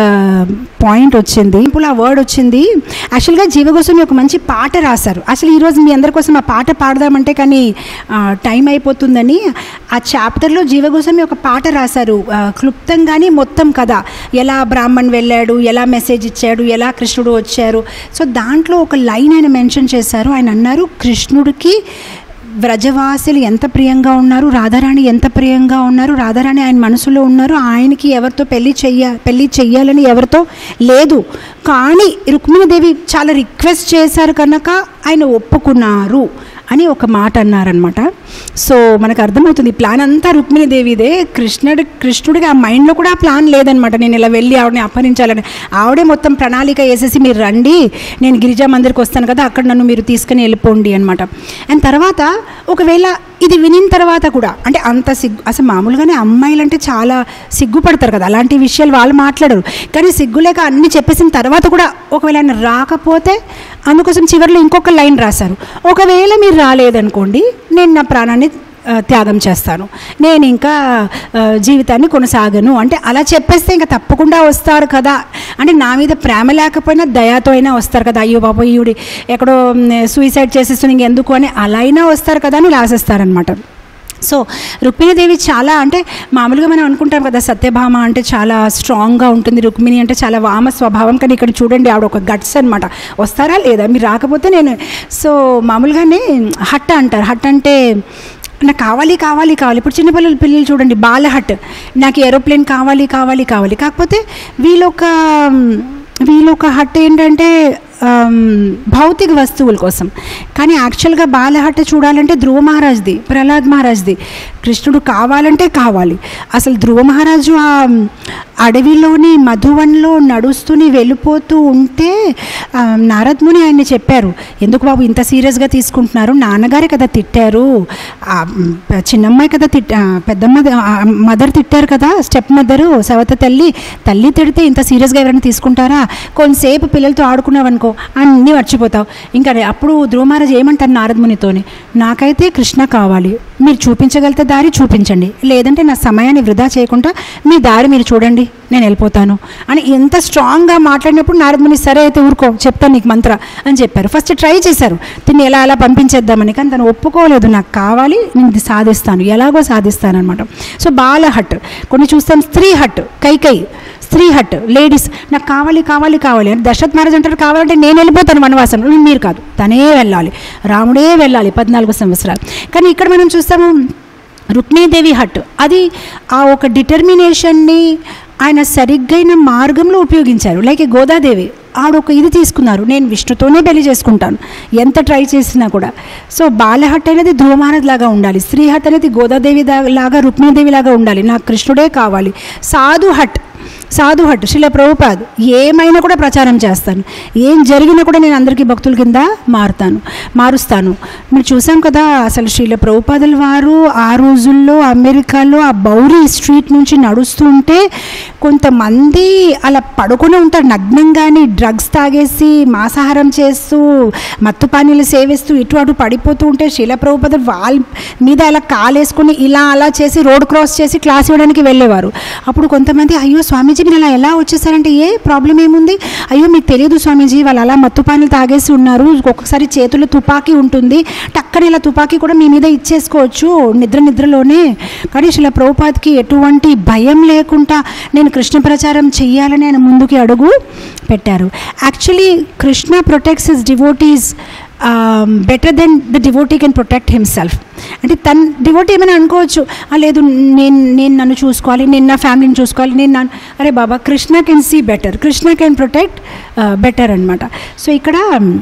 పాయింట్ వచ్చింది ఇప్పుడు ఆ వర్డ్ వచ్చింది యాక్చువల్గా జీవగోస్వామి ఒక మంచి పాట రాశారు అసలు ఈరోజు మీ అందరి కోసం ఆ పాట పాడదామంటే కానీ ఆ, టైం అయిపోతుందని ఆ చాప్టర్లో జీవగోస్వామి ఒక పాట రాశారు ఆ, క్లుప్తంగానే మొత్తం కథ ఎలా బ్రాహ్మణ్ వెళ్ళాడు ఎలా మెసేజ్ ఇచ్చాడు ఎలా కృష్ణుడు వచ్చారు సో దాంట్లో ఒక లైన్ ఆయన మెన్షన్ చేశారు ఆయన అన్నారు కృష్ణుడికి వ్రజవాసులు ఎంత ప్రియంగా ఉన్నారు రాధారాణి ఎంత ప్రియంగా ఉన్నారు రాధారాణి ఆయన మనసులో ఉన్నారు ఆయనకి ఎవరితో పెళ్లి చెయ్య పెళ్లి చెయ్యాలని ఎవరితో లేదు కానీ రుక్మిణీదేవి చాలా రిక్వెస్ట్ చేశారు కనుక ఆయన ఒప్పుకున్నారు అని ఒక మాట అన్నారనమాట సో మనకు అర్థమవుతుంది ఈ ప్లాన్ అంతా రుక్మిణీదేవిదే కృష్ణుడి కృష్ణుడికి ఆ మైండ్లో కూడా ఆ ప్లాన్ లేదనమాట నేను ఇలా వెళ్ళి ఆవిడని అపహరించాలని ఆవిడే మొత్తం ప్రణాళిక వేసేసి మీరు రండి నేను గిరిజా మందిర్కి వస్తాను కదా అక్కడ నన్ను మీరు తీసుకుని వెళ్ళిపోండి అనమాట అండ్ తర్వాత ఒకవేళ ఇది వినిన తర్వాత కూడా అంటే అంత సిగ్గు అసలు మామూలుగానే అమ్మాయిలు అంటే చాలా సిగ్గుపడతారు కదా అలాంటి విషయాలు వాళ్ళు మాట్లాడరు కానీ సిగ్గులేక అన్ని చెప్పేసిన తర్వాత కూడా ఒకవేళ ఆయన రాకపోతే అందుకోసం చివరిలో ఇంకొక లైన్ రాశారు ఒకవేళ మీరు రాలేదనుకోండి నేను నా ప్రాణాన్ని ఆ, త్యాగం చేస్తాను నేను ఇంకా ఆ, జీవితాన్ని కొనసాగను అంటే అలా చెప్పేస్తే ఇంకా తప్పకుండా వస్తారు కదా అంటే నా మీద ప్రేమ లేకపోయినా దయాతో అయినా వస్తారు కదా అయ్యో బాబు ఈవిడి ఎక్కడో సూసైడ్ చేసేస్తుంది ఇంకెందుకు అని అలా అయినా వస్తారు కదా అని రాసేస్తారనమాట సో రుక్మిణీదేవి చాలా అంటే మామూలుగా మనం అనుకుంటాం కదా సత్యభామ అంటే చాలా స్ట్రాంగ్గా ఉంటుంది రుక్మిణి అంటే చాలా వామ స్వభావం కానీ ఇక్కడ చూడండి ఆవిడ ఒక గట్స్ అనమాట వస్తారా లేదా మీరు రాకపోతే నేను సో మామూలుగానే హట్ అంటారు హట్ అంటే నాకు కావాలి కావాలి కావాలి ఇప్పుడు చిన్నపిల్లలు పిల్లలు చూడండి బాల హట్ నాకు ఏరోప్లేన్ కావాలి కావాలి కావాలి కాకపోతే వీళ్ళొక వీళ్ళొక హట్ ఏంటంటే ఆమ్, భౌతిక వస్తువుల కోసం కానీ యాక్చువల్గా బాలహట్ట చూడాలంటే ధ్రువ మహారాజ్ది ప్రహ్లాద్ మహారాజ్ది కృష్ణుడు కావాలంటే కావాలి అసలు ధ్రువ మహారాజు ఆ అడవిలోని మధువన్లో నడుస్తూని వెళ్ళిపోతూ ఉంటే ఆ, నారద్ ముని ఆయన్ని చెప్పారు ఎందుకు బాబు ఇంత సీరియస్గా తీసుకుంటున్నారు నాన్నగారే కదా తిట్టారు ఆ, మ్, చిన్నమ్మాయి కదా తిట్ట ఆ, పెద్దమ్మ మదర్ తిట్టారు కదా స్టెప్ మదరు సవత తల్లి తల్లి తిడితే ఇంత సీరియస్గా ఎవరైనా తీసుకుంటారా కొంతసేపు పిల్లలతో ఆడుకున్నావనుకో అన్నీ మర్చిపోతావు ఇంకా అప్పుడు ధ్రువ మహారాజ్ ఏమంటారు నారద మునితోని నాకైతే కృష్ణ కావాలి మీరు చూపించగలిగితే దారి చూపించండి లేదంటే నా సమయాన్ని వృధా చేయకుండా మీ దారి మీరు చూడండి నేను వెళ్ళిపోతాను అని ఎంత స్ట్రాంగ్గా మాట్లాడినప్పుడు నారదముని సరే అయితే ఊరుకో చెప్తాను నీకు మంత్ర అని చెప్పారు ఫస్ట్ ట్రై చేశారు తిని ఎలా ఎలా పంపించేద్దామని కానీ తను ఒప్పుకోలేదు నాకు కావాలి నేను ఇది సాధిస్తాను ఎలాగో సాధిస్తాను అనమాట సో బాల హట్ కొన్ని చూస్తాం స్త్రీ హట్ కైకై స్త్రీ హట్ లేడీస్ నాకు కావాలి కావాలి కావాలి అని దశరథ్ మహారాజ్ అంటారు కావాలంటే నేను వెళ్ళిపోతాను వనవాసం మీరు కాదు తనే వెళ్ళాలి రాముడే వెళ్ళాలి పద్నాలుగు సంవత్సరాలు కానీ ఇక్కడ మనం చూస్తాము రుక్మిణీదేవి హట్ అది ఆ ఒక డిటర్మినేషన్ని ఆయన సరిగ్గైన మార్గంలో ఉపయోగించారు లైక్ ఈ గోదాదేవి ఆవిడ ఒక ఇది తీసుకున్నారు నేను విష్ణుతోనే పెళ్లి చేసుకుంటాను ఎంత ట్రై చేసినా కూడా సో బాలహట్ అనేది ధ్రువమానద్ లాగా ఉండాలి స్త్రీ హట్ అనేది గోదాదేవి దా- లాగా రుక్మిణీదేవి లాగా ఉండాలి నాకు కృష్ణుడే కావాలి సాధు హట్ సాధు హట్ శిల ప్రభుపాద్ ఏమైనా కూడా ప్రచారం చేస్తాను ఏం జరిగినా కూడా నేను అందరికీ భక్తుల కింద మారుతాను మారుస్తాను మీరు చూసాం కదా అసలు శ్రీల ప్రభుపాదుల వారు ఆ రోజుల్లో అమెరికాలో ఆ బౌరీ స్ట్రీట్ నుంచి నడుస్తుంటే కొంతమంది అలా పడుకుని ఉంటారు నగ్నంగాని డ్రగ్స్ తాగేసి మాంసాహారం చేస్తూ మత్తు పానీలు సేవిస్తూ ఇటు అటు పడిపోతూ ఉంటే శీల ప్రభుపద వాళ్ళ మీద అలా కాలేసుకుని ఇలా అలా చేసి రోడ్ క్రాస్ చేసి క్లాస్ ఇవ్వడానికి వెళ్ళేవారు అప్పుడు కొంతమంది అయ్యో స్వామీజీ మీరు అలా ఎలా వచ్చేసారంటే ఏ ప్రాబ్లం ఏముంది అయ్యో మీకు తెలియదు స్వామీజీ వాళ్ళు అలా మత్తు పానీలు తాగేసి ఉన్నారు ఒక్కొక్కసారి చేతుల్లో తుపాకీ ఉంటుంది టక్కన ఇలా తుపాకీ కూడా మీ మీద ఇచ్చేసుకోవచ్చు నిద్ర నిద్రలోనే కానీ శిల ప్రభుపాద్కి ఎటువంటి భయం లేకుండా నేను కృష్ణ ప్రచారం చెయ్యాలని ఆయన ముందుకి అడుగు పెట్టారు actually Krishna protects his devotees better than the devotee can protect himself అంటే తన డివోటీ ఏమైనా అనుకోవచ్చు "ఆ, లేదు నేను నేను నన్ను చూసుకోవాలి నేను నా ఫ్యామిలీని చూసుకోవాలి నేను నా అరే బాబా Krishna can see better Krishna can protect better అనమాట సో ఇక్కడ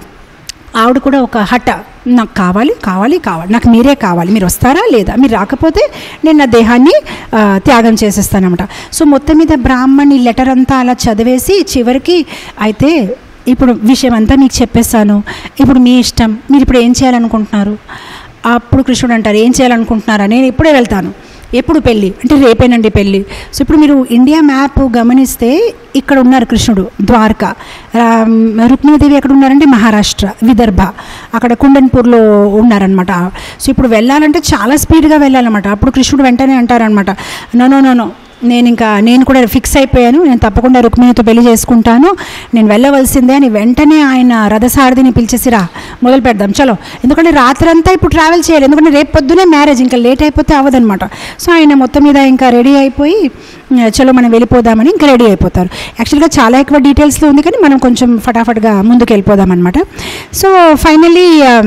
ఆవిడ కూడా ఒక హఠ నాకు కావాలి కావాలి కావాలి నాకు మీరే కావాలి మీరు వస్తారా లేదా మీరు రాకపోతే నేను నా దేహాన్ని ఆ, త్యాగం చేసేస్తానమాట సో మొత్తం మీద బ్రాహ్మణి లెటర్ అంతా అలా చదివేసి చివరికి అయితే ఇప్పుడు విషయం అంతా మీకు చెప్పేస్తాను ఇప్పుడు మీ ఇష్టం మీరు ఇప్పుడు ఏం చేయాలనుకుంటున్నారు అప్పుడు కృష్ణుడు అంటారు ఏం చేయాలనుకుంటున్నారా నేను ఇప్పుడే వెళ్తాను ఎప్పుడు పెళ్ళి అంటే రేపేనండి పెళ్ళి సో ఇప్పుడు మీరు ఇండియా మ్యాప్ గమనిస్తే ఇక్కడ ఉన్నారు కృష్ణుడు ద్వారకా రామ్, రుక్మిణీదేవి ఎక్కడ ఉన్నారంటే మహారాష్ట్ర విదర్భ అక్కడ కుండన్పూర్లో ఉన్నారనమాట సో ఇప్పుడు వెళ్ళాలంటే చాలా స్పీడ్గా వెళ్ళాలన్నమాట అప్పుడు కృష్ణుడు వెంటనే అంటారనమాట నో నో నో నో నేను ఇంకా నేను కూడా ఫిక్స్ అయిపోయాను నేను తప్పకుండా రుక్మిణితో పెళ్లి చేసుకుంటాను నేను వెళ్ళవలసిందే అని వెంటనే ఆయన రథసారథిని పిలిచేసిరా మొదలు పెడదాం చలో ఎందుకంటే రాత్రంతా ఇప్పుడు ట్రావెల్ చేయాలి ఎందుకంటే రేపు పొద్దునే మ్యారేజ్ ఇంకా లేట్ అయిపోతే అవ్వదనమాట సో ఆయన మొత్తం మీద ఇంకా రెడీ అయిపోయి "ఆ, చలో మనం వెళ్ళిపోదామని ఇంకా రెడీ అయిపోతారు యాక్చువల్గా చాలా ఎక్కువ డీటెయిల్స్లో ఉంది కానీ మనం కొంచెం ఫటాఫట్గా ముందుకు వెళ్ళిపోదాం అనమాట సో ఫైనలీ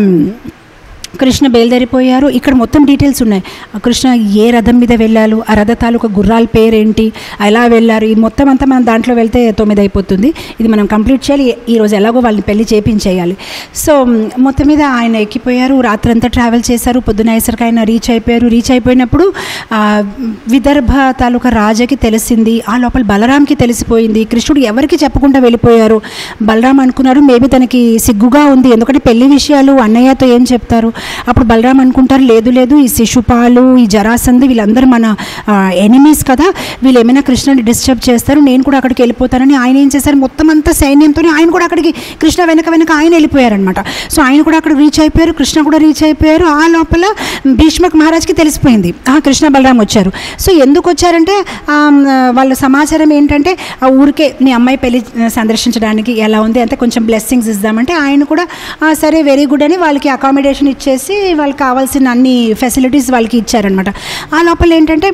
కృష్ణ బయలుదేరిపోయారు ఇక్కడ మొత్తం డీటెయిల్స్ ఉన్నాయి ఆ కృష్ణ ఏ రథం మీద వెళ్ళారు ఆ రథ తాలూకా గుర్రాల పేరేంటి ఎలా వెళ్ళారు ఈ మొత్తం అంతా మనం దాంట్లో వెళ్తే తొమ్మిది అయిపోతుంది ఇది మనం కంప్లీట్ చేయాలి ఈరోజు ఎలాగో వాళ్ళని పెళ్లి చేపించేయాలి సో మ్, మొత్తం మీద ఆయన ఎక్కిపోయారు రాత్రంతా ట్రావెల్ చేశారు పొద్దున అయ్యేసరికి ఆయన రీచ్ అయిపోయారు రీచ్ అయిపోయినప్పుడు ఆ, విదర్భ తాలూకా రాజాకి తెలిసింది ఆ లోపల బలరాంకి తెలిసిపోయింది కృష్ణుడు ఎవరికి చెప్పకుండా వెళ్ళిపోయారు బలరాం అనుకున్నారు మేబీ తనకి సిగ్గుగా ఉంది ఎందుకంటే పెళ్లి విషయాలు అన్నయ్యతో ఏం చెప్తారు అప్పుడు బలరాం అనుకుంటారు లేదు లేదు ఈ శిశుపాలు ఈ జరాసంధ్ వీళ్ళందరూ మన ఎనిమీస్ కదా వీళ్ళు ఏమైనా కృష్ణని డిస్టర్బ్ చేస్తారు నేను కూడా అక్కడికి వెళ్ళిపోతానని ఆయన ఏం చేశారు మొత్తం అంతా సైన్యంతో ఆయన కూడా అక్కడికి కృష్ణ వెనక వెనక ఆయన వెళ్ళిపోయారనమాట సో ఆయన కూడా అక్కడ రీచ్ అయిపోయారు కృష్ణ కూడా రీచ్ అయిపోయారు ఆ లోపల భీష్మక్ మహారాజ్కి తెలిసిపోయింది ఆ కృష్ణ బలరాం వచ్చారు సో ఎందుకు వచ్చారంటే ఆ, వాళ్ళ సమాచారం ఏంటంటే ఆ ఊరికే నీ అమ్మాయి పెళ్లి సందర్శించడానికి ఎలా ఉంది అంటే కొంచెం బ్లెస్సింగ్స్ ఇద్దామంటే ఆయన కూడా "ఆ, సరే వెరీ గుడ్ అని వాళ్ళకి అకామిడేషన్ ఇచ్చేసి వాళ్ళకి కావాల్సిన అన్ని ఫెసిలిటీస్ వాళ్ళకి ఇచ్చారనమాట ఆ లోపల ఏంటంటే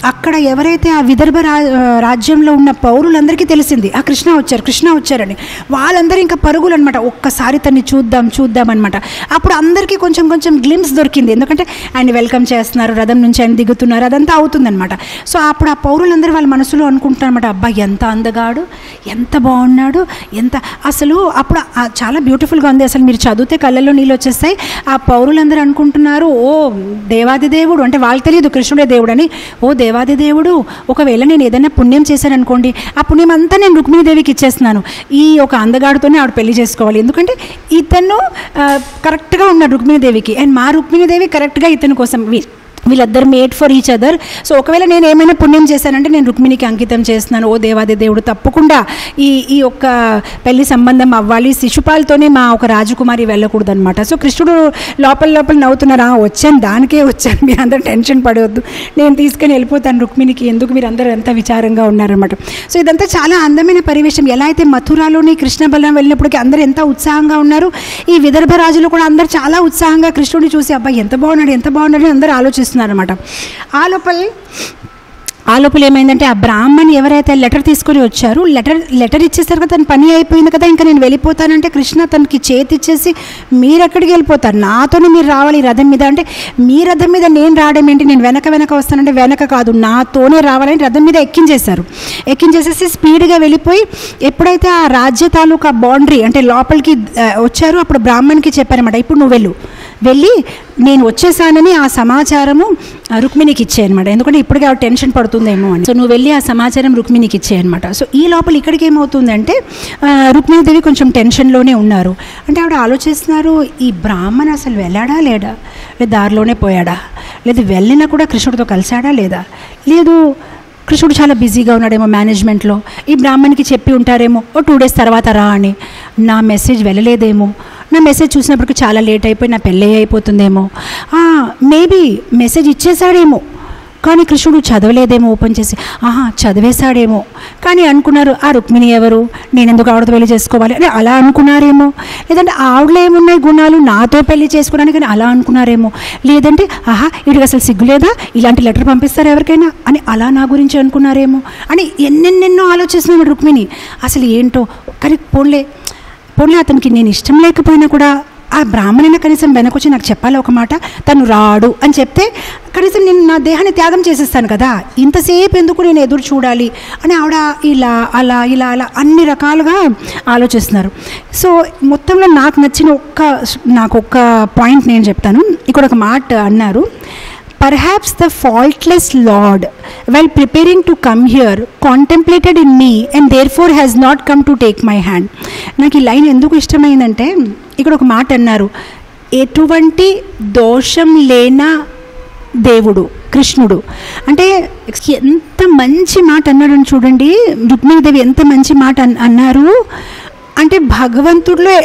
అక్కడ ఎవరైతే ఆ విదర్భ రా రాజ్యంలో ఉన్న పౌరులందరికీ తెలిసింది ఆ కృష్ణ వచ్చారు కృష్ణ వచ్చారని వాళ్ళందరూ ఇంకా పరుగులు అనమాట ఒక్కసారి తన్ని చూద్దాం చూద్దాం అనమాట అప్పుడు అందరికీ కొంచెం కొంచెం గ్లిమ్స్ దొరికింది ఎందుకంటే ఆయన వెల్కమ్ చేస్తున్నారు రథం నుంచి ఆయన దిగుతున్నారు అదంతా అవుతుందన్నమాట సో అప్పుడు ఆ పౌరులందరూ వాళ్ళ మనసులో అనుకుంటారు అనమాట అబ్బా ఎంత అందగాడు ఎంత బాగున్నాడు ఎంత అసలు అప్పుడు ఆ చాలా బ్యూటిఫుల్గా ఉంది అసలు మీరు చదివితే కళ్ళల్లో నీళ్ళు వచ్చేస్తాయి ఆ పౌరులందరూ అనుకుంటున్నారు ఓ దేవాది దేవుడు అంటే వాళ్ళకి తెలియదు కృష్ణుడే దేవుడు అని ఓ దేవాది దేవుడు ఒకవేళ నేను ఏదైనా పుణ్యం చేశాను అనుకోండి ఆ పుణ్యం అంతా నేను రుక్మిణీదేవికి ఇచ్చేస్తున్నాను ఈ ఒక అందగాడితోనే ఆవిడ పెళ్లి చేసుకోవాలి ఎందుకంటే ఇతను ఆ, కరెక్ట్గా ఉన్నాడు రుక్మిణీదేవికి అండ్ మా రుక్మిణీదేవి కరెక్ట్గా ఇతని కోసం వీ- వీళ్ళిద్దరు made for each other so ఒకవేళ నేను ఏమైనా పుణ్యం చేశానంటే నేను రుక్మిణికి అంకితం చేస్తున్నాను ఓ దేవాది దేవుడు తప్పకుండా ఈ ఈ యొక్క పెళ్లి సంబంధం అవ్వాలి శిశుపాలతోనే మా ఒక రాజకుమారి వెళ్ళకూడదు అనమాట సో కృష్ణుడు లోపల లోపల నవ్వుతున్నారు "ఆ, వచ్చాను దానికే వచ్చాను మీరు అందరూ టెన్షన్ పడవద్దు నేను తీసుకొని వెళ్ళిపోతాను రుక్మిణికి ఎందుకు మీరు అందరూ ఎంత విచారంగా ఉన్నారనమాట సో ఇదంతా చాలా అందమైన పరివేశం ఎలా అయితే మథురాలోని కృష్ణ బలం వెళ్ళినప్పటికీ అందరూ ఎంత ఉత్సాహంగా ఉన్నారు ఈ విదర్భ రాజులు కూడా అందరూ చాలా ఉత్సాహంగా కృష్ణుడిని చూసి అబ్బాయి ఎంత బాగున్నాడు ఎంత బాగున్నాడు అని అందరూ ఆలోచిస్తున్నారు అనమాట ఆ లోపల ఆ లోపల ఏమైందంటే ఆ బ్రాహ్మణ్ ఎవరైతే లెటర్ తీసుకొని వచ్చారు లెటర్ లెటర్ ఇచ్చేసారు కదా తన పని అయిపోయింది కదా ఇంకా నేను వెళ్ళిపోతానంటే కృష్ణ తనకి చేతి ఇచ్చేసి మీరు ఎక్కడికి వెళ్ళిపోతారు నాతోనే మీరు రావాలి ఈ రథం మీద అంటే మీ రథం మీద నేను రావడం ఏంటి నేను వెనక వెనక వస్తానంటే వెనక కాదు నాతోనే రావాలని రథం మీద ఎక్కించేశారు ఎక్కించేసేసి స్పీడ్గా వెళ్ళిపోయి ఎప్పుడైతే ఆ రాజ్య తాలూకా బౌండరీ అంటే లోపలికి ఆ, వచ్చారో అప్పుడు బ్రాహ్మణ్కి చెప్పారన్నమాట ఇప్పుడు నువ్వు వెళ్ళు వెళ్ళి నేను వచ్చేసానని ఆ సమాచారము ఆ రుక్మిణికి ఇచ్చేయనమాట ఎందుకంటే ఇప్పటికే ఆవిడ టెన్షన్ పడుతుందేమో అని సో నువ్వు వెళ్ళి ఆ సమాచారం రుక్మిణికి ఇచ్చేయనమాట సో ఈ లోపల ఇక్కడికి ఏమవుతుందంటే ఆ, రుక్మిణీదేవి కొంచెం టెన్షన్లోనే ఉన్నారు అంటే ఆవిడ ఆలోచిస్తున్నారు ఈ బ్రాహ్మణ అసలు వెళ్ళాడా లేడా లేదా దారిలోనే పోయాడా లేదా వెళ్ళినా కూడా కృష్ణుడితో కలిశాడా లేదా లేదు కృష్ణుడు చాలా బిజీగా ఉన్నాడేమో మేనేజ్మెంట్లో ఈ బ్రాహ్మణ్కి చెప్పి ఉంటారేమో ఓ టూ డేస్ తర్వాత రా అని నా మెసేజ్ వెళ్ళలేదేమో నా మెసేజ్ చూసినప్పటికి చాలా లేట్ అయిపోయి నా పెళ్ళి అయిపోతుందేమో మేబీ మెసేజ్ ఇచ్చేసాడేమో కానీ కృష్ణుడు చదవలేదేమో ఓపెన్ చేసి ఆహా చదివేశాడేమో కానీ అనుకున్నారు ఆ రుక్మిణి ఎవరు నేను ఎందుకు ఆవిడతో పెళ్లి చేసుకోవాలి అని అలా అనుకున్నారేమో లేదంటే ఆవిడలో ఏమున్నాయి గుణాలు నాతో పెళ్లి చేసుకోవడానికి అని అలా అనుకున్నారేమో లేదంటే ఆహా వీడికి అసలు సిగ్గులేదా ఇలాంటి లెటర్ పంపిస్తారా ఎవరికైనా అని అలా నా గురించి అనుకున్నారేమో అని ఎన్నెన్నెన్నో ఆలోచిస్తున్నాడు రుక్మిణి అసలు ఏంటో కానీ పోన్లే పోన్లే అతనికి నేను ఇష్టం లేకపోయినా కూడా ఆ బ్రాహ్మణైనా కనీసం వెనకొచ్చి నాకు చెప్పాలి ఒక మాట తను రాడు అని చెప్తే కనీసం నేను నా దేహాన్ని త్యాగం చేసేస్తాను కదా ఇంతసేపు ఎందుకు నేను ఎదురు చూడాలి అని ఆవిడ ఇలా అలా ఇలా అలా అన్ని రకాలుగా ఆలోచిస్తున్నారు సో మొత్తంలో నాకు నచ్చిన ఒక్క నాకు ఒక్క పాయింట్ నేను చెప్తాను ఇక్కడ ఒక మాట అన్నారు Perhaps the faultless Lord, while preparing to come here, contemplated in me and therefore has not come to take my hand. నాకు ఈ లైన్ ఎందుకు ఇష్టమైందంటే ఇక్కడ ఒక మాట అన్నారు ఎటువంటి దోషం లేన దేవుడు కృష్ణుడు అంటే ఎంత మంచి మాట అన్నాడని చూడండి రుక్మిణీదేవి ఎంత మంచి మాట అన్- అన్నారు అంటే భగవంతుడిలో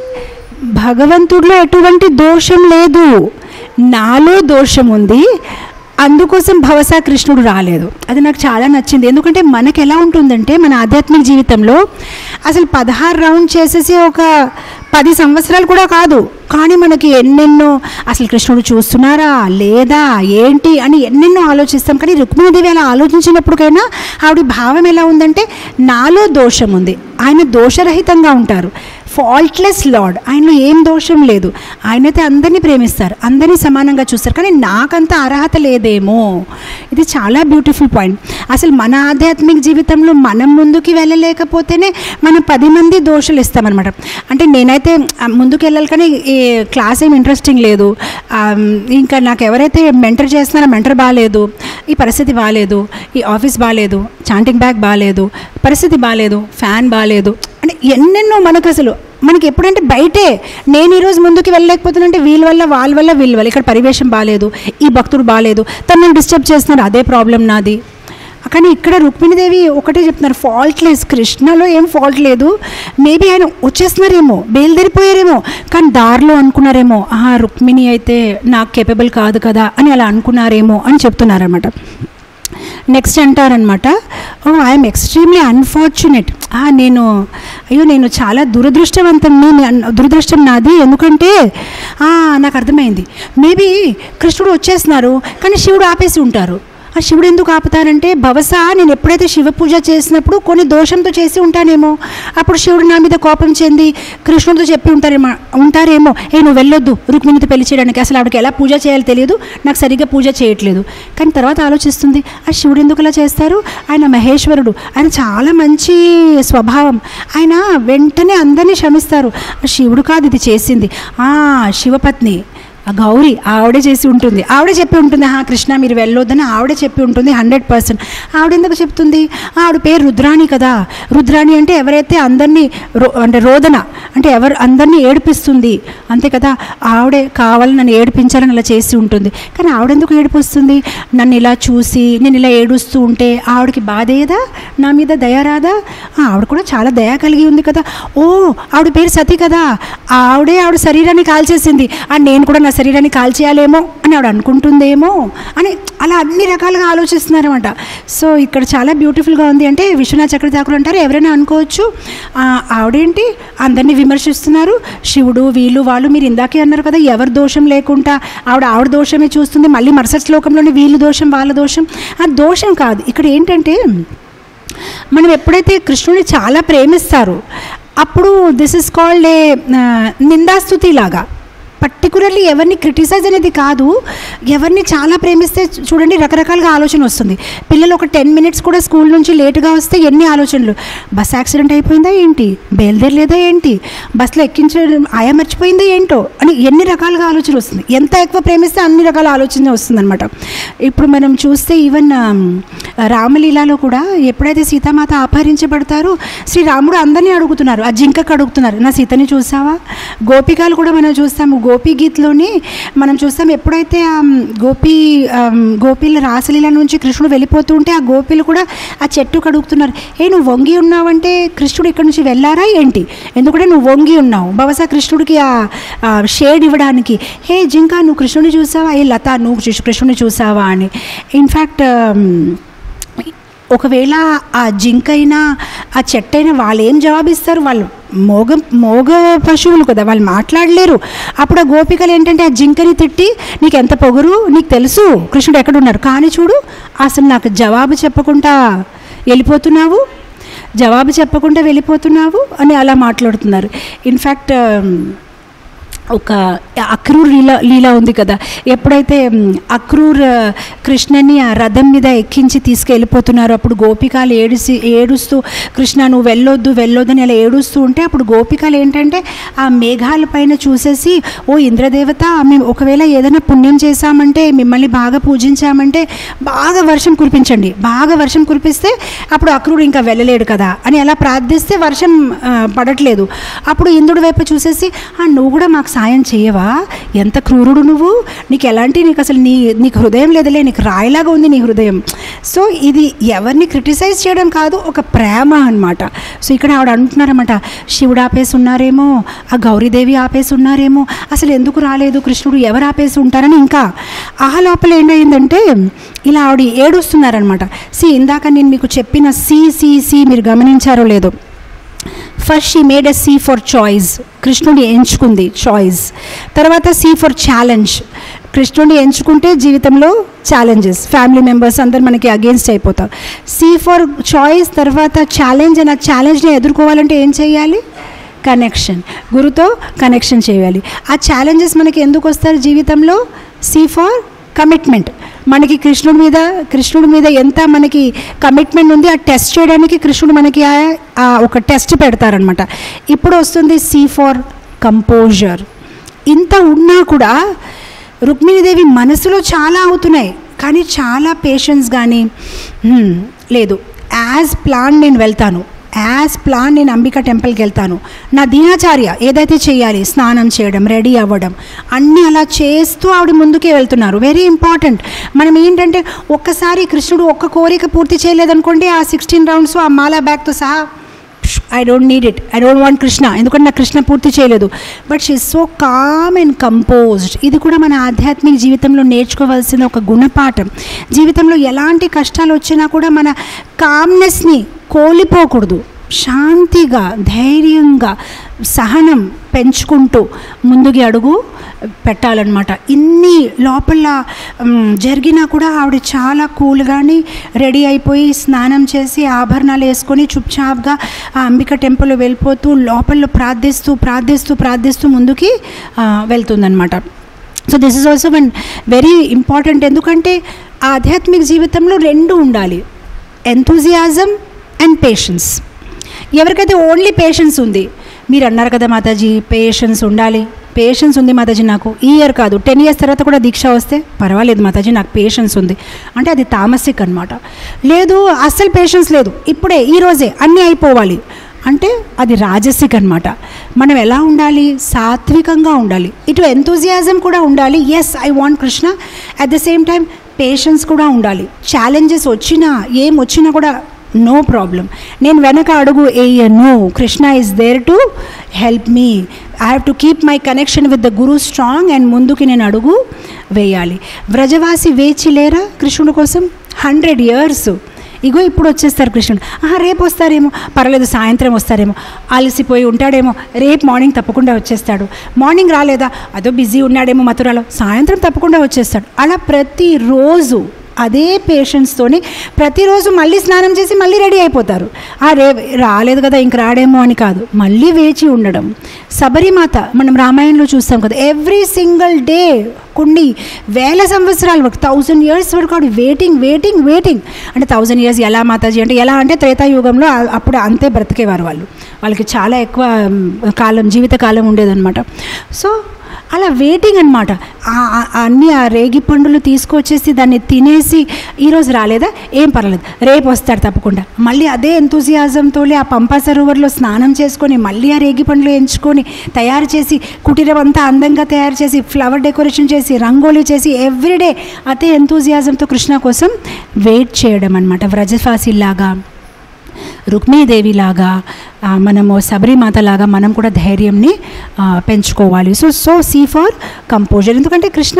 భగవంతుడిలో ఎటువంటి దోషం లేదు నాలో దోషం ఉంది అందుకోసం భవసా కృష్ణుడు రాలేదు అది నాకు చాలా నచ్చింది ఎందుకంటే మనకు ఎలా ఉంటుందంటే మన ఆధ్యాత్మిక జీవితంలో అసలు పదహారు రౌండ్ చేసేసి ఒక పది సంవత్సరాలు కూడా కాదు కానీ మనకి ఎన్నెన్నో అసలు కృష్ణుడు చూస్తున్నారా లేదా ఏంటి అని ఎన్నెన్నో ఆలోచిస్తాం కానీ రుక్మిణీదేవి అలా ఆలోచించినప్పటికైనా ఆవిడ భావం ఎలా ఉందంటే నాలో దోషం ఉంది ఆయన దోషరహితంగా ఉంటారు ఫాల్ట్లెస్ లార్డ్ ఆయనలో ఏం దోషం లేదు ఆయనైతే అందరినీ ప్రేమిస్తారు అందరినీ సమానంగా చూస్తారు కానీ నాకంత అర్హత లేదేమో ఇది చాలా బ్యూటిఫుల్ పాయింట్ అసలు మన ఆధ్యాత్మిక జీవితంలో మనం ముందుకు వెళ్ళలేకపోతేనే మనం పది మంది దోషులు ఇస్తామన్నమాట అంటే నేనైతే ఆ, ముందుకు వెళ్ళాలి కానీ ఈ క్లాస్ ఏం ఇంట్రెస్టింగ్ లేదు ఆ, ఇంకా నాకు ఎవరైతే మెంటర్ చేస్తున్నారో మెంటర్ బాగాలేదు ఈ పరిస్థితి బాగాలేదు ఈ ఆఫీస్ బాగాలేదు చాంటింగ్ బ్యాగ్ బాగాలేదు పరిస్థితి బాగాలేదు ఫ్యాన్ బాగాలేదు అంటే ఎన్నెన్నో మనకు అసలు మనకి ఎప్పుడంటే బయటే నేను ఈరోజు ముందుకు వెళ్ళలేకపోతున్నానంటే వీళ్ళ వల్ల వాళ్ళ వల్ల వీళ్ళ వల్ల ఇక్కడ పరివేశం బాగాలేదు ఈ భక్తుడు బాగాలేదు తను నన్ను డిస్టర్బ్ చేస్తున్నారు అదే ప్రాబ్లం నాది కానీ ఇక్కడ రుక్మిణీదేవి ఒకటే చెప్తున్నారు ఫాల్ట్ లెస్ కృష్ణలో ఏం ఫాల్ట్ లేదు మేబీ ఆయన వచ్చేస్తున్నారేమో బయలుదేరిపోయారేమో కానీ దారిలో అనుకున్నారేమో ఆహా రుక్మిణి అయితే నాకు కేపబుల్ కాదు కదా అని అలా అనుకున్నారేమో అని చెప్తున్నారన్నమాట నెక్స్ట్ అంటారనమాట ఓ ఐఎమ్ ఎక్స్ట్రీమ్లీ అన్ఫార్చునేట్ నేను అయ్యో నేను చాలా దురదృష్టవంతం దురదృష్టం నాది ఎందుకంటే ఆ, నాకు అర్థమైంది మేబీ కృష్ణుడు వచ్చేస్తున్నారు కానీ శివుడు ఆపేసి ఉంటారు ఆ శివుడు ఎందుకు ఆపుతారంటే బహుశా నేను ఎప్పుడైతే శివ పూజ చేసినప్పుడు కొన్ని దోషంతో చేసి ఉంటానేమో అప్పుడు శివుడు నా మీద కోపం చెంది కృష్ణుడితో చెప్పి ఉంటారేమో ఉంటారేమో ఏ నువ్వు వెళ్ళొద్దు రుక్మిణితో పెళ్లి చేయడానికి అసలు ఆవిడకి ఎలా పూజ చేయాలో తెలియదు నాకు సరిగ్గా పూజ చేయట్లేదు కానీ తర్వాత ఆలోచిస్తుంది ఆ శివుడు ఎందుకు ఇలా చేస్తారు ఆయన మహేశ్వరుడు ఆయన చాలా మంచి స్వభావం ఆయన వెంటనే అందరినీ క్షమిస్తారు ఆ శివుడు కాదు ఇది చేసింది ఆ శివపత్ని ఆ గౌరీ ఆవిడే చేసి ఉంటుంది ఆవిడే చెప్పి ఉంటుంది హా కృష్ణ మీరు వెళ్ళొద్దని ఆవిడే చెప్పి ఉంటుంది హండ్రెడ్ పర్సెంట్ ఆవిడ ఎందుకు చెప్తుంది ఆవిడ పేరు రుద్రాణి కదా రుద్రాణి అంటే ఎవరైతే అందరినీ రో అంటే రోదన అంటే ఎవరు అందరినీ ఏడిపిస్తుంది అంతే కదా ఆవిడే కావాలని నన్ను ఏడిపించాలని అలా చేసి ఉంటుంది కానీ ఆవిడ ఎందుకు ఏడిపిస్తుంది నన్ను ఇలా చూసి నేను ఇలా ఏడుస్తూ ఉంటే ఆవిడకి బాధేదా నా మీద దయ రాదా ఆ, ఆవిడ కూడా చాలా దయ కలిగి ఉంది కదా ఓ ఆవిడ పేరు సతి కదా ఆవిడే ఆవిడ శరీరాన్ని కాల్చేసింది ఆ నేను కూడా నా శరీరాన్ని కాల్చేయాలేమో అని ఆవిడ అనుకుంటుందేమో అని అలా అన్ని రకాలుగా ఆలోచిస్తున్నారన్నమాట సో ఇక్కడ చాలా బ్యూటిఫుల్గా ఉంది అంటే విశ్వనాథ్ చక్రవర్తి ఠాకూర్ అంటారు ఎవరైనా అనుకోవచ్చు ఆ, ఆవిడేంటి అందరినీ విమర్శిస్తున్నారు శివుడు వీళ్ళు వాళ్ళు మీరు ఇందాకే అన్నారు కదా ఎవరి దోషం లేకుండా ఆవిడ ఆవిడ దోషమే చూస్తుంది మళ్ళీ మరుసటి శ్లోకంలోనే వీళ్ళు దోషం వాళ్ళ దోషం ఆ దోషం కాదు ఇక్కడ ఏంటంటే మనం ఎప్పుడైతే కృష్ణుని చాలా ప్రేమిస్తారు అప్పుడు దిస్ ఇస్ కాల్డ్ ఏ నిందాస్తుతి లాగా పర్టికులర్లీ ఎవరిని క్రిటిసైజ్ అనేది కాదు ఎవరిని చాలా ప్రేమిస్తే చూడండి రకరకాలుగా ఆలోచన వస్తుంది పిల్లలు ఒక టెన్ మినిట్స్ కూడా స్కూల్ నుంచి లేటుగా వస్తే ఎన్ని ఆలోచనలు బస్ యాక్సిడెంట్ అయిపోయిందా ఏంటి బయలుదేరలేదా ఏంటి బస్సులో ఎక్కించడం ఆయా మర్చిపోయిందా ఏంటో అని ఎన్ని రకాలుగా ఆలోచన వస్తుంది ఎంత ఎక్కువ ప్రేమిస్తే అన్ని రకాల ఆలోచన వస్తుందన్నమాట ఇప్పుడు మనం చూస్తే ఈవెన్ రామలీలలో కూడా ఎప్పుడైతే సీతామాత అపహరించబడతారో శ్రీరాముడు అందరినీ అడుగుతున్నారు ఆ జింకకు అడుగుతున్నారు నా సీతని చూసావా గోపికలు కూడా మనం చూస్తాము గోపి గీత్లోని మనం చూస్తాం ఎప్పుడైతే ఆ గోపి గోపిల రాసలీల నుంచి కృష్ణుడు వెళ్ళిపోతూ ఉంటే ఆ గోపిలు కూడా ఆ చెట్టు కడుగుతున్నారు ఏ నువ్వు వంగి ఉన్నావంటే కృష్ణుడు ఇక్కడ నుంచి వెళ్ళారా ఏంటి ఎందుకంటే నువ్వు వంగి ఉన్నావు బహుశా కృష్ణుడికి ఆ షేడ్ ఇవ్వడానికి హే జింక నువ్వు కృష్ణుడిని చూసావా ఏ లత నువ్వు చూసి- కృష్ణుడిని చూసావా అని ఇన్ఫ్యాక్ట్ ఒకవేళ ఆ జింకైనా ఆ చెట్టైనా వాళ్ళు ఏం జవాబిస్తారు వాళ్ళు మోగ మోగ పశువులు కదా వాళ్ళు మాట్లాడలేరు అప్పుడు ఆ గోపికలు ఏంటంటే ఆ జింకని తిట్టి నీకు ఎంత పొగరు నీకు తెలుసు కృష్ణుడు ఎక్కడున్నారు కానీ చూడు అసలు నాకు జవాబు చెప్పకుండా వెళ్ళిపోతున్నావు జవాబు చెప్పకుండా వెళ్ళిపోతున్నావు అని అలా మాట్లాడుతున్నారు ఇన్ఫ్యాక్ట్ ఒక అక్రూర్ లీల లీల ఉంది కదా ఎప్పుడైతే మ్, అక్రూర్ ఆ, కృష్ణని ఆ రథం మీద ఎక్కించి తీసుకెళ్ళిపోతున్నారు అప్పుడు గోపికలు ఏడిసి ఏడుస్తూ కృష్ణ నువ్వు వెళ్ళొద్దు వెళ్ళొద్దని అలా ఏడుస్తూ ఉంటే అప్పుడు గోపికలు ఏంటంటే ఆ మేఘాల పైన చూసేసి ఓ ఇంద్రదేవత మేము ఒకవేళ ఏదైనా పుణ్యం చేశామంటే మిమ్మల్ని బాగా పూజించామంటే బాగా వర్షం కురిపించండి బాగా వర్షం కురిపిస్తే అప్పుడు అక్రూరు ఇంకా వెళ్ళలేడు కదా అని అలా ప్రార్థిస్తే వర్షం ఆ, పడట్లేదు అప్పుడు ఇంద్రుడి వైపు చూసేసి "ఆ, నువ్వు కూడా మాకు సాయం చేయవా ఎంత క్రూరుడు నువ్వు నీకు ఎలాంటి నీకు అసలు నీ నీకు హృదయం లేదులే నీకు రాయిలాగా ఉంది నీ హృదయం సో ఇది ఎవరిని క్రిటిసైజ్ చేయడం కాదు ఒక ప్రేమ అన్నమాట సో ఇక్కడ ఆవిడ అంటున్నారన్నమాట శివుడు ఆపేసి ఉన్నారేమో ఆ గౌరీదేవి ఆపేసి ఉన్నారేమో అసలు ఎందుకు రాలేదు కృష్ణుడు ఎవరు ఆపేసి ఉంటారని ఇంకా ఆ లోపల ఏంటయిందంటే ఇలా ఆవిడ ఏడుస్తున్నారనమాట సి ఇందాక నేను మీకు చెప్పిన సి సి సి మీరు గమనించారో లేదో first she made a C for choice కృష్ణుడి ఎంచుకుంది చాయిస్ తర్వాత సి ఫర్ ఛాలెంజ్ కృష్ణుడిని ఎంచుకుంటే జీవితంలో ఛాలెంజెస్ ఫ్యామిలీ మెంబర్స్ అందరు మనకి అగేన్స్ట్ అయిపోతారు సి ఫర్ చాయిస్ తర్వాత ఛాలెంజ్ అని ఆ ఛాలెంజ్ని ఎదుర్కోవాలంటే ఏం చేయాలి కనెక్షన్ గురుతో కనెక్షన్ చేయాలి ఆ ఛాలెంజెస్ మనకి ఎందుకు వస్తారు జీవితంలో సి ఫర్ కమిట్మెంట్ మనకి కృష్ణుడి మీద కృష్ణుడి మీద ఎంత మనకి కమిట్మెంట్ ఉంది ఆ టెస్ట్ చేయడానికి కృష్ణుడు మనకి ఆ- ఆ ఒక టెస్ట్ పెడతారనమాట ఇప్పుడు వస్తుంది సి ఫర్ కంపోజర్ ఇంత ఉన్నా కూడా రుక్మిణీదేవి మనసులో చాలా అవుతున్నాయి కానీ చాలా పేషెన్స్ కానీ "హ్మ్, లేదు యాజ్ ప్లాన్ నేను వెళ్తాను యాజ్ ప్లాన్ నేను అంబికా టెంపుల్కి వెళ్తాను నా దినాచార్య ఏదైతే చేయాలి స్నానం చేయడం రెడీ అవ్వడం అన్నీ అలా చేస్తూ ఆవిడ ముందుకే వెళ్తున్నారు వెరీ ఇంపార్టెంట్ మనం ఏంటంటే ఒక్కసారి కృష్ణుడు ఒక్క కోరిక పూర్తి చేయలేదనుకోండి ఆ సిక్స్టీన్ రౌండ్స్ ఆ మాలా బ్యాగ్తో సహా I don't need it I don't want Krishna ఎందుకంటే నాకు కృష్ణ పూర్తి చేయలేదు but she so calm and composed ఇది కూడా మన ఆధ్యాత్మిక జీవితంలో నేర్చుకోవాల్సిన ఒక గుణపాఠం జీవితంలో ఎలాంటి కష్టాలు వచ్చినా కూడా మన కామ్నెస్ని కోల్పోకూడదు శాంతిగా ధైర్యంగా సహనం పెంచుకుంటూ ముందుకి అడుగు పెట్టాలన్నమాట ఇన్ని లోపల మ్, జరిగినా కూడా ఆవిడ చాలా కూల్గాని రెడీ అయిపోయి స్నానం చేసి ఆభరణాలు వేసుకొని చుప్చాప్గా ఆ అంబిక టెంపుల్ వెళ్ళిపోతూ లోపల ప్రార్థిస్తూ ప్రార్థిస్తూ ప్రార్థిస్తూ ముందుకి ఆ, వెళ్తుందన్నమాట so this is also one very important ఎందుకంటే ఆధ్యాత్మిక జీవితంలో రెండు ఉండాలి ఎంతూజియాజం అండ్ పేషెన్స్ ఎవరికైతే ఓన్లీ పేషెన్స్ ఉంది మీరు అన్నారు కదా మాతాజీ పేషెన్స్ ఉండాలి పేషెన్స్ ఉంది మాతాజీ నాకు ఈ ఇయర్ కాదు టెన్ ఇయర్స్ తర్వాత కూడా దీక్ష వస్తే పర్వాలేదు మాతాజీ నాకు పేషెన్స్ ఉంది అంటే అది తామసిక్ అనమాట లేదు అస్సలు పేషెన్స్ లేదు ఇప్పుడే ఈ రోజే అన్నీ అయిపోవాలి అంటే అది రాజసిక్ అనమాట మనం ఎలా ఉండాలి సాత్వికంగా ఉండాలి ఇటు ఎంతూజియాజం కూడా ఉండాలి yes I want Krishna at the same time patience కూడా ఉండాలి ఛాలెంజెస్ వచ్చినా ఏం వచ్చినా కూడా నో ప్రాబ్లం నేను వెనక అడుగు వేయను Krishna is there to help me I have to keep my connection with the guru strong and ముందుకి నేను అడుగు వేయాలి వ్రజవాసి వేచి లేరా కృష్ణుడి కోసం హండ్రెడ్ ఇయర్స్ ఇగో ఇప్పుడు వచ్చేస్తారు కృష్ణుడు ఆహా రేపు వస్తారేమో పర్లేదు సాయంత్రం వస్తారేమో అలసిపోయి ఉంటాడేమో రేపు మార్నింగ్ తప్పకుండా వచ్చేస్తాడు మార్నింగ్ రాలేదా అదో బిజీ ఉన్నాడేమో మథురాలో సాయంత్రం తప్పకుండా వచ్చేస్తాడు అలా ప్రతిరోజు అదే పేషెన్స్తోని ప్రతిరోజు మళ్ళీ స్నానం చేసి మళ్ళీ రెడీ అయిపోతారు ఆ రే రాలేదు కదా ఇంక రాడేమో అని కాదు మళ్ళీ వేచి ఉండడం శబరిమాత మనం రామాయణంలో చూస్తాం కదా ఎవ్రీ సింగిల్ డే కొన్ని వేల సంవత్సరాల వరకు థౌజండ్ ఇయర్స్ వరకు ఆవిడ వెయిటింగ్ వెయిటింగ్ వెయిటింగ్ అంటే థౌజండ్ ఇయర్స్ ఎలా మాతాజీ అంటే ఎలా అంటే త్రేతాయుగంలో ఆ- అప్పుడు అంతే బ్రతికేవారు వాళ్ళు వాళ్ళకి చాలా ఎక్కువ మ్, కాలం జీవిత కాలం ఉండేదన్నమాట సో అలా వెయిటింగ్ అనమాట అన్నీ ఆ రేగి పండులు తీసుకొచ్చేసి దాన్ని తినేసి ఈరోజు రాలేదా ఏం పర్లేదు రేపు వస్తాడు తప్పకుండా మళ్ళీ అదే ఎంతూజియాజంతో ఆ పంపా సరోవర్లో స్నానం చేసుకొని మళ్ళీ ఆ రేగి పండ్లు ఎంచుకొని తయారు చేసి కుటీరం అంతా అందంగా తయారు చేసి ఫ్లవర్ డెకరేషన్ చేసి రంగోలీ చేసి ఎవ్రీడే అదే ఎంతూజియాజంతో కృష్ణ కోసం వెయిట్ చేయడం అనమాట వ్రజవాసిలాగా రుక్మిణీదేవిలాగా ఆ, మనము శబరిమాత లాగా మనం కూడా ధైర్యంని ఆ, పెంచుకోవాలి so so C for composure ఎందుకంటే Krishna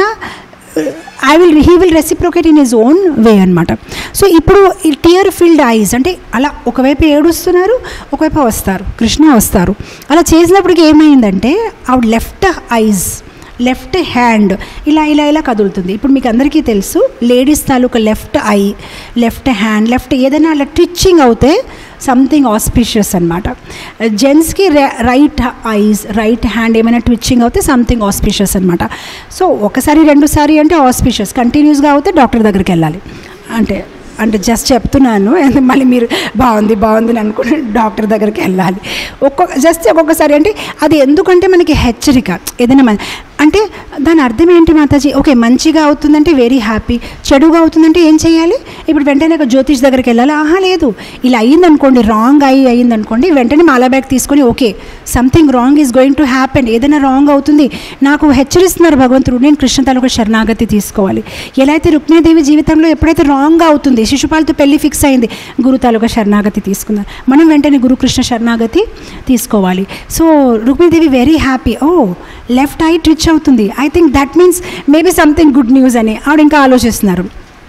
I will he will reciprocate in his own way అనమాట సో ఇప్పుడు ఈ టియర్ ఫిల్డ్ ఐస్ అంటే అలా ఒకవైపు ఏడుస్తున్నారు ఒకవైపు వస్తారు కృష్ణ వస్తారు అలా చేసినప్పటికి ఏమైందంటే ఆవిడ లెఫ్ట్ ఐస్ లెఫ్ట్ హ్యాండ్ ఇలా ఇలా ఇలా కదులుతుంది ఇప్పుడు మీకు అందరికీ తెలుసు లేడీస్ తాలూకా left eye left hand left ఏదైనా అలా ట్విచ్చింగ్ అవుతే సంథింగ్ ఆస్పిషియస్ అనమాట జెంట్స్కి రైట్ ఐస్ రైట్ హ్యాండ్ ఏమైనా ట్విచ్చింగ్ అవుతే సంథింగ్ ఆస్పిషియస్ అనమాట సో ఒకసారి రెండుసారి అంటే ఆస్పిషియస్ కంటిన్యూస్గా అవుతే డాక్టర్ దగ్గరికి వెళ్ళాలి అంటే అంటే జస్ట్ చెప్తున్నాను and మళ్ళీ మీరు బాగుంది బాగుంది అని అనుకుని డాక్టర్ దగ్గరికి వెళ్ళాలి ఒక్కొక్క జస్ట్ ఒక్కొక్కసారి అంటే అది ఎందుకంటే మనకి హెచ్చరిక ఏదైనా మన అంటే దాని అర్థం ఏంటి మాతాజీ ఓకే మంచిగా అవుతుందంటే వెరీ హ్యాపీ చెడుగా అవుతుందంటే ఏం చేయాలి ఇప్పుడు వెంటనే ఒక జ్యోతిష్ దగ్గరికి వెళ్ళాలి ఆహా లేదు ఇలా అయ్యిందనుకోండి రాంగ్ అయ్యి అయ్యిందనుకోండి వెంటనే మాలా బ్యాగ్ తీసుకొని okay something wrong is going to happen ఏదైనా రాంగ్ అవుతుంది నాకు హెచ్చరిస్తున్నారు భగవంతుడు నేను కృష్ణ తాలూకా శరణాగతి తీసుకోవాలి ఎలా అయితే రుక్మిణీదేవి జీవితంలో ఎప్పుడైతే రాంగ్గా అవుతుంది శిశుపాలతో పెళ్లి ఫిక్స్ అయింది గురు తాలూకా శరణాగతి తీసుకున్నారు మనం వెంటనే గురుకృష్ణ శరణాగతి తీసుకోవాలి so Rukminidevi very happy oh left eye twitch అవుతుంది I think that means maybe something good news అని ఆవిడ ఇంకా ఆలోచిస్తున్నారు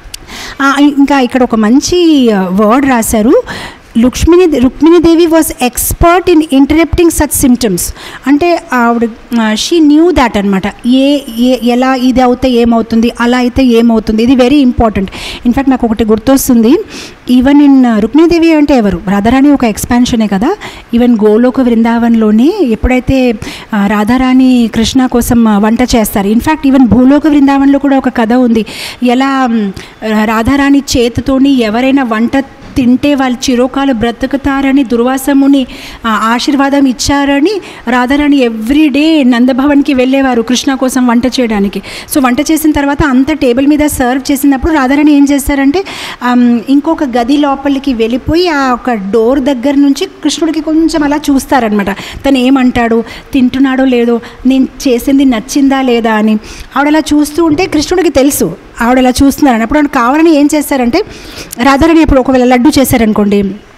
ఆ, ఇంకా ఇక్కడ ఒక మంచి వర్డ్ రాశారు లుక్ష్మిని Rukminidevi was expert in interrupting such symptoms అంటే ఆవిడ షీ న్యూ దాట్ అనమాట ఏ ఏ ఎలా ఇది అవుతే ఏమవుతుంది అలా అయితే ఏమవుతుంది ఇది వెరీ ఇంపార్టెంట్ ఇన్ఫ్యాక్ట్ నాకు ఒకటి గుర్తొస్తుంది ఈవెన్ ఇన్ రుక్మిణీదేవి అంటే ఎవరు రాధారాణి ఒక ఎక్స్పాన్షనే కదా ఈవెన్ గోలోక వృందావన్లోనే ఎప్పుడైతే ఆ, రాధారాణి కృష్ణ కోసం ఆ, వంట చేస్తారు ఇన్ఫ్యాక్ట్ ఈవెన్ భూలోక వృందావన్లో కూడా ఒక కథ ఉంది ఎలా మ్, రాధారాణి చేతితోని ఎవరైనా వంట తింటే వాళ్ళు చిరోకాలు బ్రతుకుతారని దుర్వాసముని ఆ, ఆశీర్వాదం ఇచ్చారని రాధారాణి ఎవ్రీడే నందభవన్కి వెళ్ళేవారు కృష్ణ కోసం వంట చేయడానికి సో వంట చేసిన తర్వాత అంత టేబుల్ మీద సర్వ్ చేసినప్పుడు రాధారాణి ఏం చేస్తారంటే ఆమ్, ఇంకొక గది లోపలికి వెళ్ళిపోయి ఆ ఒక డోర్ దగ్గర నుంచి కృష్ణుడికి కొంచెం అలా చూస్తారనమాట తను ఏమంటాడు తింటున్నాడో లేదో నేను చేసింది నచ్చిందా లేదా అని ఆవిడ అలా చూస్తూ ఉంటే కృష్ణుడికి తెలుసు ఆవిడ అలా చూస్తున్నారని అప్పుడు ఆవిడ కావాలని ఏం చేస్తారంటే రాధారాణి ఇప్పుడు ఒకవేళ లడ్డు చేశారనుకోండి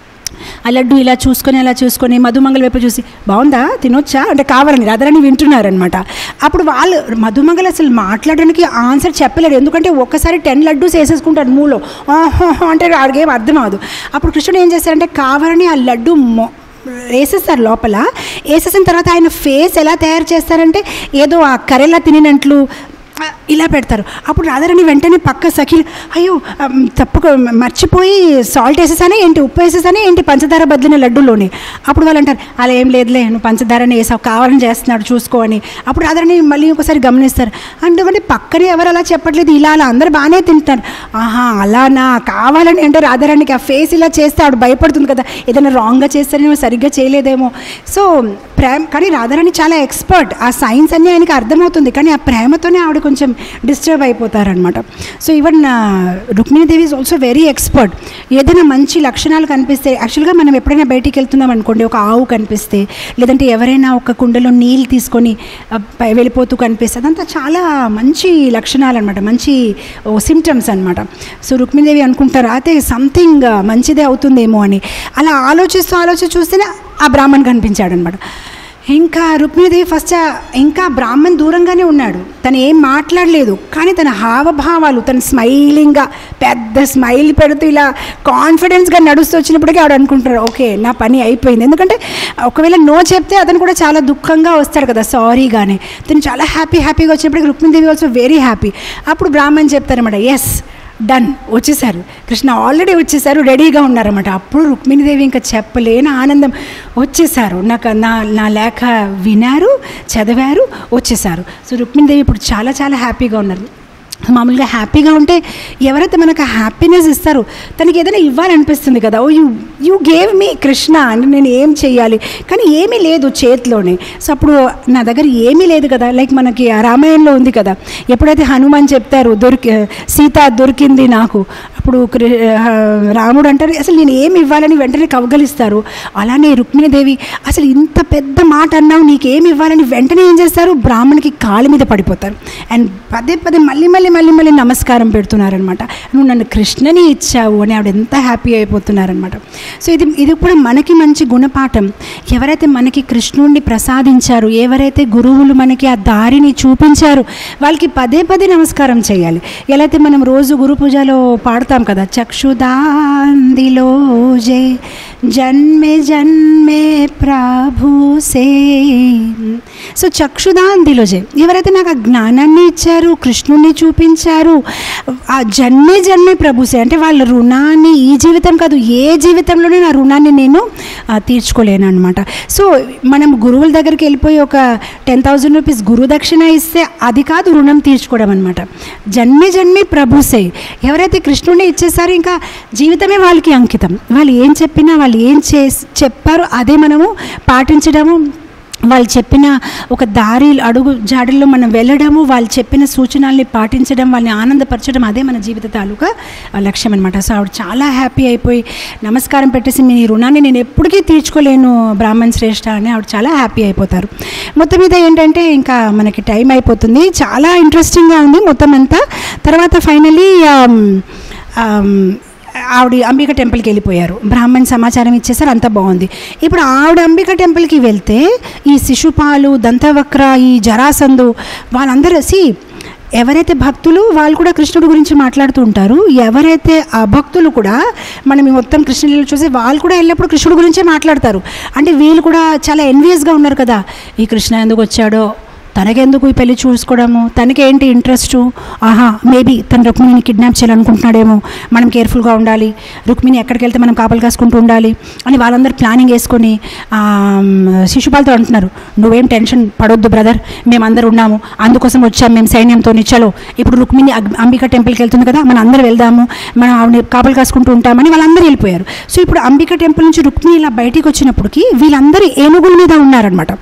ఆ లడ్డు ఇలా చూసుకొని అలా చూసుకొని మధుమంగళ వైపు చూసి బాగుందా తినొచ్చా అంటే కావాలని రాధారాణి వింటున్నారనమాట అప్పుడు వాళ్ళు మధుమంగళ అసలు మాట్లాడడానికి ఆన్సర్ చెప్పలేరు ఎందుకంటే ఒక్కసారి టెన్ లడ్డూస్ వేసేసుకుంటారు మూలో ఆహా అంటే ఆడికేం అర్థం అవ్వదు అప్పుడు కృష్ణుడు ఏం చేశారంటే కావాలని ఆ లడ్డు మొ వేసేస్తారు లోపల వేసేసిన తర్వాత ఆయన ఫేస్ ఎలా తయారు చేస్తారంటే ఏదో ఆ కరెలా తినినట్లు ఆ, ఇలా పెడతారు అప్పుడు రాధారాణి వెంటనే పక్క సఖిల్ అయ్యో ఆమ్, తప్పుకో మర్చిపోయి సాల్ట్ వేసేసానే ఏంటి ఉప్పు వేసేసానే ఏంటి పంచదార బదిలిన లడ్డూలోని అప్పుడు వాళ్ళు అంటారు అలా ఏం లేదులే నువ్వు పంచదారని వేసావు కావాలని చేస్తున్నాడు చూసుకో అని అప్పుడు రాధారాణి మళ్ళీ ఒకసారి గమనిస్తారు అంటే పక్కనే ఎవరు అలా చెప్పట్లేదు ఇలా అలా అందరు బాగానే తింటారు ఆహా అలానా కావాలని అంటే రాధారాణికి ఆ ఫేస్ ఇలా చేస్తే ఆవిడ భయపడుతుంది కదా ఏదైనా రాంగ్గా చేస్తారేమో సరిగ్గా చేయలేదేమో సో ప్రేమ కానీ రాధారాణి చాలా ఎక్స్పర్ట్ ఆ సైన్స్ అన్నీ ఆయనకి అర్థమవుతుంది కానీ ఆ ప్రేమతోనే ఆవిడ కొంచెం డిస్టర్బ్ అయిపోతారనమాట so even Rukminidevi is also very expert ఏదైనా మంచి లక్షణాలు కనిపిస్తే యాక్చువల్గా మనం ఎప్పుడైనా బయటికి వెళ్తున్నాం అనుకోండి ఒక ఆవు కనిపిస్తే లేదంటే ఎవరైనా ఒక కుండలో నీళ్ళు తీసుకొని ఆ, పై- వెళ్ళిపోతూ కనిపిస్తే అదంతా చాలా మంచి లక్షణాలు అనమాట మంచి సిమ్టమ్స్ అనమాట సో రుక్మిణీదేవి అనుకుంటారు అయితే సంథింగ్ మంచిదే అవుతుందేమో అని అలా ఆలోచిస్తూ ఆలోచిస్తూ చూస్తేనే ఆ బ్రాహ్మణ్ కనిపించాడనమాట ఇంకా రుక్మిణీదేవి ఫస్ట్ ఆ- ఇంకా బ్రాహ్మణ్ దూరంగానే ఉన్నాడు తను ఏం మాట్లాడలేదు కానీ తన హావభావాలు తను స్మైలింగ్గా పెద్ద స్మైల్ పెడుతూ ఇలా కాన్ఫిడెన్స్గా నడుస్తూ వచ్చినప్పటికీ ఆవిడ అనుకుంటారు ఓకే నా పని అయిపోయింది ఎందుకంటే ఒకవేళ నో చెప్తే అతను కూడా చాలా దుఃఖంగా వస్తాడు కదా సారీగానే తను చాలా హ్యాపీ హ్యాపీగా వచ్చినప్పటికీ రుక్మిణీదేవి ఆల్సో వెరీ హ్యాపీ అప్పుడు బ్రాహ్మణ్ చెప్తారన్నమాట ఎస్ డన్ వచ్చేసారు కృష్ణ ఆల్రెడీ వచ్చేసారు రెడీగా ఉన్నారన్నమాట అప్పుడు రుక్మిణీదేవి ఇంకా చెప్పలేని ఆనందం వచ్చేసారు నాకు నా నా లేఖ వినారు చదివారు వచ్చేసారు సో రుక్మిణీదేవి ఇప్పుడు చాలా చాలా హ్యాపీగా ఉన్నారు మామూలుగా హ్యాపీగా ఉంటే ఎవరైతే మనకు హ్యాపీనెస్ ఇస్తారో తనకి ఏదైనా ఇవ్వాలనిపిస్తుంది కదా oh you you gave me Krishna అంటే నేను ఏం చెయ్యాలి కానీ ఏమీ లేదు చేతిలోనే సో అప్పుడు నా దగ్గర ఏమీ లేదు కదా లైక్ మనకి ఆ రామాయణంలో ఉంది కదా ఎప్పుడైతే హనుమాన్ చెప్తారు దొరికి సీత దొరికింది నాకు అప్పుడు కృ- ఆ, రాముడు అంటారు అసలు నేను ఏమి ఇవ్వాలని వెంటనే కవగలిస్తారు అలానే రుక్మిణీదేవి అసలు ఇంత పెద్ద మాట అన్నావు నీకేమి ఇవ్వాలని వెంటనే ఏం చేస్తారు బ్రాహ్మణికి కాలు మీద పడిపోతారు అండ్ పదే పదే మళ్ళీ మళ్ళీ మళ్ళీ మళ్ళీ నమస్కారం పెడుతున్నారనమాట నువ్వు నన్ను కృష్ణని ఇచ్చావు అని ఆవిడ ఎంత హ్యాపీ అయిపోతున్నారనమాట సో ఇది ఇది కూడా మనకి మంచి గుణపాఠం ఎవరైతే మనకి కృష్ణుడిని ప్రసాదించారు ఎవరైతే గురువులు మనకి ఆ దారిని చూపించారు వాళ్ళకి పదే పదే నమస్కారం చేయాలి ఎలా అయితే మనం రోజు గురు పూజలో పాడతాం కదా చక్షుదాందిలో జే జన్మే జన్మే ప్రభు సే సో చక్షుదాన్ దిలోజే ఎవరైతే నాకు ఆ జ్ఞానాన్ని ఇచ్చారు కృష్ణుణ్ణి చూపించారు ఆ జన్మే జన్మే ప్రభుసే అంటే వాళ్ళ రుణాన్ని ఈ జీవితం కాదు ఏ జీవితంలోనే నా రుణాన్ని నేను ఆ, తీర్చుకోలేను అనమాట సో మనం గురువుల దగ్గరికి వెళ్ళిపోయి ఒక టెన్ థౌజండ్ రూపీస్ గురు దక్షిణ ఇస్తే అది కాదు రుణం తీర్చుకోవడం అనమాట జన్మే జన్మే ప్రభుసే ఎవరైతే కృష్ణుడిని ఇచ్చేసారో ఇంకా జీవితమే వాళ్ళకి అంకితం వాళ్ళు ఏం చెప్పినా వాళ్ళు ఏం చే చెప్పారో అదే మనము పాటించడము వాళ్ళు చెప్పిన ఒక దారి అడుగు జాడల్లో మనం వెళ్ళడము వాళ్ళు చెప్పిన సూచనల్ని పాటించడం వాళ్ళని ఆనందపరచడం అదే మన జీవిత తాలూకా ఆ, లక్ష్యం అనమాట సో ఆవిడ చాలా హ్యాపీ అయిపోయి నమస్కారం పెట్టేసి మీ రుణాన్ని నేను ఎప్పటికీ తీర్చుకోలేను బ్రాహ్మణ్ శ్రేష్ఠ అని ఆవిడ చాలా హ్యాపీ అయిపోతారు మొత్తం మీద ఏంటంటే ఇంకా మనకి టైం అయిపోతుంది చాలా ఇంట్రెస్టింగ్గా ఉంది మొత్తం అంతా తర్వాత ఫైనలీ ఆవిడ అంబిక టెంపుల్కి వెళ్ళిపోయారు బ్రాహ్మణ్ సమాచారం ఇచ్చేసారు అంత బాగుంది ఇప్పుడు ఆవిడ అంబిక టెంపుల్కి వెళ్తే ఈ శిశుపాలు దంతవక్ర ఈ జరాసందు వాళ్ళందరూ సి ఎవరైతే భక్తులు వాళ్ళు కూడా కృష్ణుడి గురించి మాట్లాడుతూ ఉంటారు ఎవరైతే అభక్తులు కూడా మనం ఈ మొత్తం కృష్ణులు చూసి వాళ్ళు కూడా ఎల్లప్పుడూ కృష్ణుడి గురించే మాట్లాడతారు అంటే వీళ్ళు కూడా చాలా ఎన్వియస్గా ఉన్నారు కదా ఈ కృష్ణ ఎందుకు వచ్చాడో తనకెందుకు ఈ పెళ్లి చూసుకోవడము తనకేంటి ఇంట్రెస్ట్ ఆహా మేబీ తన రుక్మిణిని కిడ్నాప్ చేయాలనుకుంటున్నాడేమో మనం కేర్ఫుల్గా ఉండాలి రుక్మిణి ఎక్కడికి వెళ్తే మనం కాపలు కాసుకుంటూ ఉండాలి అని వాళ్ళందరూ ప్లానింగ్ వేసుకొని ఆ, శిశుపాలతో అంటున్నారు నువ్వేం టెన్షన్ పడొద్దు బ్రదర్ మేమందరూ ఉన్నాము అందుకోసం వచ్చాం మేము సైన్యంతో చలో ఇప్పుడు రుక్మిణి అగ్- అంబిక టెంపుల్కి వెళ్తుంది కదా మనం అందరూ వెళ్దాము మనం ఆవిడ కాపలు కాసుకుంటూ ఉంటామని వాళ్ళందరూ వెళ్ళిపోయారు సో ఇప్పుడు అంబిక టెంపుల్ నుంచి రుక్మిణి ఇలా బయటికి వచ్చినప్పటికి వీళ్ళందరూ ఏనుగుల మీద ఉన్నారనమాట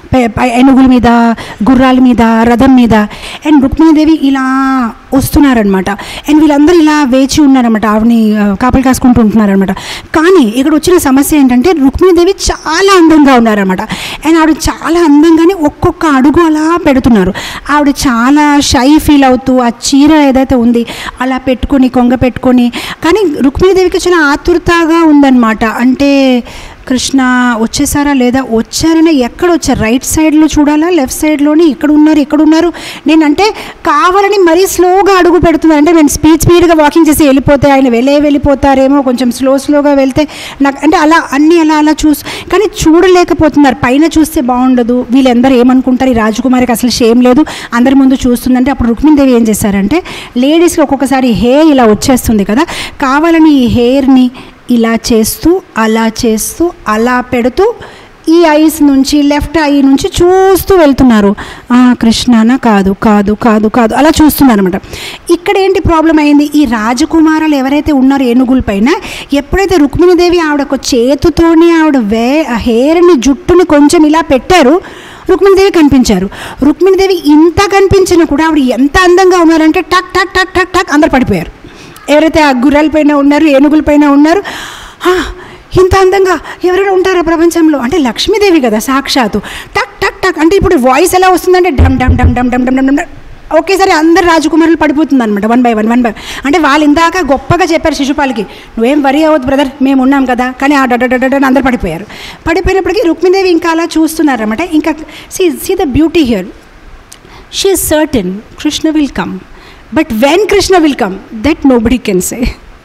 పై- పై- ఏనుగుల మీద గుర్రాల మీద రథం మీద అండ్ రుక్మిణీదేవి ఇలా వస్తున్నారనమాట అండ్ వీళ్ళందరూ ఇలా వేచి ఉన్నారనమాట ఆవిడని ఆ, కాపలు కాసుకుంటూ ఉంటున్నారనమాట కానీ ఇక్కడ వచ్చిన సమస్య ఏంటంటే రుక్మిణీదేవి చాలా అందంగా ఉన్నారనమాట అండ్ ఆవిడ చాలా అందంగానే ఒక్కొక్క అడుగు అలా పెడుతున్నారు ఆవిడ చాలా షై ఫీల్ అవుతూ ఆ చీర ఏదైతే ఉంది అలా పెట్టుకొని కొంగ పెట్టుకొని కానీ రుక్మిణీదేవికి చాలా ఆతురతగా ఉందన్నమాట అంటే కృష్ణ వచ్చేసారా లేదా వచ్చారని ఎక్కడ వచ్చారు రైట్ సైడ్లో చూడాలా లెఫ్ట్ సైడ్లోని ఇక్కడ ఉన్నారు ఇక్కడ ఉన్నారు నేనంటే కావాలని మరీ స్లోగా అడుగు పెడుతున్నాను అంటే నేను స్పీడ్ స్పీడ్గా వాకింగ్ చేసి వెళ్ళిపోతే ఆయన వెళ్ళే వెళ్ళిపోతారేమో కొంచెం స్లో స్లోగా వెళ్తే నాకు అంటే అలా అన్నీ అలా అలా చూసి కానీ చూడలేకపోతున్నారు పైన చూస్తే బాగుండదు వీళ్ళందరూ ఏమనుకుంటారు ఈ రాజకుమారికి అసలు షేమ్ లేదు అందరి ముందు చూస్తుందంటే అప్పుడు రుక్మిణీదేవి ఏం చేశారంటే లేడీస్కి ఒక్కొక్కసారి హెయిర్ ఇలా వచ్చేస్తుంది కదా కావాలని ఈ హెయిర్ని ఇలా చేస్తూ అలా చేస్తూ అలా పెడుతూ ఈ ఐస్ నుంచి లెఫ్ట్ ఐ నుంచి చూస్తూ వెళ్తున్నారు "ఆ, కృష్ణనా కాదు కాదు కాదు కాదు అలా చూస్తున్నారు అనమాట ఇక్కడ ఏంటి ప్రాబ్లం అయింది ఈ రాజకుమారులు ఎవరైతే ఉన్నారో ఏనుగుల పైన ఎప్పుడైతే రుక్మిణీదేవి ఆవిడ ఒక చేతితోనే ఆవిడ వే ఆ హెయిర్ని జుట్టుని కొంచెం ఇలా పెట్టారు రుక్మిణీదేవి కనిపించారు రుక్మిణీదేవి ఇంత కనిపించినా కూడా ఆవిడ ఎంత అందంగా ఉన్నారంటే టక్ టక్ టక్ టక్ టక్ అందరు పడిపోయారు ఎవరైతే ఆ గుర్రాల పైన ఉన్నారు ఏనుగుల పైన ఉన్నారు "ఆ, ఇంత అందంగా ఎవరైనా ఉంటారా ప్రపంచంలో అంటే లక్ష్మీదేవి కదా సాక్షాత్తు టక్ టక్ టక్ అంటే ఇప్పుడు వాయిస్ ఎలా వస్తుందంటే డమ్ డమ్ డమ్ డమ్ డమ్ డమ్ డమ్ డమ్ డమ్ ఒకేసారి అందరు రాజకుమారులు పడిపోతుంది అనమాట one by one one by అంటే వాళ్ళు ఇందాక గొప్పగా చెప్పారు శిశుపాలకి నువ్వేం వరి అవ్వద్దు బ్రదర్ మేము ఉన్నాం కదా కానీ ఆ డడ డడ డడ అందరు పడిపోయారు పడిపోయినప్పటికీ రుక్మిణీదేవి ఇంకా అలా చూస్తున్నారన్నమాట ఇంకా see see the beauty here she is certain krishna will come but when krishna will come that nobody can say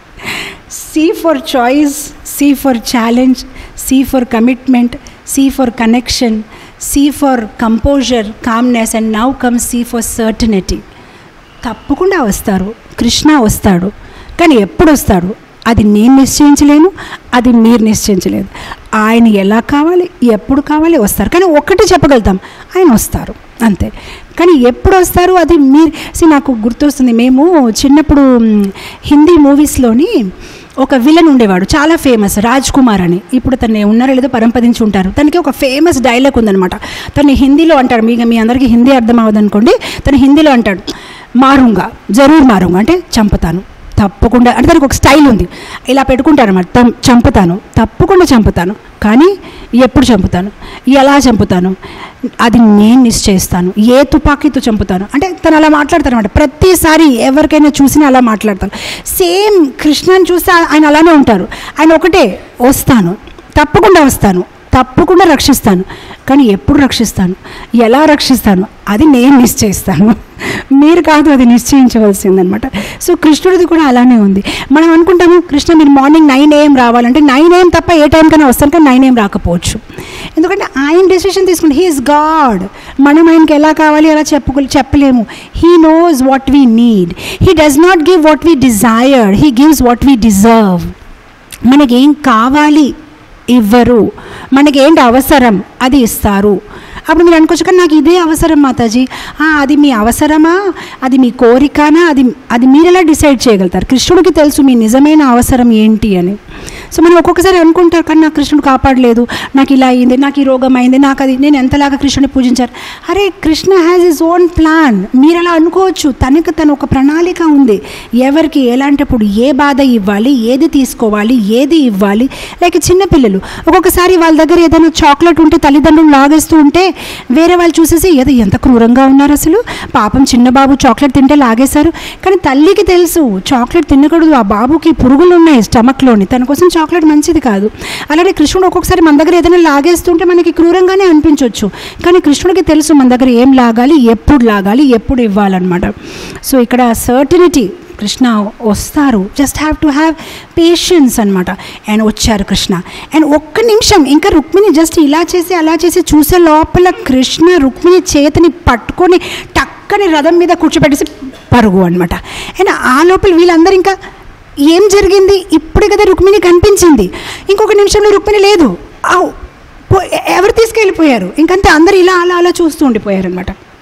c for choice c for challenge c for commitment c for connection c for composure calmness and now comes c for certainty తప్పకుండా వస్తారు కృష్ణ వస్తాడు కానీ ఎప్పుడు వస్తాడు అది నేను నిశ్చయించలేను అది మీరు నిశ్చయించలేదు ఆయన ఎలా కావాలి ఎప్పుడు కావాలి వస్తారు కానీ ఒక్కటి చెప్పగలుగుతాం ఆయన వస్తారు అంతే కానీ ఎప్పుడు వస్తారు అది మీరు see, నాకు గుర్తొస్తుంది మేము చిన్నప్పుడు మ్, హిందీ మూవీస్లోని ఒక విలన్ ఉండేవాడు చాలా ఫేమస్ రాజ్ కుమార్ అని ఇప్పుడు తను ఉన్నారో లేదో పరంపదించి ఉంటారు తనకి ఒక ఫేమస్ డైలాగ్ ఉందన్నమాట తను హిందీలో అంటాడు మీ మీ అందరికీ హిందీ అర్థం అవ్వదు అనుకోండి తను హిందీలో అంటాడు మారుంగా జరూర్ మారుంగా అంటే చంపుతాను తప్పకుండా అంటే దానికి ఒక స్టైల్ ఉంది ఇలా పెట్టుకుంటాను అనమాట తం- చంపుతాను తప్పకుండా చంపుతాను కానీ ఎప్పుడు చంపుతాను ఎలా చంపుతాను అది నేను నిశ్చయిస్తాను ఏ తుపాకీతో చంపుతాను అంటే తను అలా మాట్లాడతారు అనమాట ప్రతిసారి ఎవరికైనా చూసినా అలా మాట్లాడతారు సేమ్ కృష్ణని చూస్తే ఆయన అలానే ఉంటారు ఆయన ఒకటే వస్తాను తప్పకుండా వస్తాను తప్పకుండా రక్షిస్తాను కానీ ఎప్పుడు రక్షిస్తాను ఎలా రక్షిస్తాను అది నేను నిశ్చయిస్తాను మీరు కాదు అది నిశ్చయించవలసిందనమాట సో కృష్ణుడిది కూడా అలానే ఉంది మనం అనుకుంటాము కృష్ణ మీరు మార్నింగ్ నైన్ ఏఎం రావాలంటే నైన్ ఏఎం తప్ప ఏ టైంకైనా వస్తాను కానీ నైన్ ఏఎం రాకపోవచ్చు ఎందుకంటే ఆయన డెసిషన్ తీసుకుంటే హీఈస్ గాడ్ మనం ఆయనకి ఎలా కావాలి అలా చెప్పు చెప్పలేము he knows what we need he does not give what we desired he gives what we deserve మనకేం కావాలి ఇవ్వరు మనకేంటి అవసరం అది ఇస్తారు అప్పుడు మీరు అనుకోవచ్చు కానీ నాకు ఇదే అవసరం మాతాజీ "ఆ, అది మీ అవసరమా అది మీ కోరికనా అది అది మీరు ఎలా డిసైడ్ చేయగలుగుతారు కృష్ణుడికి తెలుసు మీ నిజమైన అవసరం ఏంటి అని సో మనం ఒక్కొక్కసారి అనుకుంటారు కానీ నాకు కృష్ణుడు కాపాడలేదు నాకు ఇలా అయింది నాకు ఈ రోగం అయింది నాకు అది నేను ఎంతలాగా కృష్ణుని పూజించారు అరే Krishna has his own plan మీరు అలా అనుకోవచ్చు తనకు తను ఒక ప్రణాళిక ఉంది ఎవరికి ఎలాంటప్పుడు ఏ బాధ ఇవ్వాలి ఏది తీసుకోవాలి ఏది ఇవ్వాలి లైక్ చిన్నపిల్లలు ఒక్కొక్కసారి వాళ్ళ దగ్గర ఏదైనా చాక్లెట్ ఉంటే తల్లిదండ్రులు లాగేస్తూ ఉంటే వేరే వాళ్ళు చూసేసి ఏదో ఎంత క్రూరంగా ఉన్నారు అసలు పాపం చిన్న బాబు చాక్లెట్ తింటే లాగేశారు కానీ తల్లికి తెలుసు చాక్లెట్ తినకూడదు ఆ బాబుకి పురుగులు ఉన్నాయి స్టమక్లోని తన కోసం చాక్లెట్ మంచిది కాదు అలాగే కృష్ణుడు ఒక్కొక్కసారి మన దగ్గర ఏదైనా లాగేస్తుంటే మనకి క్రూరంగానే అనిపించవచ్చు కానీ కృష్ణుడికి తెలుసు మన దగ్గర ఏం లాగాలి ఎప్పుడు లాగాలి ఎప్పుడు ఇవ్వాలన్నమాట సో ఇక్కడ సర్టినిటీ కృష్ణ వస్తారు just have to have patience అనమాట అండ్ వచ్చారు కృష్ణ అండ్ ఒక్క నిమిషం ఇంకా రుక్మిణి జస్ట్ ఇలా చేసి అలా చేసి చూసే లోపల కృష్ణ రుక్మిణి చేతిని పట్టుకొని టక్కని రథం మీద కూర్చోబెట్టేసి పరుగు అనమాట అండ్ ఆ లోపల వీళ్ళందరూ ఇంకా ఏం జరిగింది ఇప్పుడే కదా రుక్మిణి కనిపించింది ఇంకొక నిమిషంలో రుక్మిణి లేదు ఆవ్, పో- ఎవరు తీసుకెళ్ళిపోయారు ఇంకంతే అందరు ఇలా అలా అలా చూస్తూ ఉండిపోయారు అనమాట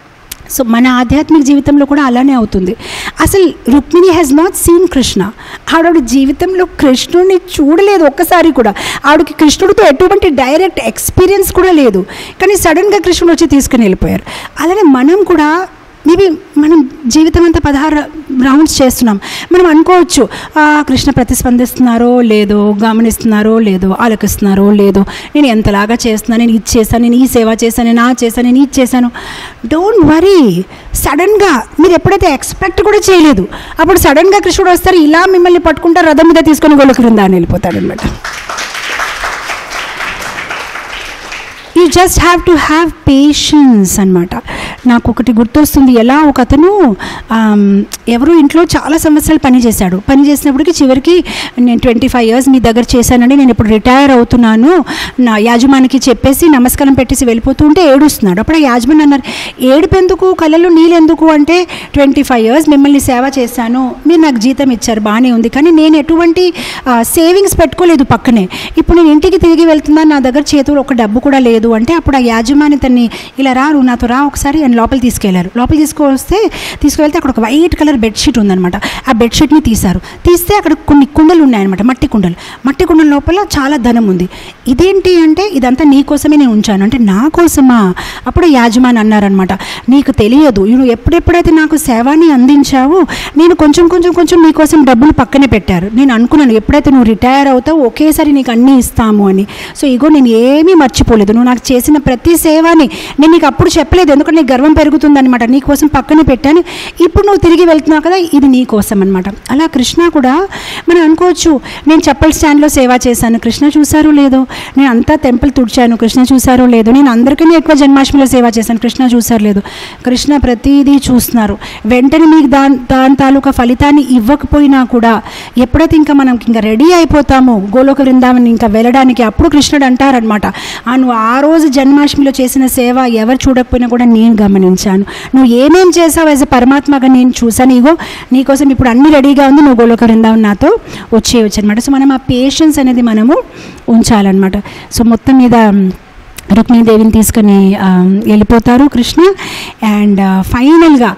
సో మన ఆధ్యాత్మిక జీవితంలో కూడా అలానే అవుతుంది అసలు Rukmini has not seen Krishna ఆవిడ జీవితంలో కృష్ణుడిని చూడలేదు ఒక్కసారి కూడా ఆవిడకి కృష్ణుడితో ఎటువంటి డైరెక్ట్ ఎక్స్పీరియన్స్ కూడా లేదు కానీ సడన్గా కృష్ణుడు వచ్చి తీసుకుని వెళ్ళిపోయారు అలానే మనం కూడా మేబీ మనం జీవితం అంతా పదహారు రౌండ్స్ చేస్తున్నాం మనం అనుకోవచ్చు "ఆ, కృష్ణ ప్రతిస్పందిస్తున్నారో లేదో గమనిస్తున్నారో లేదో ఆలకిస్తున్నారో లేదో నేను ఎంతలాగా చేస్తున్నాను నేను ఇది చేశాను నేను ఈ సేవ చేశాను నేను ఆ చేశాను నేను ఇది చేశాను డోంట్ వరీ సడన్గా మీరు ఎప్పుడైతే ఎక్స్పెక్ట్ కూడా చేయలేదు అప్పుడు సడన్గా కృష్ణుడు వస్తారు ఇలా మిమ్మల్ని పట్టుకుంటారు రథం మీద తీసుకొని గొలక అని వెళ్ళిపోతాడు అనమాట you just have to have patience అనమాట నాకు ఒకటి గుర్తొస్తుంది ఎలా ఒక అతను ఆమ్, ఎవరు ఇంట్లో చాలా సంవత్సరాలు పని చేశాడు పని చేసినప్పటికి చివరికి నేను ట్వంటీ ఫైవ్ ఇయర్స్ మీ దగ్గర చేశానండి నేను ఇప్పుడు రిటైర్ అవుతున్నాను నా యాజమానికి చెప్పేసి నమస్కారం పెట్టేసి వెళ్ళిపోతూ ఉంటే ఏడుస్తున్నాడు అప్పుడు ఆ యాజమాని అన్నారు ఏడుపెందుకు కళ్ళలో నీళ్ళెందుకు అంటే ట్వంటీ ఫైవ్ ఇయర్స్ మిమ్మల్ని సేవ చేశాను మీరు నాకు జీతం ఇచ్చారు బాగానే ఉంది కానీ నేను ఎటువంటి సేవింగ్స్ పెట్టుకోలేదు పక్కనే ఇప్పుడు నేను ఇంటికి తిరిగి వెళ్తున్నాను నా దగ్గర చేతులు ఒక డబ్బు కూడా లేదు అంటే అప్పుడు ఆ యాజమాని తన్ని ఇలా రా నువ్వు నాతో రా ఒకసారి అని లోపల తీసుకెళ్లారు లోపల తీసుకొస్తే తీసుకువెళ్తే అక్కడ ఒక వైట్ కలర్ బెడ్షీట్ ఉందన్నమాట ఆ బెడ్షీట్ని తీశారు తీస్తే అక్కడ కొన్ని కుండలు ఉన్నాయన్నమాట మట్టి కుండలు మట్టి కుండల లోపల చాలా ధనం ఉంది ఇదేంటి అంటే ఇదంతా నీ కోసమే నేను ఉంచాను అంటే నా కోసమా అప్పుడు యాజమాని అన్నారనమాట నీకు తెలియదు నువ్వు ఎప్పుడెప్పుడైతే నాకు సేవాన్ని అందించావో నేను కొంచెం కొంచెం కొంచెం నీ కోసం డబ్బులు పక్కనే పెట్టారు నేను అనుకున్నాను ఎప్పుడైతే నువ్వు రిటైర్ అవుతావు ఒకేసారి నీకు అన్నీ ఇస్తాము అని సో ఇగో నేను ఏమీ మర్చిపోలేదు నువ్వు నాకు చేసిన ప్రతి సేవని నేను నీకు అప్పుడు చెప్పలేదు ఎందుకంటే నీకు గర్వం పెరుగుతుందనమాట నీ కోసం పక్కనే పెట్టాను ఇప్పుడు నువ్వు తిరిగి వెళ్తున్నావు కదా ఇది నీ కోసం అనమాట అలా కృష్ణ కూడా మనం అనుకోవచ్చు నేను చెప్పల్ స్టాండ్లో సేవ చేశాను కృష్ణ చూసారో లేదో నేను అంతా టెంపుల్ తుడిచాను కృష్ణ చూసారో లేదో నేను అందరికీ ఎక్కువ జన్మాష్టమిలో సేవ చేశాను కృష్ణ చూసారు లేదు కృష్ణ ప్రతిదీ చూస్తున్నారు వెంటనే మీకు దాని దాని తాలూకా ఫలితాన్ని ఇవ్వకపోయినా కూడా ఎప్పుడైతే ఇంకా మనం ఇంకా రెడీ అయిపోతామో గోలోక బృందావని ఇంకా వెళ్ళడానికి అప్పుడు కృష్ణుడు అంటారనమాట ఆ నువ్వు ఆ రోజు జన్మాష్టమిలో చేసిన సేవ ఎవరు చూడకపోయినా కూడా నేను గమనించాను నువ్వు ఏమేం చేసావు యాజ్ ఎ పరమాత్మగా నేను చూసాను ఇగో నీకోసం ఇప్పుడు అన్ని రెడీగా ఉంది నువ్వు గోలోక బృందావన్ నాతో వచ్చేయచ్చు అనమాట సో మనం ఆ పేషెన్స్ అనేది మనము ఉంచాలన్నమాట సో మొత్తం మీద రుక్మిణీదేవిని తీసుకొని ఆ, వెళ్ళిపోతారు కృష్ణ అండ్ ఫైనల్గా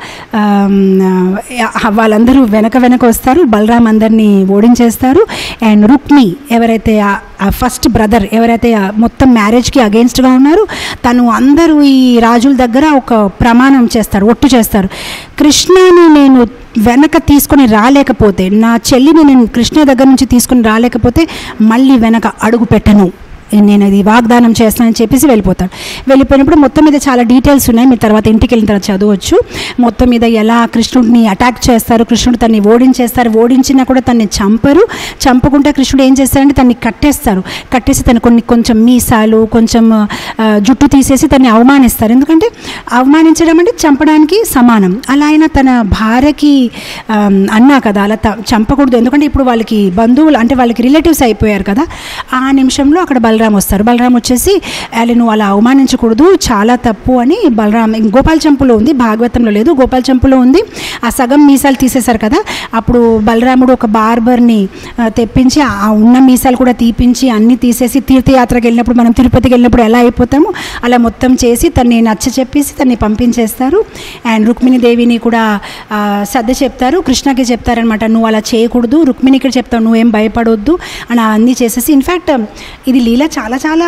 వాళ్ళందరూ వెనక వెనక వస్తారు బలరాం అందరినీ ఓడించేస్తారు అండ్ రుక్మి ఎవరైతే ఆ ఫస్ట్ బ్రదర్ ఎవరైతే ఆ మొత్తం మ్యారేజ్కి అగేన్స్ట్గా ఉన్నారో తను అందరూ ఈ రాజుల దగ్గర ఒక ప్రమాణం చేస్తారు ఒట్టు చేస్తారు కృష్ణని నేను వెనక తీసుకొని రాలేకపోతే నా చెల్లిని నేను కృష్ణ దగ్గర నుంచి తీసుకొని రాలేకపోతే మళ్ళీ వెనక అడుగు పెట్టను నేను ఇది వాగ్దానం చేస్తానని చెప్పేసి వెళ్ళిపోతాడు వెళ్ళిపోయినప్పుడు మొత్తం మీద చాలా డీటెయిల్స్ ఉన్నాయి మీరు తర్వాత ఇంటికి వెళ్ళిన తర్వాత చదవచ్చు మొత్తం మీద ఎలా కృష్ణుడిని అటాక్ చేస్తారు కృష్ణుడు తన్ని ఓడించేస్తారు ఓడించినా కూడా తన్ని చంపరు చంపకుంటే కృష్ణుడు ఏం చేస్తారంటే తన్ని కట్టేస్తారు కట్టేసి తను కొన్ని కొంచెం మీసాలు కొంచెం ఆ, జుట్టు తీసేసి తన్ని అవమానిస్తారు ఎందుకంటే అవమానించడం అంటే చంపడానికి సమానం అలా అయినా తన భార్యకి ఆ, అన్నా కదా అలా త- చంపకూడదు ఎందుకంటే ఇప్పుడు వాళ్ళకి బంధువులు అంటే వాళ్ళకి రిలేటివ్స్ అయిపోయారు కదా ఆ నిమిషంలో అక్కడ బలరాం వస్తారు బలరాం వచ్చేసి అలా నువ్వు అలా అవమానించకూడదు చాలా తప్పు అని బలరాం గోపాల్ చంపులో ఉంది భాగవతంలో లేదు గోపాల్ చంపులో ఉంది ఆ సగం మీసాలు తీసేశారు కదా అప్పుడు బలరాముడు ఒక బార్బర్ని ఆ, తెప్పించి ఆ ఉన్న మీసాలు కూడా తీపించి అన్నీ తీసేసి తీర్థయాత్రకి వెళ్ళినప్పుడు మనం తిరుపతికి వెళ్ళినప్పుడు ఎలా అయిపోతామో అలా మొత్తం చేసి తన్ని నచ్చ చెప్పేసి తన్ని పంపించేస్తారు అండ్ రుక్మిణీదేవిని కూడా ఆ, సర్ది చెప్తారు కృష్ణకి చెప్తారనమాట నువ్వు అలా చేయకూడదు రుక్మిణికి చెప్తావు నువ్వేం భయపడొద్దు అని అన్నీ చేసేసి ఇన్ఫ్యాక్ట్ ఇది లీల చాలా చాలా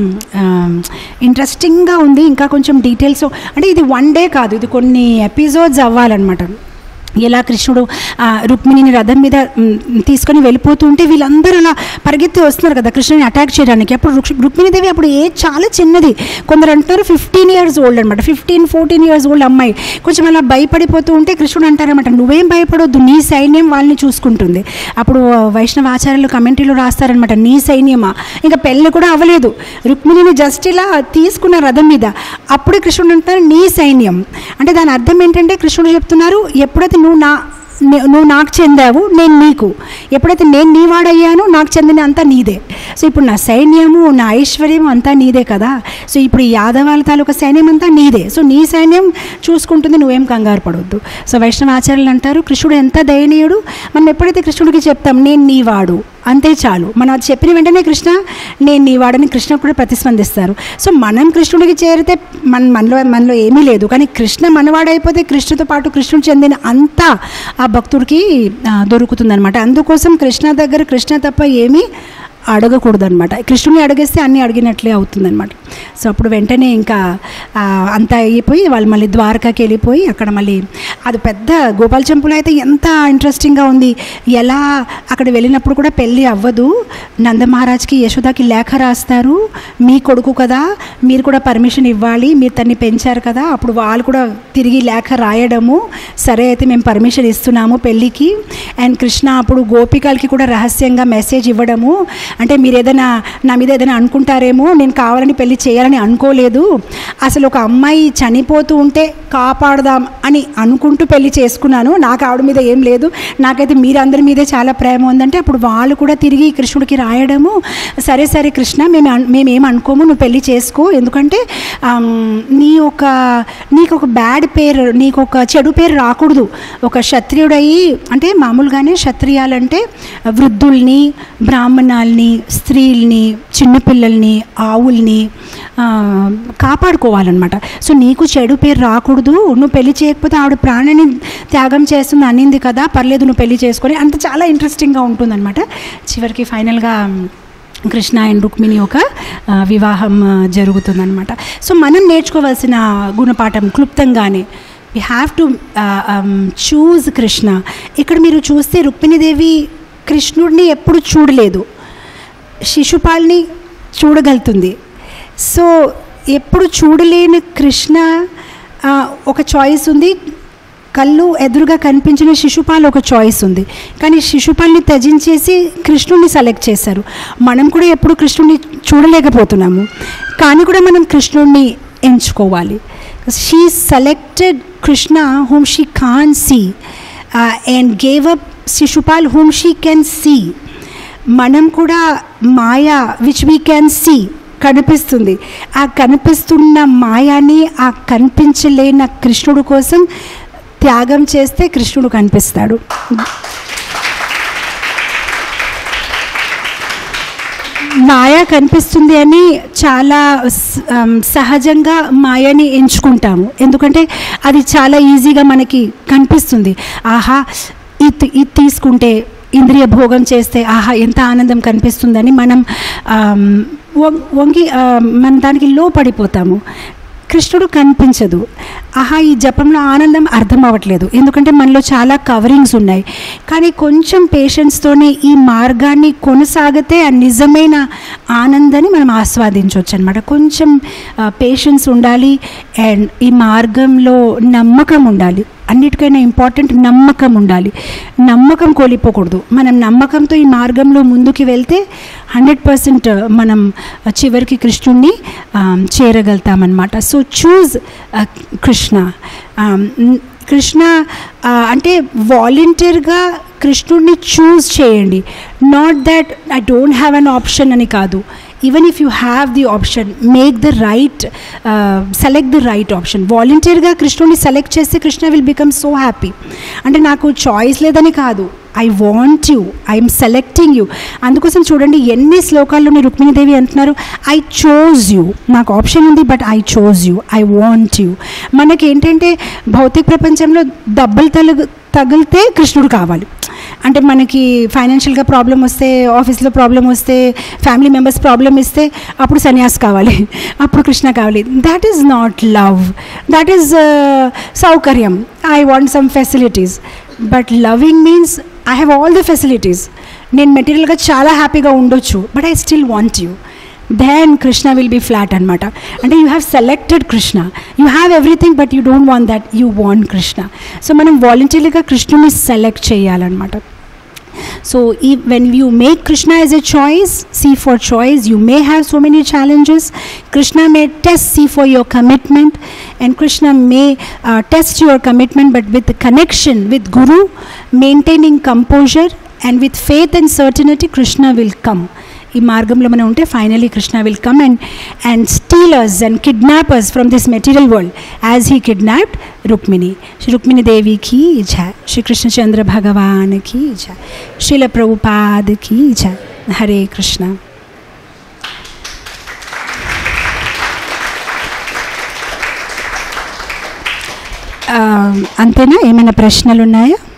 ఇంట్రెస్టింగ్గా ఉంది ఇంకా కొంచెం డీటెయిల్స్ అంటే ఇది వన్ డే కాదు ఇది కొన్ని ఎపిసోడ్స్ అవ్వాలన్నమాట ఎలా కృష్ణుడు ఆ, రుక్మిణిని రథం మీద మ్, తీసుకొని వెళ్ళిపోతూ ఉంటే వీళ్ళందరూ అలా పరిగెత్తి వస్తున్నారు కదా కృష్ణుని అటాక్ చేయడానికి అప్పుడు రుక్- రుక్మిణీదేవి అప్పుడు ఏజ్ చాలా చిన్నది కొందరు అంటారు ఫిఫ్టీన్ ఇయర్స్ ఓల్డ్ అనమాట ఫిఫ్టీన్ ఫోర్టీన్ ఇయర్స్ ఓల్డ్ అమ్మాయి కొంచెం అలా భయపడిపోతూ ఉంటే కృష్ణుడు అంటారనమాట నువ్వేం భయపడొద్దు నీ సైన్యం వాళ్ళని చూసుకుంటుంది అప్పుడు వైష్ణవ ఆచార్యులు కమెంటరీలో రాస్తారనమాట నీ సైన్యమా ఇంకా పెళ్ళి కూడా అవ్వలేదు రుక్మిణిని జస్ట్ ఇలా తీసుకున్న రథం మీద అప్పుడే కృష్ణుడు అంటారు నీ సైన్యం అంటే దాని అర్థం ఏంటంటే కృష్ణుడు చెప్తున్నారు ఎప్పుడైతే నువ్వు నా నే- నువ్వు నాకు చెందావు నేను నీకు ఎప్పుడైతే నేను నీ వాడయ్యానో నాకు చెందిన అంతా నీదే సో ఇప్పుడు నా సైన్యము నా ఐశ్వర్యం అంతా నీదే కదా సో ఇప్పుడు ఈ యాదవాల తాలూకా సైన్యం అంతా నీదే సో నీ సైన్యం చూసుకుంటుంది నువ్వేం కంగారు పడవద్దు సో వైష్ణవ ఆచార్యులు అంటారు కృష్ణుడు ఎంత దయనీయుడు మనం ఎప్పుడైతే కృష్ణుడికి చెప్తాం నేను నీ వాడు అంతే చాలు మనం అది చెప్పిన వెంటనే కృష్ణ నేను నీ వాడని కృష్ణ కూడా ప్రతిస్పందిస్తారు సో మనం కృష్ణుడికి చేరితే మన మనలో మనలో ఏమీ లేదు కానీ కృష్ణ మనవాడైపోతే కృష్ణతో పాటు కృష్ణుడు చెందిన అంతా ఆ భక్తుడికి దొరుకుతుందనమాట అందుకోసం కృష్ణ దగ్గర కృష్ణ తప్ప ఏమీ అడగకూడదు అనమాట కృష్ణుని అడిగేస్తే అన్నీ అడిగినట్లే అవుతుందన్నమాట సో అప్పుడు వెంటనే ఇంకా ఆ, అంతా అయిపోయి వాళ్ళు మళ్ళీ ద్వారకాకి వెళ్ళిపోయి అక్కడ మళ్ళీ అది పెద్ద గోపాల చెంపులో అయితే ఎంత ఇంట్రెస్టింగ్గా ఉంది ఎలా అక్కడ వెళ్ళినప్పుడు కూడా పెళ్ళి అవ్వదు నందమహారాజ్కి యశోదాకి లేఖ రాస్తారు మీ కొడుకు కదా మీరు కూడా పర్మిషన్ ఇవ్వాలి మీరు తన్ని పెంచారు కదా అప్పుడు వాళ్ళు కూడా తిరిగి లేఖ రాయడము సరే అయితే మేము పర్మిషన్ ఇస్తున్నాము పెళ్ళికి అండ్ కృష్ణ అప్పుడు గోపికలకి కూడా రహస్యంగా మెసేజ్ ఇవ్వడము అంటే మీరు ఏదైనా నా మీద ఏదైనా అనుకుంటారేమో నేను కావాలని పెళ్లి చేయాలని అనుకోలేదు అసలు ఒక అమ్మాయి చనిపోతూ ఉంటే కాపాడదాం అని అనుకుంటూ పెళ్లి చేసుకున్నాను నాకు ఆవిడ మీద ఏం లేదు నాకైతే మీరందరి మీదే చాలా ప్రేమ ఉందంటే అప్పుడు వాళ్ళు కూడా తిరిగి కృష్ణుడికి రాయడము సరే సరే కృష్ణ మేము అన్- మేమేం అనుకోము నువ్వు పెళ్లి చేసుకో ఎందుకంటే ఆమ్, నీ ఒక నీకు ఒక బ్యాడ్ పేరు నీకు ఒక చెడు పేరు రాకూడదు ఒక క్షత్రియుడయి అంటే మామూలుగానే క్షత్రియాలంటే వృద్ధుల్ని బ్రాహ్మణాల్ని స్త్రీల్ని చిన్నపిల్లల్ని ఆవుల్ని ఆ, కాపాడుకోవాలన్నమాట సో నీకు చెడు పేరు రాకూడదు నువ్వు పెళ్లి చేయకపోతే ఆవిడ ప్రాణాన్ని త్యాగం చేస్తుంది అనింది కదా పర్లేదు నువ్వు పెళ్లి చేసుకొని అంత చాలా ఇంట్రెస్టింగ్గా ఉంటుందన్నమాట చివరికి ఫైనల్గా కృష్ణ అండ్ రుక్మిణి ఒక ఆ, వివాహం ఆ, జరుగుతుందన్నమాట సో మనం నేర్చుకోవాల్సిన గుణపాఠం క్లుప్తంగానే we have to choose Krishna ఇక్కడ మీరు చూస్తే రుక్మిణీదేవి కృష్ణుడిని ఎప్పుడు చూడలేదు శిశుపాల్ని చూడగలుగుతుంది సో ఎప్పుడు చూడలేని కృష్ణ ఆ, ఒక చాయిస్ ఉంది కళ్ళు ఎదురుగా కనిపించిన శిశుపాల్ ఒక చాయిస్ ఉంది కానీ శిశుపాల్ని త్యజించేసి కృష్ణుడిని సెలెక్ట్ చేశారు మనం కూడా ఎప్పుడు కృష్ణుడిని చూడలేకపోతున్నాము కానీ కూడా మనం కృష్ణుడిని ఎంచుకోవాలి she selected Krishna whom she can't see and gave up Shishupal whom she can see మనం కూడా మాయా విచ్ వీ క్యాన్ సీ కనిపిస్తుంది ఆ కనిపిస్తున్న మాయాని ఆ కనిపించలేని కృష్ణుడు కోసం త్యాగం చేస్తే కృష్ణుడు కనిపిస్తాడు మాయ కనిపిస్తుంది అని చాలా స- ఆమ్, సహజంగా మాయని ఎంచుకుంటాము ఎందుకంటే అది చాలా ఈజీగా మనకి కనిపిస్తుంది ఆహా ఇది ఇది తీసుకుంటే ఇంద్రియ భోగం చేస్తే ఆహా ఎంత ఆనందం కనిపిస్తుందని మనం ఆమ్, వం- వంగి ఆ, మనం దానికి లోపడిపోతాము కృష్ణుడు కనిపించదు ఆహా ఈ జపంలో ఆనందం అర్థం అవ్వట్లేదు ఎందుకంటే మనలో చాలా కవరింగ్స్ ఉన్నాయి కానీ కొంచెం పేషెన్స్తోనే ఈ మార్గాన్ని కొనసాగితే ఆ నిజమైన ఆనందాన్ని మనం ఆస్వాదించవచ్చు అనమాట కొంచెం పేషెన్స్ ఉండాలి అండ్ ఈ మార్గంలో నమ్మకం ఉండాలి అన్నిటికైనా ఇంపార్టెంట్ నమ్మకం ఉండాలి నమ్మకం కోల్పోకూడదు మనం నమ్మకంతో ఈ మార్గంలో ముందుకు వెళ్తే హండ్రెడ్ పర్సెంట్ మనం చివరికి కృష్ణుణ్ణి ఆ, చేరగలుగుతామన్నమాట సో చూజ్ కృష్ణ ఆ, న్- కృష్ణ ఆ, అంటే వాలంటీర్గా కృష్ణుడిని చూస్ చేయండి not that I don't have an option అని కాదు even if you have the option make the right select the right option వాలంటీర్గా కృష్ణుడిని సెలెక్ట్ చేస్తే Krishna will become so happy అంటే నాకు చాయిస్ లేదని కాదు I want you I'm selecting you అందుకోసం చూడండి ఎన్ని శ్లోకాల్లోని రుక్మిణీదేవి అంటున్నారు ఐ చోజ్ యూ నాకు ఆప్షన్ ఉంది but I chose you I want you మనకి ఏంటంటే భౌతిక ప్రపంచంలో దెబ్బలు తలుగు తగిలితే కృష్ణుడు కావాలి అంటే మనకి ఫైనాన్షియల్గా ప్రాబ్లం వస్తే ఆఫీస్లో ప్రాబ్లం వస్తే ఫ్యామిలీ మెంబర్స్ ప్రాబ్లం ఇస్తే అప్పుడు సన్యాస్ కావాలి అప్పుడు కృష్ణ కావాలి that is not love that is సౌకర్యం I want some facilities but loving means I have all the facilities నేను మెటీరియల్గా చాలా హ్యాపీగా ఉండొచ్చు but I still want you then Krishna will be flat అనమాట అంటే you have selected Krishna you have everything but you don't want that you want Krishna so మనం వాలంటీర్గా కృష్ణుని సెలెక్ట్ చేయాలన్నమాట So, if, when you make Krishna as a choice, see for choice, you may have so many challenges. Krishna may test, see for your commitment, and Krishna may uh, test your commitment, but with the connection with Guru, maintaining composure, and with faith and certainty, Krishna will come. ఈ మార్గంలో మనం ఉంటే finally Krishna will come and and stealers and kidnappers from this material world as he kidnapped Rukmini Shri Rukmini Devi की जय श्री कृष्णचंद्र भगवान की जय शिल प्रभुपाद की जय हरे कृष्ण ఆ, అంతేనా ఏమైనా ప్రశ్నలు ఉన్నాయా